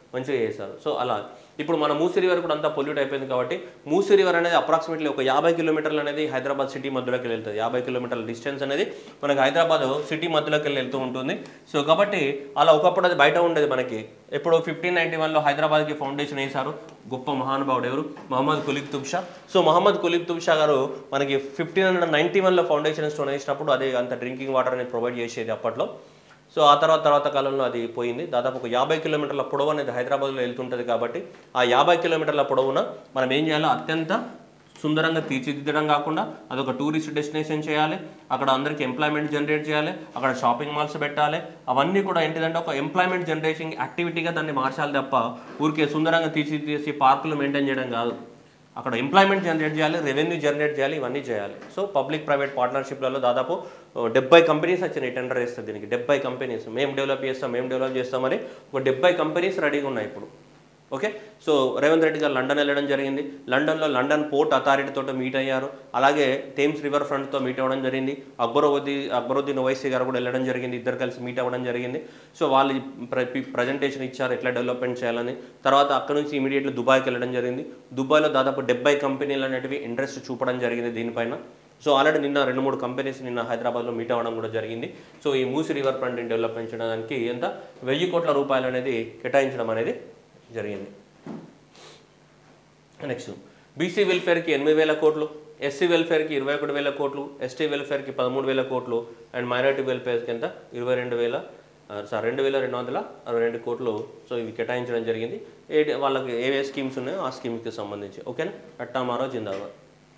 మంచిగా చేశారు సో అలా ఇప్పుడు మన మూసీ రివర్ కూడా అంతా పొల్యూట్ అయిపోయింది కాబట్టి మూసీ రివర్ అనేది అప్రాక్సిమేట్లీ ఒక యాభై కిలోమీటర్లు అనేది హైదరాబాద్ సిటీ మధ్యలోకి వెళ్ళి వెళ్తుంది యాభై కిలోమీటర్ల డిస్టెన్స్ అనేది మనకి హైదరాబాద్ సిటీ మధ్యలోకి వెళ్ళి వెళ్తూ ఉంటుంది సో కాబట్టి అలా ఒకప్పుడు అది బయట ఉండేది మనకి ఎప్పుడు ఫిఫ్టీన్ నైన్టీ వన్లో హైదరాబాద్కి ఫౌండేషన్ వేశారు గొప్ప మహానుభావుడు ఎవరు మహమ్మద్ కులీబ్ తుబ్షా సో మహమ్మద్ కులీబ్ తుబ్షా గారు మనకి ఫిఫ్టీన్ హండ్రెడ్ నైన్టీ వన్లో ఫౌండేషన్ స్టోన్ వేసినప్పుడు అదే అంత డ్రింకింగ్ వాటర్ అనేది ప్రొవైడ్ చేసేది అప్పట్లో సో ఆ తర్వాత తర్వాత కాలంలో అది పోయింది దాదాపు ఒక యాభై కిలోమీటర్ల పొడవు అనేది హైదరాబాద్లో వెళ్తుంటుంది కాబట్టి ఆ యాభై కిలోమీటర్ల పొడవున మనం ఏం చేయాలో అత్యంత సుందరంగా తీర్చిదిద్దడం కాకుండా అదొక టూరిస్ట్ డెస్టినేషన్ చేయాలి అక్కడ అందరికీ ఎంప్లాయ్మెంట్ జనరేట్ చేయాలి అక్కడ షాపింగ్ మాల్స్ పెట్టాలి అవన్నీ కూడా ఏంటిదంటే ఒక ఎంప్లాయ్మెంట్ జనరేషన్ యాక్టివిటీగా దాన్ని మార్చాలి తప్ప ఊరికే సుందరంగా తీర్చిదిద్దేసి పార్కులు మెయింటైన్ చేయడం కాదు అక్కడ ఎంప్లాయ్మెంట్ జనరేట్ చేయాలి రెవెన్యూ జనరేట్ చేయాలి ఇవన్నీ చేయాలి సో పబ్లిక్ ప్రైవేట్ పార్ట్నర్షిప్లలో దాదాపు డెబ్బై కంపెనీస్ వచ్చినాయి టెండర్ వేస్తుంది దీనికి డెబ్బై కంపెనీస్ మేము డెవలప్ చేస్తాం మేము డెవలప్ చేస్తామని ఒక డెబ్బై కంపెనీస్ రెడీగా ఉన్నాయి ఇప్పుడు ఓకే సో రేవంత్ రెడ్డి గారు లండన్ వెళ్ళడం జరిగింది లండన్లో లండన్ పోర్ట్ అథారిటీతో మీట్ అయ్యారు అలాగే థేమ్స్ రివర్ ఫ్రంట్తో మీట్ అవ్వడం జరిగింది అక్బరుద్దీ అక్బరుద్దీన్ ఓవైసీ గారు కూడా వెళ్ళడం జరిగింది ఇద్దరు కలిసి మీట్ అవ్వడం జరిగింది సో వాళ్ళు ప్రజెంటేషన్ ఇచ్చారు ఎట్లా డెవలప్మెంట్ చేయాలని తర్వాత అక్కడ నుంచి ఇమీడియట్లీ దుబాయ్కి వెళ్ళడం జరిగింది దుబాయ్లో దాదాపు డెబ్బై కంపెనీలు అనేటివి ఇంట్రెస్ట్ చూపడం జరిగింది దీనిపైన సో ఆల్రెడీ నిన్న రెండు మూడు కంపెనీస్ నిన్న హైదరాబాద్లో మీట్ అవ్వడం కూడా జరిగింది సో ఈ మూసి రివర్ ఫ్రంట్ డెవలప్మెంట్ చేయడానికి ఎంత వెయ్యి కోట్ల రూపాయలు అనేది కేటాయించడం అనేది జరిగింది నెక్స్ట్ బీసీ వెల్ఫేర్కి ఎనిమిది వేల కోట్లు ఎస్సీ వెల్ఫేర్కి ఇరవై ఒకటి వేల కోట్లు ఎస్టీ వెల్ఫేర్కి పదమూడు వేల కోట్లు అండ్ మైనారిటీ వెల్ఫేర్కి ఎంత ఇరవై రెండు వేల సార్ రెండు వేల రెండు వందల అరవై రెండు కోట్లు సో ఇవి కేటాయించడం జరిగింది ఏ వాళ్ళకి ఏ ఏ స్కీమ్స్ ఉన్నాయో ఆ స్కీమ్కి సంబంధించి ఓకేనా అట్టామారో జిందాబాద్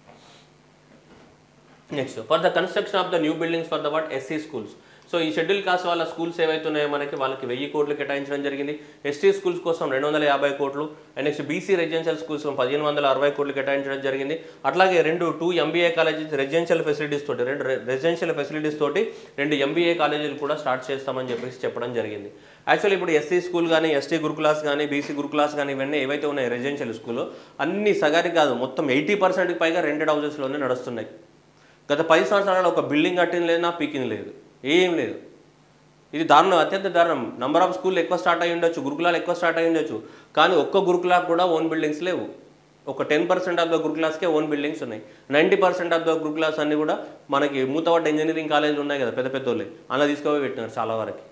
next for the construction of the new buildings for the what SC schools so ఈ షెడ్యూల్ కాస్ట్ వాళ్ళ స్కూల్స్ ఏవైతున్నాయో మనకి వాళ్ళకి వెయ్యి కోట్లు కేటాయించడం జరిగింది ఎస్టీ స్కూల్స్ కోసం రెండు వందల యాభై కోట్లు and next BC residential schools పదిహేను వందల అరవై కోట్లు కేటాయించడం జరిగింది అట్లాగే రెండు two MBA colleges residential facilities తోటి రెండు రెసిడెన్షియల్ ఫెసిలిటీస్ తోటి రెండు ఎంబీఏ కాలేజీలు కూడా స్టార్ట్ చేస్తామని చెప్పేసి చెప్పడం జరిగింది యాక్చువల్లీ ఇప్పుడు ఎస్సీ స్కూల్ కానీ ఎస్టీ గురుకులాస్ కానీ బీసీ గురుకులాస్ కానీ ఇవన్నీ ఏవైతే ఉన్నాయి రెసిడెన్షియల్ స్కూల్ అన్ని సగానికి కాదు మొత్తం ఎయిటీ పర్సెంట్కి పైగా రెంటెడ్ హౌసెస్లోనే నడుస్తున్నాయి గత పది సంవత్సరాలు ఒక బిల్డింగ్ కట్టింది లేదు నా పీకింది లేదు ఏం లేదు ఇది దారుణం అత్యంత దారుణం నంబర్ ఆఫ్ స్కూల్ ఎక్కువ స్టార్ట్ అయ్యి ఉండొచ్చు గురుకులాలు ఎక్కువ స్టార్ట్ అయ్యి ఉండొచ్చు కానీ ఒక్క గురుకులాకు కూడా ఓన్ బిల్డింగ్స్ లేవు ఒక టెన్ పర్సెంట్ ఆఫ్ ద గురుకులాస్కే ఓన్ బిల్డింగ్స్ ఉన్నాయి ninety percent of the gurukulas అన్ని కూడా మనకి మూతపడ్డ ఇంజనీరింగ్ కాలేజీలు ఉన్నాయి కదా పెద్ద పెద్ద వాళ్ళు అలా తీసుకుపోయి పెట్టినారు చాలా వరకు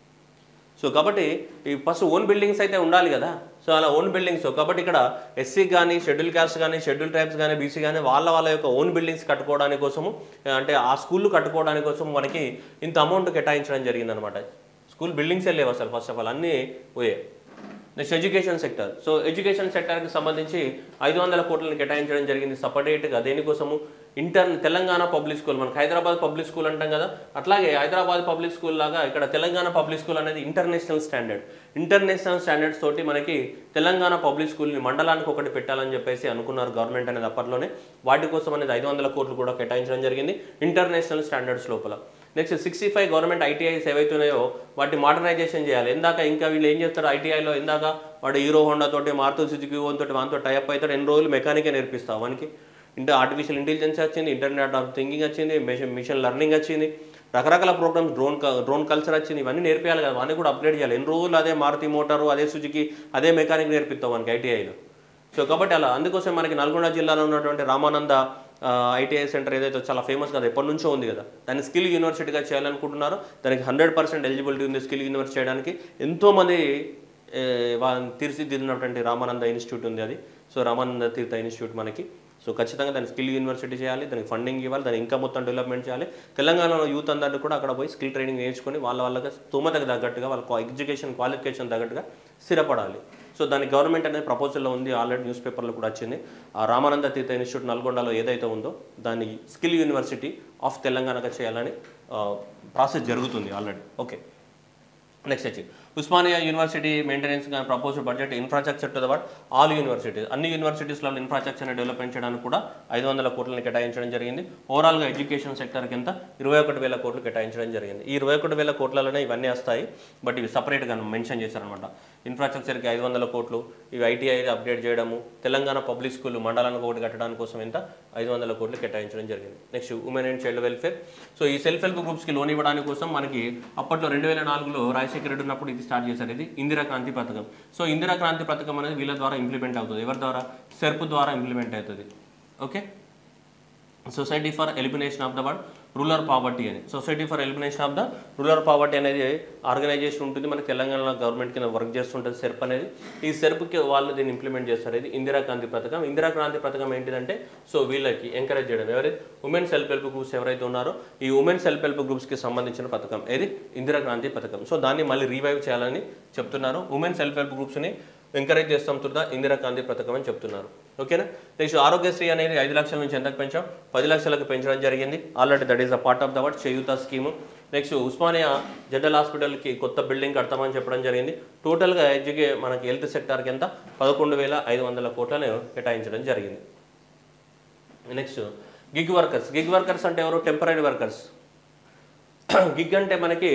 సో కాబట్టి ఈ ఫస్ట్ ఓన్ బిల్డింగ్స్ అయితే ఉండాలి కదా సో అలా ఓన్ బిల్డింగ్స్ కాబట్టి ఇక్కడ ఎస్సీ కానీ షెడ్యూల్ కాస్ట్ కానీ షెడ్యూల్ ట్రైబ్స్ కానీ బీసీ కానీ వాళ్ళ వాళ్ళ యొక్క ఓన్ బిల్డింగ్స్ కట్టుకోవడానికి కోసము అంటే ఆ స్కూళ్ళు కట్టుకోవడానికి కోసం మనకి ఇంత అమౌంట్ కేటాయించడం జరిగిందనమాట స్కూల్ బిల్డింగ్సే లేవు అసలు ఫస్ట్ ఆఫ్ ఆల్ అన్నీ పోయాయి next education sector so education సెక్టర్కి సంబంధించి ఐదు వందల కోట్లను కేటాయించడం జరిగింది సపరేట్గా దేనికోసము ఇంటర్ తెలంగాణ పబ్లిక్ స్కూల్ మనకు హైదరాబాద్ పబ్లిక్ స్కూల్ అంటాం కదా అట్లాగే హైదరాబాద్ పబ్లిక్ స్కూల్ లాగా ఇక్కడ తెలంగాణ పబ్లిక్ స్కూల్ అనేది ఇంటర్నేషనల్ స్టాండర్డ్ ఇంటర్నేషనల్ స్టాండర్డ్స్ తోటి మనకి తెలంగాణ పబ్లిక్ స్కూల్ని మండలానికి ఒకటి పెట్టాలని చెప్పేసి అనుకున్నారు గవర్నమెంట్ అనేది అప్పట్లోనే వాటి కోసం అనేది ఐదు వందల కోట్లు కూడా కేటాయించడం జరిగింది ఇంటర్నేషనల్ స్టాండర్డ్స్ లోపల next sixty five government ITIs ఏవైతున్నాయో వాటి మోడర్నైజేషన్ చేయాలి ఇందాక ఇంకా వీళ్ళు ఏం చేస్తారు ఐటీఐలో ఇందాక వాడు హీరో హోండా తోటి మారుతి సుజుకి తోటి వానితో టైప్ అవుతాడు ఎన్ని రోజులు మెకానికే నేర్పిస్తావు వానికి ఇంటర్ ఆర్టిఫిషియల్ ఇంటెలిజెన్స్ వచ్చింది ఇంటర్నెట్ ఆఫ్ థింకింగ్ వచ్చింది మిషన్ మిషన్ లెర్నింగ్ వచ్చింది రకరకాల ప్రోగ్రామ్స్ డ్రోన్ డ్రోన్ కల్చర్ వచ్చింది ఇవన్నీ నేర్పించాలి కదా వాన్ని కూడా అప్గ్రేడ్ చేయాలి ఎన్ని రోజులు అదే మారుతి మోటారు అదే సుజుకి అదే మెకానిక్ నేర్పిస్తాం మనకి ఐటీఐలో సో కాబట్టి అలా అందుకోసం మనకి నల్గొండ జిల్లాలో ఉన్నటువంటి రామానంద ఐటీఐ సెంటర్ ఏదైతే చాలా ఫేమస్ కదా ఎప్పటి నుంచో ఉంది కదా దాన్ని స్కిల్ యూనివర్సిటీగా చేయాలనుకుంటున్నారు దానికి హండ్రెడ్ పర్సెంట్ ఎలిజిబిలిటీ ఉంది స్కిల్ యూనివర్సిటీ చేయడానికి ఎంతోమంది ఏ, వాళ్ళని తీర్చిదిద్దినటువంటి రామానంద ఇన్స్టిట్యూట్ ఉంది అది సో రామానంద తీర్థ ఇన్స్టిట్యూట్ మనకి సో ఖచ్చితంగా దాన్ని స్కిల్ యూనివర్సిటీ చేయాలి దానికి ఫండింగ్ ఇవ్వాలి దాని ఇంకా మొత్తం డెవలప్మెంట్ చేయాలి తెలంగాణలో యూత్ అందరినీ కూడా అక్కడ పోయి స్కిల్ ట్రైనింగ్ నేర్చుకొని వాళ్ళ వాళ్ళకి స్తోమతకు తగ్గట్టుగా వాళ్ళ ఎడ్యుకేషన్ క్వాలిఫికేషన్ తగ్గట్టుగా స్థిరపడాలి సో దాని గవర్నమెంట్ అనేది ప్రపోజల్లో ఉంది ఆల్రెడీ న్యూస్ పేపర్లో కూడా వచ్చింది ఆ రామానంద తీర్థ ఇన్స్టిట్యూట్ నల్గొండలో ఏదైతే ఉందో దాన్ని స్కిల్ యూనివర్సిటీ ఆఫ్ తెలంగాణగా చేయాలని ప్రాసెస్ జరుగుతుంది ఆల్రెడీ ఓకే నెక్స్ట్ వచ్చి ఉస్మానియా యూనివర్సిటీ మెయింటెనెన్స్ కానీ proposed budget infrastructure to the what all universities అన్ని యూనివర్సిటీస్లో ఇన్ఫ్రాస్ట్రక్చర్ని డెవలప్మెంట్ చేయడానికి కూడా ఐదు వందల కోట్లను కేటాయించడం జరిగింది ఓవరాల్గా ఎడ్యుకేషన్ సెక్టర్ కింద ఇరవై ఒకటి వేల కోట్లు కేటాయించడం జరిగింది ఈ ఇరవై ఒకటి వేల కోట్లలోనే ఇవన్నీ వస్తాయి బట్ ఇవి సపరేట్గా మెన్షన్ చేశారనమాట ఇన్ఫ్రాస్ట్రక్చర్కి ఐదు వందల కోట్లు ఇవి ఐటీఐ అప్డేట్ చేయడము తెలంగాణ పబ్లిక్ స్కూల్ మండలానికి ఒకటి కట్టడానికి కోసం ఎంత ఐదు వందల కోట్లు కేటాయించడం జరిగింది next women and child welfare so ఈ సెల్ఫ్ హెల్ప్ గ్రూప్స్కి లోన్ ఇవ్వడానికి కోసం మనకి అప్పట్లో రెండు వేల నాలుగులో రాజశేఖర రెడ్డి ఉన్నప్పుడు ఇది అనేది స్టార్ట్ చేశారు ఇది ఇందిరా క్రాంతి పథకం సో ఇందిరా క్రాంతి పథకం అనేది వీళ్ళ ద్వారా ఇంప్లిమెంట్ అవుతుంది ఎవరి ద్వారా సెర్ప్ ద్వారా ఇంప్లిమెంట్ అవుతుంది okay society for elimination of the word rural poverty అని society for elimination of the rural poverty అనేది ఆర్గనైజేషన్ ఉంటుంది మన తెలంగాణ గవర్నమెంట్ కింద వర్క్ చేస్తుంటుంది సెర్ప్ అనేది ఈ సెర్ప్కి వాళ్ళు దీన్ని ఇంప్లిమెంట్ చేస్తారు ఇది ఇందిరా క్రాంతి పథకం ఇందిరా క్రాంతి పథకం ఏంటిదంటే సో వీళ్ళకి ఎంకరేజ్ చేయడం ఎవరైతే ఉమెన్ సెల్ఫ్ హెల్ప్ గ్రూప్స్ ఎవరైతే ఉన్నారో ఈ ఉమెన్ సెల్ఫ్ హెల్ప్ గ్రూప్స్కి సంబంధించిన పథకం ఏది ఇందిరా క్రాంతి పథకం సో దాన్ని మళ్ళీ రీవైవ్ చేయాలని చెప్తున్నారు ఉమెన్ సెల్ఫ్ హెల్ప్ గ్రూప్స్ని ఎంకరేజ్ చేస్తాం తుదా ఇందిరా గాంధీ పథకం అని చెప్తున్నారు ఓకేనా నెక్స్ట్ ఆరోగ్యశ్రీ అనేది ఐదు లక్షల నుంచి ఎంతకు పెంచాం పది లక్షలకు పెంచడం జరిగింది already that is a part of the word Cheyutha scheme next Osmania general హాస్పిటల్కి కొత్త బిల్డింగ్ కడతామని చెప్పడం జరిగింది టోటల్గా ఎడ్యుకే మనకి హెల్త్ సెక్టార్కి ఎంత పదకొండు వేల ఐదు వందల కోట్లను కేటాయించడం జరిగింది next gig workers gig workers అంటే ఎవరు టెంపరీ వర్కర్స్ గిగ్ అంటే మనకి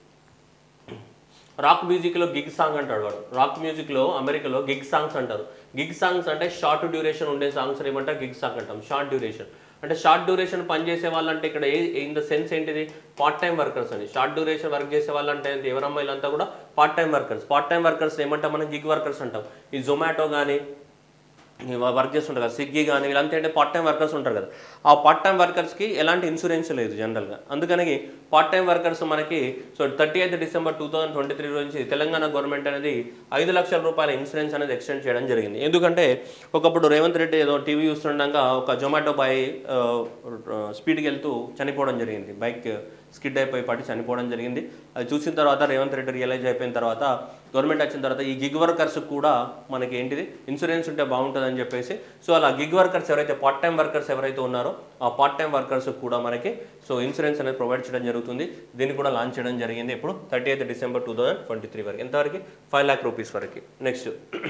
రాక్ మ్యూజిక్లో గిగ్ సాంగ్ అంటాడు వాడు రాక్ మ్యూజిక్లో అమెరికాలో గిగ్ సాంగ్స్ అంటారు గిగ్ సాంగ్స్ అంటే షార్ట్ డ్యూరేషన్ ఉండే సాంగ్స్ ఏమంటారు గిగ్ సాంగ్ అంటాం షార్ట్ డ్యూరేషన్ అంటే షార్ట్ డ్యూరేషన్ పనిచేసే వాళ్ళంటే ఇక్కడ ఏ ఇన్ ద సెన్స్ ఏంటిది పార్ట్ టైం వర్కర్స్ అని షార్ట్ డ్యూరేషన్ వర్క్ చేసే వాళ్ళంటే ఏంటి? ఎవరు అమ్మాయిలంతా కూడా part time workers part time workers ఏమంటాం మనం గిగ్ వర్కర్స్ అంటాం ఈ జొమాటో కానీ వర్క్ చేస్తుంటారు కదా స్విగ్గీ కానీ వీళ్ళంతా అంటే పార్ట్ టైం వర్కర్స్ ఉంటారు కదా ఆ పార్ట్ టైం వర్కర్స్కి ఎలాంటి ఇన్సూరెన్స్ లేదు జనరల్గా అందుకని పార్ట్ టైం వర్కర్స్ మనకి so thirty eighth December two thousand twenty three నుంచి తెలంగాణ గవర్నమెంట్ అనేది ఐదు లక్షల రూపాయల ఇన్సూరెన్స్ అనేది ఎక్స్టెండ్ చేయడం జరిగింది ఎందుకంటే ఒకప్పుడు రేవంత్ రెడ్డి ఏదో టీవీ చూస్తుండగా ఒక జొమాటో బాయ్ స్పీడ్కి వెళ్తూ చనిపోవడం జరిగింది బైక్ స్కిడ్ అయిపోయి పడి చనిపోవడం జరిగింది అది చూసిన తర్వాత రేవంత్ రెడ్డి రియలైజ్ అయిపోయిన తర్వాత గవర్నమెంట్ వచ్చిన తర్వాత ఈ గిగ్ వర్కర్స్ కూడా మనకి ఏంటిది ఇన్సూరెన్స్ ఉంటే బాగుంటుందని చెప్పేసి సో అలా గిగ్ వర్కర్స్ ఎవరైతే పార్ట్ టైం వర్కర్స్ ఎవరైతే ఉన్నారో ఆ పార్ట్ టైం వర్కర్స్ కూడా మనకి సో ఇన్సూరెన్స్ అనేది ప్రొవైడ్ చేయడం జరుగుతుంది దీన్ని కూడా లాంచ్ చేయడం జరిగింది ఇప్పుడు thirty eighth December two thousand twenty three వరకు ఎంతవరకు ఫైవ్ ల్యాక్ రూపీస్ వరకు నెక్స్ట్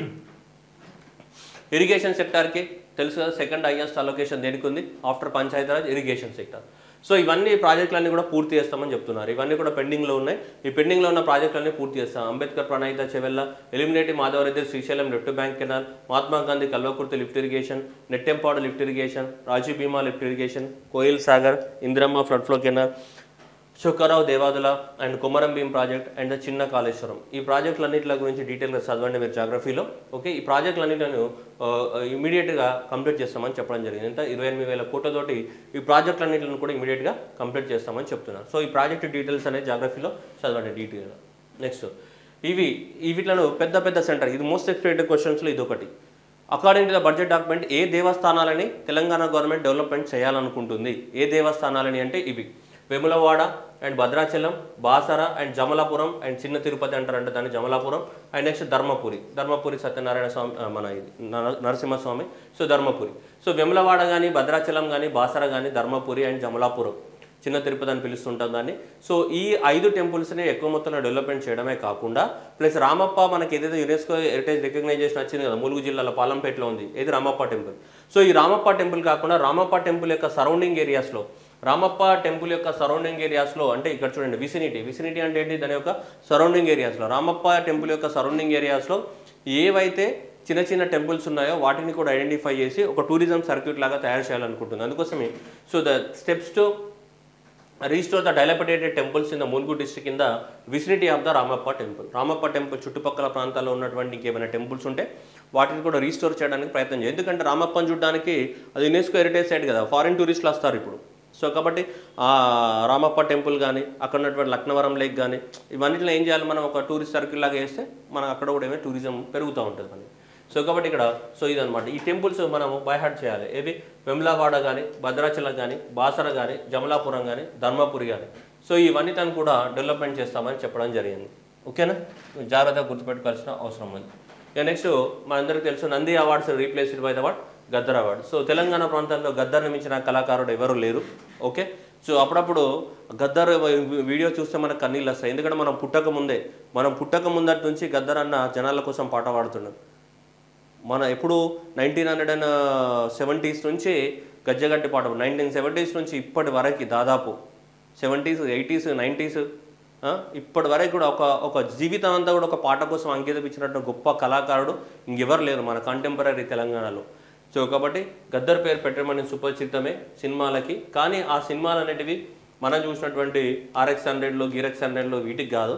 ఇరిగేషన్ సెక్టార్కి తెలుసు కదా సెకండ్ హైయెస్ట్ అలొకేషన్ దేనికి ఉంది after Panchayati Raj irrigation sector so ఇవన్నీ ప్రాజెక్టులన్నీ కూడా పూర్తి చేస్తామని చెప్తున్నారు ఇవన్నీ కూడా పెండింగ్లో ఉన్నాయి ఈ పెండింగ్లో ఉన్న ప్రాజెక్టులన్నీ పూర్తి చేస్తాం Ambedkar Pranahita Chevella Elimineti Madhava Reddy Srisailam lift bank canal Mahatma Gandhi Kalwakurthy lift irrigation Nettempadu lift irrigation Rajiv Bhima lift irrigation Koil Sagar Indiramma flood flow canal శుకరావు Devadula and Kumaram Bheem project and చిన్న కాళేశ్వరం ఈ ప్రాజెక్టులన్నింటి గురించి డీటెయిల్గా చదవండి మీరు జాగ్రఫీలో ఓకే ఈ ప్రాజెక్టులన్నింటిని ఇమీడియట్గా కంప్లీట్ చేస్తామని చెప్పడం జరిగింది ఎంత ఇరవై ఎనిమిది వేల కోట్లతోటి ఈ ప్రాజెక్టులన్నింటిని కూడా ఇమీడియట్గా కంప్లీట్ చేస్తామని చెప్తున్నారు సో ఈ ప్రాజెక్ట్ డీటెయిల్స్ అనేది జాగ్రఫీలో చదవండి డీటెయిల్గా నెక్స్ట్ ఇవి ఈ వీటిలను పెద్ద పెద్ద సెంటర్ ఇది మోస్ట్ ఎక్స్పెక్టెడ్ క్వశ్చన్స్లో ఇది ఒకటి according to the budget document ఏ దేవస్థానాలని తెలంగాణ గవర్నమెంట్ డెవలప్మెంట్ చేయాలనుకుంటుంది ఏ దేవస్థానాలని అంటే ఇవి Vemulawada and Bhadrachalam Basara and Jamalapuram and చిన్న తిరుపతి అంటారంటే దాన్ని జమలాపురం అండ్ నెక్స్ట్ ధర్మపురి ధర్మపురి సత్యనారాయణ స్వామి ఆ, మన ఇది నర- నరసింహస్వామి సో ధర్మపురి సో వేములవాడ కానీ భద్రాచలం కానీ బాసర కానీ ధర్మపురి అండ్ జమలాపురం చిన్న తిరుపతి అని పిలుస్తుంటాం దాన్ని సో ఈ ఐదు టెంపుల్స్ని ఎక్కువ మొత్తంలో డెవలప్మెంట్ చేయడమే కాకుండా ప్లస్ రామప్ప మనకి ఏదైతే యునెస్కో హెరిటేజ్ రికగ్నైజేషన్ వచ్చింది కదా ములుగు జిల్లాలో పాలంపేటలో ఉంది ఇది రామప్ప టెంపుల్ సో ఈ రామప్ప టెంపుల్ కాకుండా రామప్ప టెంపుల్ యొక్క సరౌండింగ్ ఏరియాస్లో రామప్ప టెంపుల్ యొక్క సరౌండింగ్ ఏరియాస్లో అంటే ఇక్కడ చూడండి విసినిటీ విసినిటీ అంటే ఏంటి దాని యొక్క సరౌండింగ్ ఏరియాస్లో రామప్ప టెంపుల్ యొక్క సరౌండింగ్ ఏరియాస్లో ఏవైతే చిన్న చిన్న టెంపుల్స్ ఉన్నాయో వాటిని కూడా ఐడెంటిఫై చేసి ఒక టూరిజం సర్క్యూట్ లాగా తయారు చేయాలనుకుంటుంది అందుకోసమే so the steps to restore the dilapidated temples in the Mulugu district కింద vicinity of the Ramappa temple Ramappa temple చుట్టుపక్కల ప్రాంతాల్లో ఉన్నటువంటి ఇంకేమైనా టెంపుల్స్ ఉంటే వాటిని కూడా రీస్టోర్ చేయడానికి ప్రయత్నం చేయాలి ఎందుకంటే రామప్పని చూడడానికి అది యునెస్కో హెరిటేజ్ సైట్ కదా ఫారిన్ టూరిస్టులు వస్తారు ఇప్పుడు సో కాబట్టి ఆ రామప్ప టెంపుల్ కానీ అక్కడ ఉన్నటువంటి లక్నవరం లేక్ కానీ ఇవన్నిటిలో ఏం చేయాలి మనం ఒక టూరిస్ట్ సర్కిల్ లాగా వేస్తే మనం అక్కడ కూడా ఏమైనా టూరిజం పెరుగుతూ ఉంటుంది మనకి సో కాబట్టి ఇక్కడ సో ఇదనమాట ఈ టెంపుల్స్ మనము బైహార్ట్ చేయాలి ఏవి వెమ్లావాడ కానీ భద్రాచలం కానీ బాసర కానీ జమలాపురం కానీ ధర్మపురి కానీ సో ఇవన్నిటిని కూడా డెవలప్మెంట్ చేస్తామని చెప్పడం జరిగింది ఓకేనా జాగ్రత్తగా గుర్తుపెట్టుకోవాల్సిన అవసరం ఉంది ఇక నెక్స్ట్ మనందరికీ తెలుసు Nandi awards replaced by the award Gaddar award so Telangana ప్రాంతాల్లో గద్దర్ని మించిన కళాకారుడు ఎవరు లేరు ఓకే సో అప్పుడప్పుడు గద్దర్ వీడియో చూస్తే మనకు కన్నీళ్ళు వస్తాయి ఎందుకంటే మనం పుట్టక ముందే మనం పుట్టక ముందటి నుంచి గద్దర్ అన్న జనాల కోసం పాట పాడుతున్నాం మన ఎప్పుడు నైన్టీన్ హండ్రెడ్ అండ్ సెవెంటీస్ నుంచి గజ్జగట్టి పాట నైన్టీన్ సెవెంటీస్ నుంచి ఇప్పటి వరకు దాదాపు సెవెంటీస్ ఎయిటీస్ నైంటీస్ ఇప్పటి వరకు కూడా ఒక ఒక జీవితం అంతా కూడా ఒక పాట కోసం అంకితం ఇచ్చినట్టు గొప్ప కళాకారుడు ఇంకెవరు లేరు మన కంటెంపరీ తెలంగాణలో సో కాబట్టి గద్దర్ పేరు పెట్టమని సుపరిచితమే సినిమాలకి కానీ ఆ సినిమాలు అనేటివి మనం చూసినటువంటి ఆర్ఎక్స్ హండ్రెడ్లో గీరెక్స్ హండ్రెడ్లో వీటికి కాదు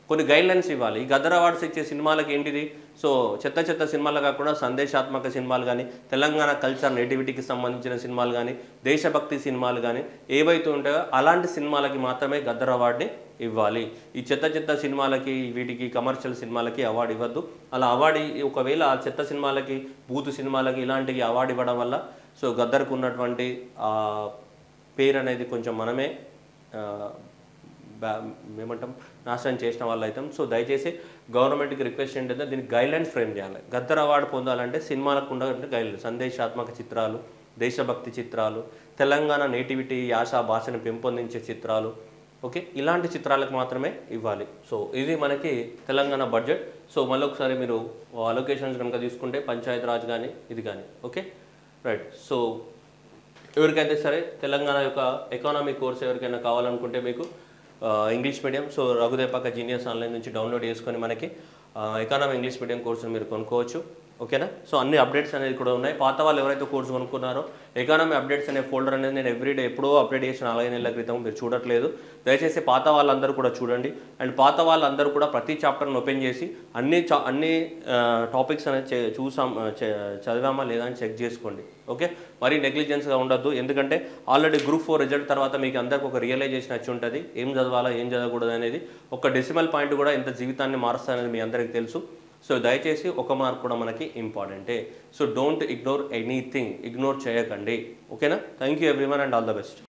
కొన్ని గైడ్ లైన్స్ ఇవ్వాలి ఈ గద్దర్ అవార్డ్స్ ఇచ్చే సినిమాలకి ఏంటిది సో చెత్త చెత్త సినిమాలు కాకుండా సందేశాత్మక సినిమాలు కానీ తెలంగాణ కల్చర్ నేటివిటీకి సంబంధించిన సినిమాలు కానీ దేశభక్తి సినిమాలు కానీ ఏవైతే ఉంటాయో అలాంటి సినిమాలకి మాత్రమే గద్దర్ అవార్డుని ఇవ్వాలి ఈ చెత్త చెత్త సినిమాలకి వీటికి కమర్షియల్ సినిమాలకి అవార్డు ఇవ్వద్దు అలా అవార్డు ఇ- ఒకవేళ ఆ చెత్త సినిమాలకి బూతు సినిమాలకి ఇలాంటివి అవార్డు ఇవ్వడం వల్ల సో గద్దర్కు ఉన్నటువంటి ఆ పేరు అనేది కొంచెం మనమే ఆ, బ్యా- ఏమంటాం నాశనం చేసిన వాళ్ళు అవుతాం సో దయచేసి గవర్నమెంట్కి రిక్వెస్ట్ ఏంటంటే దీనికి గైడ్లైన్స్ ఫ్రేమ్ చేయాలి గద్దర్ అవార్డు పొందాలంటే సినిమాలకు ఉండాలంటే గైడ్లైన్స్ సందేశాత్మక చిత్రాలు దేశభక్తి చిత్రాలు తెలంగాణ నేటివిటీ యాస భాషను పెంపొందించే చిత్రాలు ఓకే ఇలాంటి చిత్రాలకు మాత్రమే ఇవ్వాలి సో ఇది మనకి తెలంగాణ బడ్జెట్ సో మళ్ళీ ఒకసారి మీరు అలొకేషన్స్ కనుక తీసుకుంటే పంచాయత్ రాజ్ కానీ ఇది కానీ ఓకే రైట్ సో ఎవరికైతే సరే తెలంగాణ యొక్క ఎకానమీ కోర్స్ ఎవరికైనా కావాలనుకుంటే మీకు ఆ, ఇంగ్లీష్ మీడియం సో రఘుదేపాక జీనియస్ ఆన్లైన్ నుంచి డౌన్లోడ్ చేసుకొని మనకి ఆ, ఎకానమీ ఇంగ్లీష్ మీడియం కోర్సును మీరు కొనుక్కోవచ్చు ఓకేనా సో అన్ని అప్డేట్స్ అనేది కూడా ఉన్నాయి పాత వాళ్ళు ఎవరైతే కోర్సు కొనుక్కున్నారో ఎకానమీ అప్డేట్స్ అనే ఫోల్డర్ అనేది నేను ఎవ్రీడే ఎప్పుడో అప్డేట్ చేసిన నాలుగైదు నెలల క్రితం మీరు చూడట్లేదు దయచేసి పాత వాళ్ళందరూ కూడా చూడండి అండ్ పాత వాళ్ళందరూ కూడా ప్రతి చాప్టర్ని ఓపెన్ చేసి అన్ని చా అన్ని టాపిక్స్ అనేది చే- చూసాం ఆ, చే- చదివామా లేదా అని చెక్ చేసుకోండి ఓకే మరీ నెగ్లిజెన్స్గా ఉండొద్దు ఎందుకంటే ఆల్రెడీ గ్రూప్ ఫోర్ రిజల్ట్ తర్వాత మీకు అందరికి ఒక రియలైజేషన్ వచ్చి ఉంటుంది ఏం చదవాలా ఏం చదవకూడదు అనేది ఒక డెసిమల్ పాయింట్ కూడా ఇంత జీవితాన్ని మారుస్తానని మీ అందరికీ తెలుసు సో దయచేసి ఒక మార్క్ కూడా మనకి ఇంపార్టెంటే so don't ignore anything ignore చేయకండి ఓకేనా thank you everyone and all the best